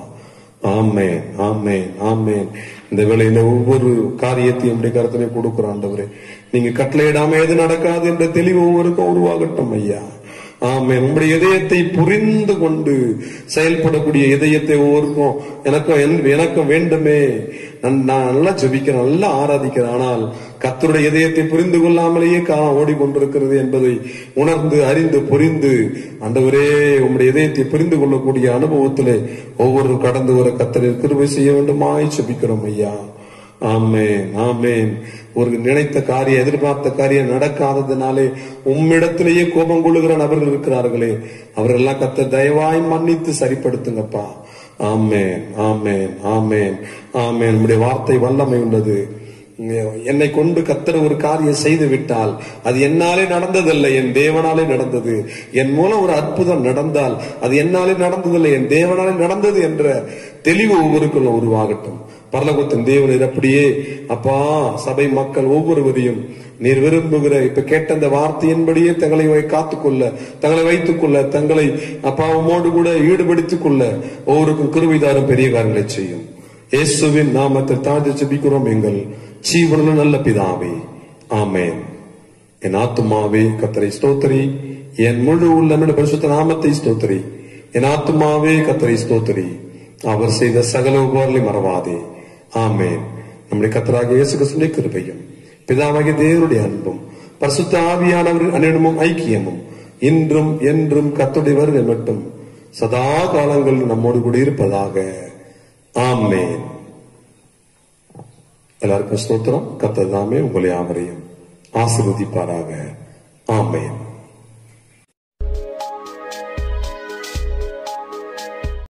[SPEAKER 6] ஆமேன் ஆமேன் ஆமேன் இந்த வேளையில ஒவ்வொரு காரியத்தையும் உடைய கருத்திலே கொடுக்கிறோம் ஆண்டவரே நீங்க கட்டளையிடாம எது நடக்காது என்ற தெளிவு ஒவ்வொருக்கும் உருவாகட்டும் ஐயா ஆமென் உங்களுடைய இதயத்தை புரிந்து கொண்டு செயல்படக்கூடிய இதயத்தை ஒவ்வொருக்கும் எனக்கும் என்- எனக்கும் வேண்டுமே நான் நான் நல்லா ஜெபிக்கிறேன் நல்லா ஆராதிக்கிறேன் ஆனால் கத்தருடைய இதயத்தை புரிந்து கொள்ளாமலேயே காலம் ஓடிக்கொண்டிருக்கிறது என்பதை உணர்ந்து அறிந்து புரிந்து ஆண்டவரே உம்முடைய இதயத்தை புரிந்து கொள்ளக்கூடிய அனுபவத்திலே ஒவ்வொரு கடந்து வர கத்தரில் கிருபை செய்ய வேண்டுமாய் ஜெபிக்கிறோம் ஐயா ஆமேன் ஆமேன் ஒரு நினைத்த காரியம் எதிர்பார்த்த காரியம் நடக்காததினாலே உம்மிடத்திலேயே கோபம் கொள்ளுகிற நபர்கள் இருக்கிறார்களே அவரெல்லாம் கத்த தயவாய் மன்னித்து சரிப்படுத்துங்கப்பா ஆமேன் ஆமேன் ஆமேன் ஆமேன் நம்முடைய வார்த்தை வல்லமை உள்ளது என்னை கொண்டு கத்தர் ஒரு காரியம் செய்து விட்டால் அது என்னாலே நடந்ததில்லை என் தேவனாலே நடந்தது என் மூலம் ஒரு அற்புதம் நடந்தால் அது என்னாலே நடந்ததில்லை என் தேவனாலே நடந்தது என்ற தெளிவு ஒவ்வொருக்குள்ள உருவாகட்டும் பரலோகத்தின் தேவன் அப்படியே அப்பா சபை மக்கள் ஒவ்வொருவரையும் நீர் விரும்புகிற இப்ப கேட்ட அந்த வார்த்தையின்படியே தங்களை வை- காத்துக்கொள்ள தங்களை வைத்துக் கொள்ள தங்களை அப்பாவுமோடு கூட ஈடுபடுத்திக் கொள்ள ஒவ்வொருக்கும் கிருவிதாரும் பெரிய காரியங்களை செய்யும் இயேசுவின் நாமத்தை தாழ்ந்து ஜெபிக்கிறோம் எங்கள் ஜீவனுள்ள நல்ல பிதாவே ஆமென் என் ஆத்துமாவே கத்தரை ஸ்தோத்திரி என் முழு உள்ள பரிசுத்த நாமத்தை ஸ்தோத்திரி என் ஆத்துமாவே கத்தரை ஸ்தோத்திரி அவர் செய்த சகல உபகாரங்களை மறவாதே ஆமென் நம்முடைய கத்தராக இயேசு கிறிஸ்துவின் கிருபையும் பிதாவாகிய தேவனுடைய அன்பும் பரிசுத்த ஆவியானவரின் அனிடமும் ஐக்கியமும் இன்றும் என்றும் கத்துடைய வருகை மட்டும் சதா காலங்கள் நம்மோடு கூட இருப்பதாக ஆமென் எல்லாருக்கும் ஸ்தோத்திரம் கத்தர் தாமே உங்களை யாவரையும் ஆசீர்வதிப்பாராக ஆமென்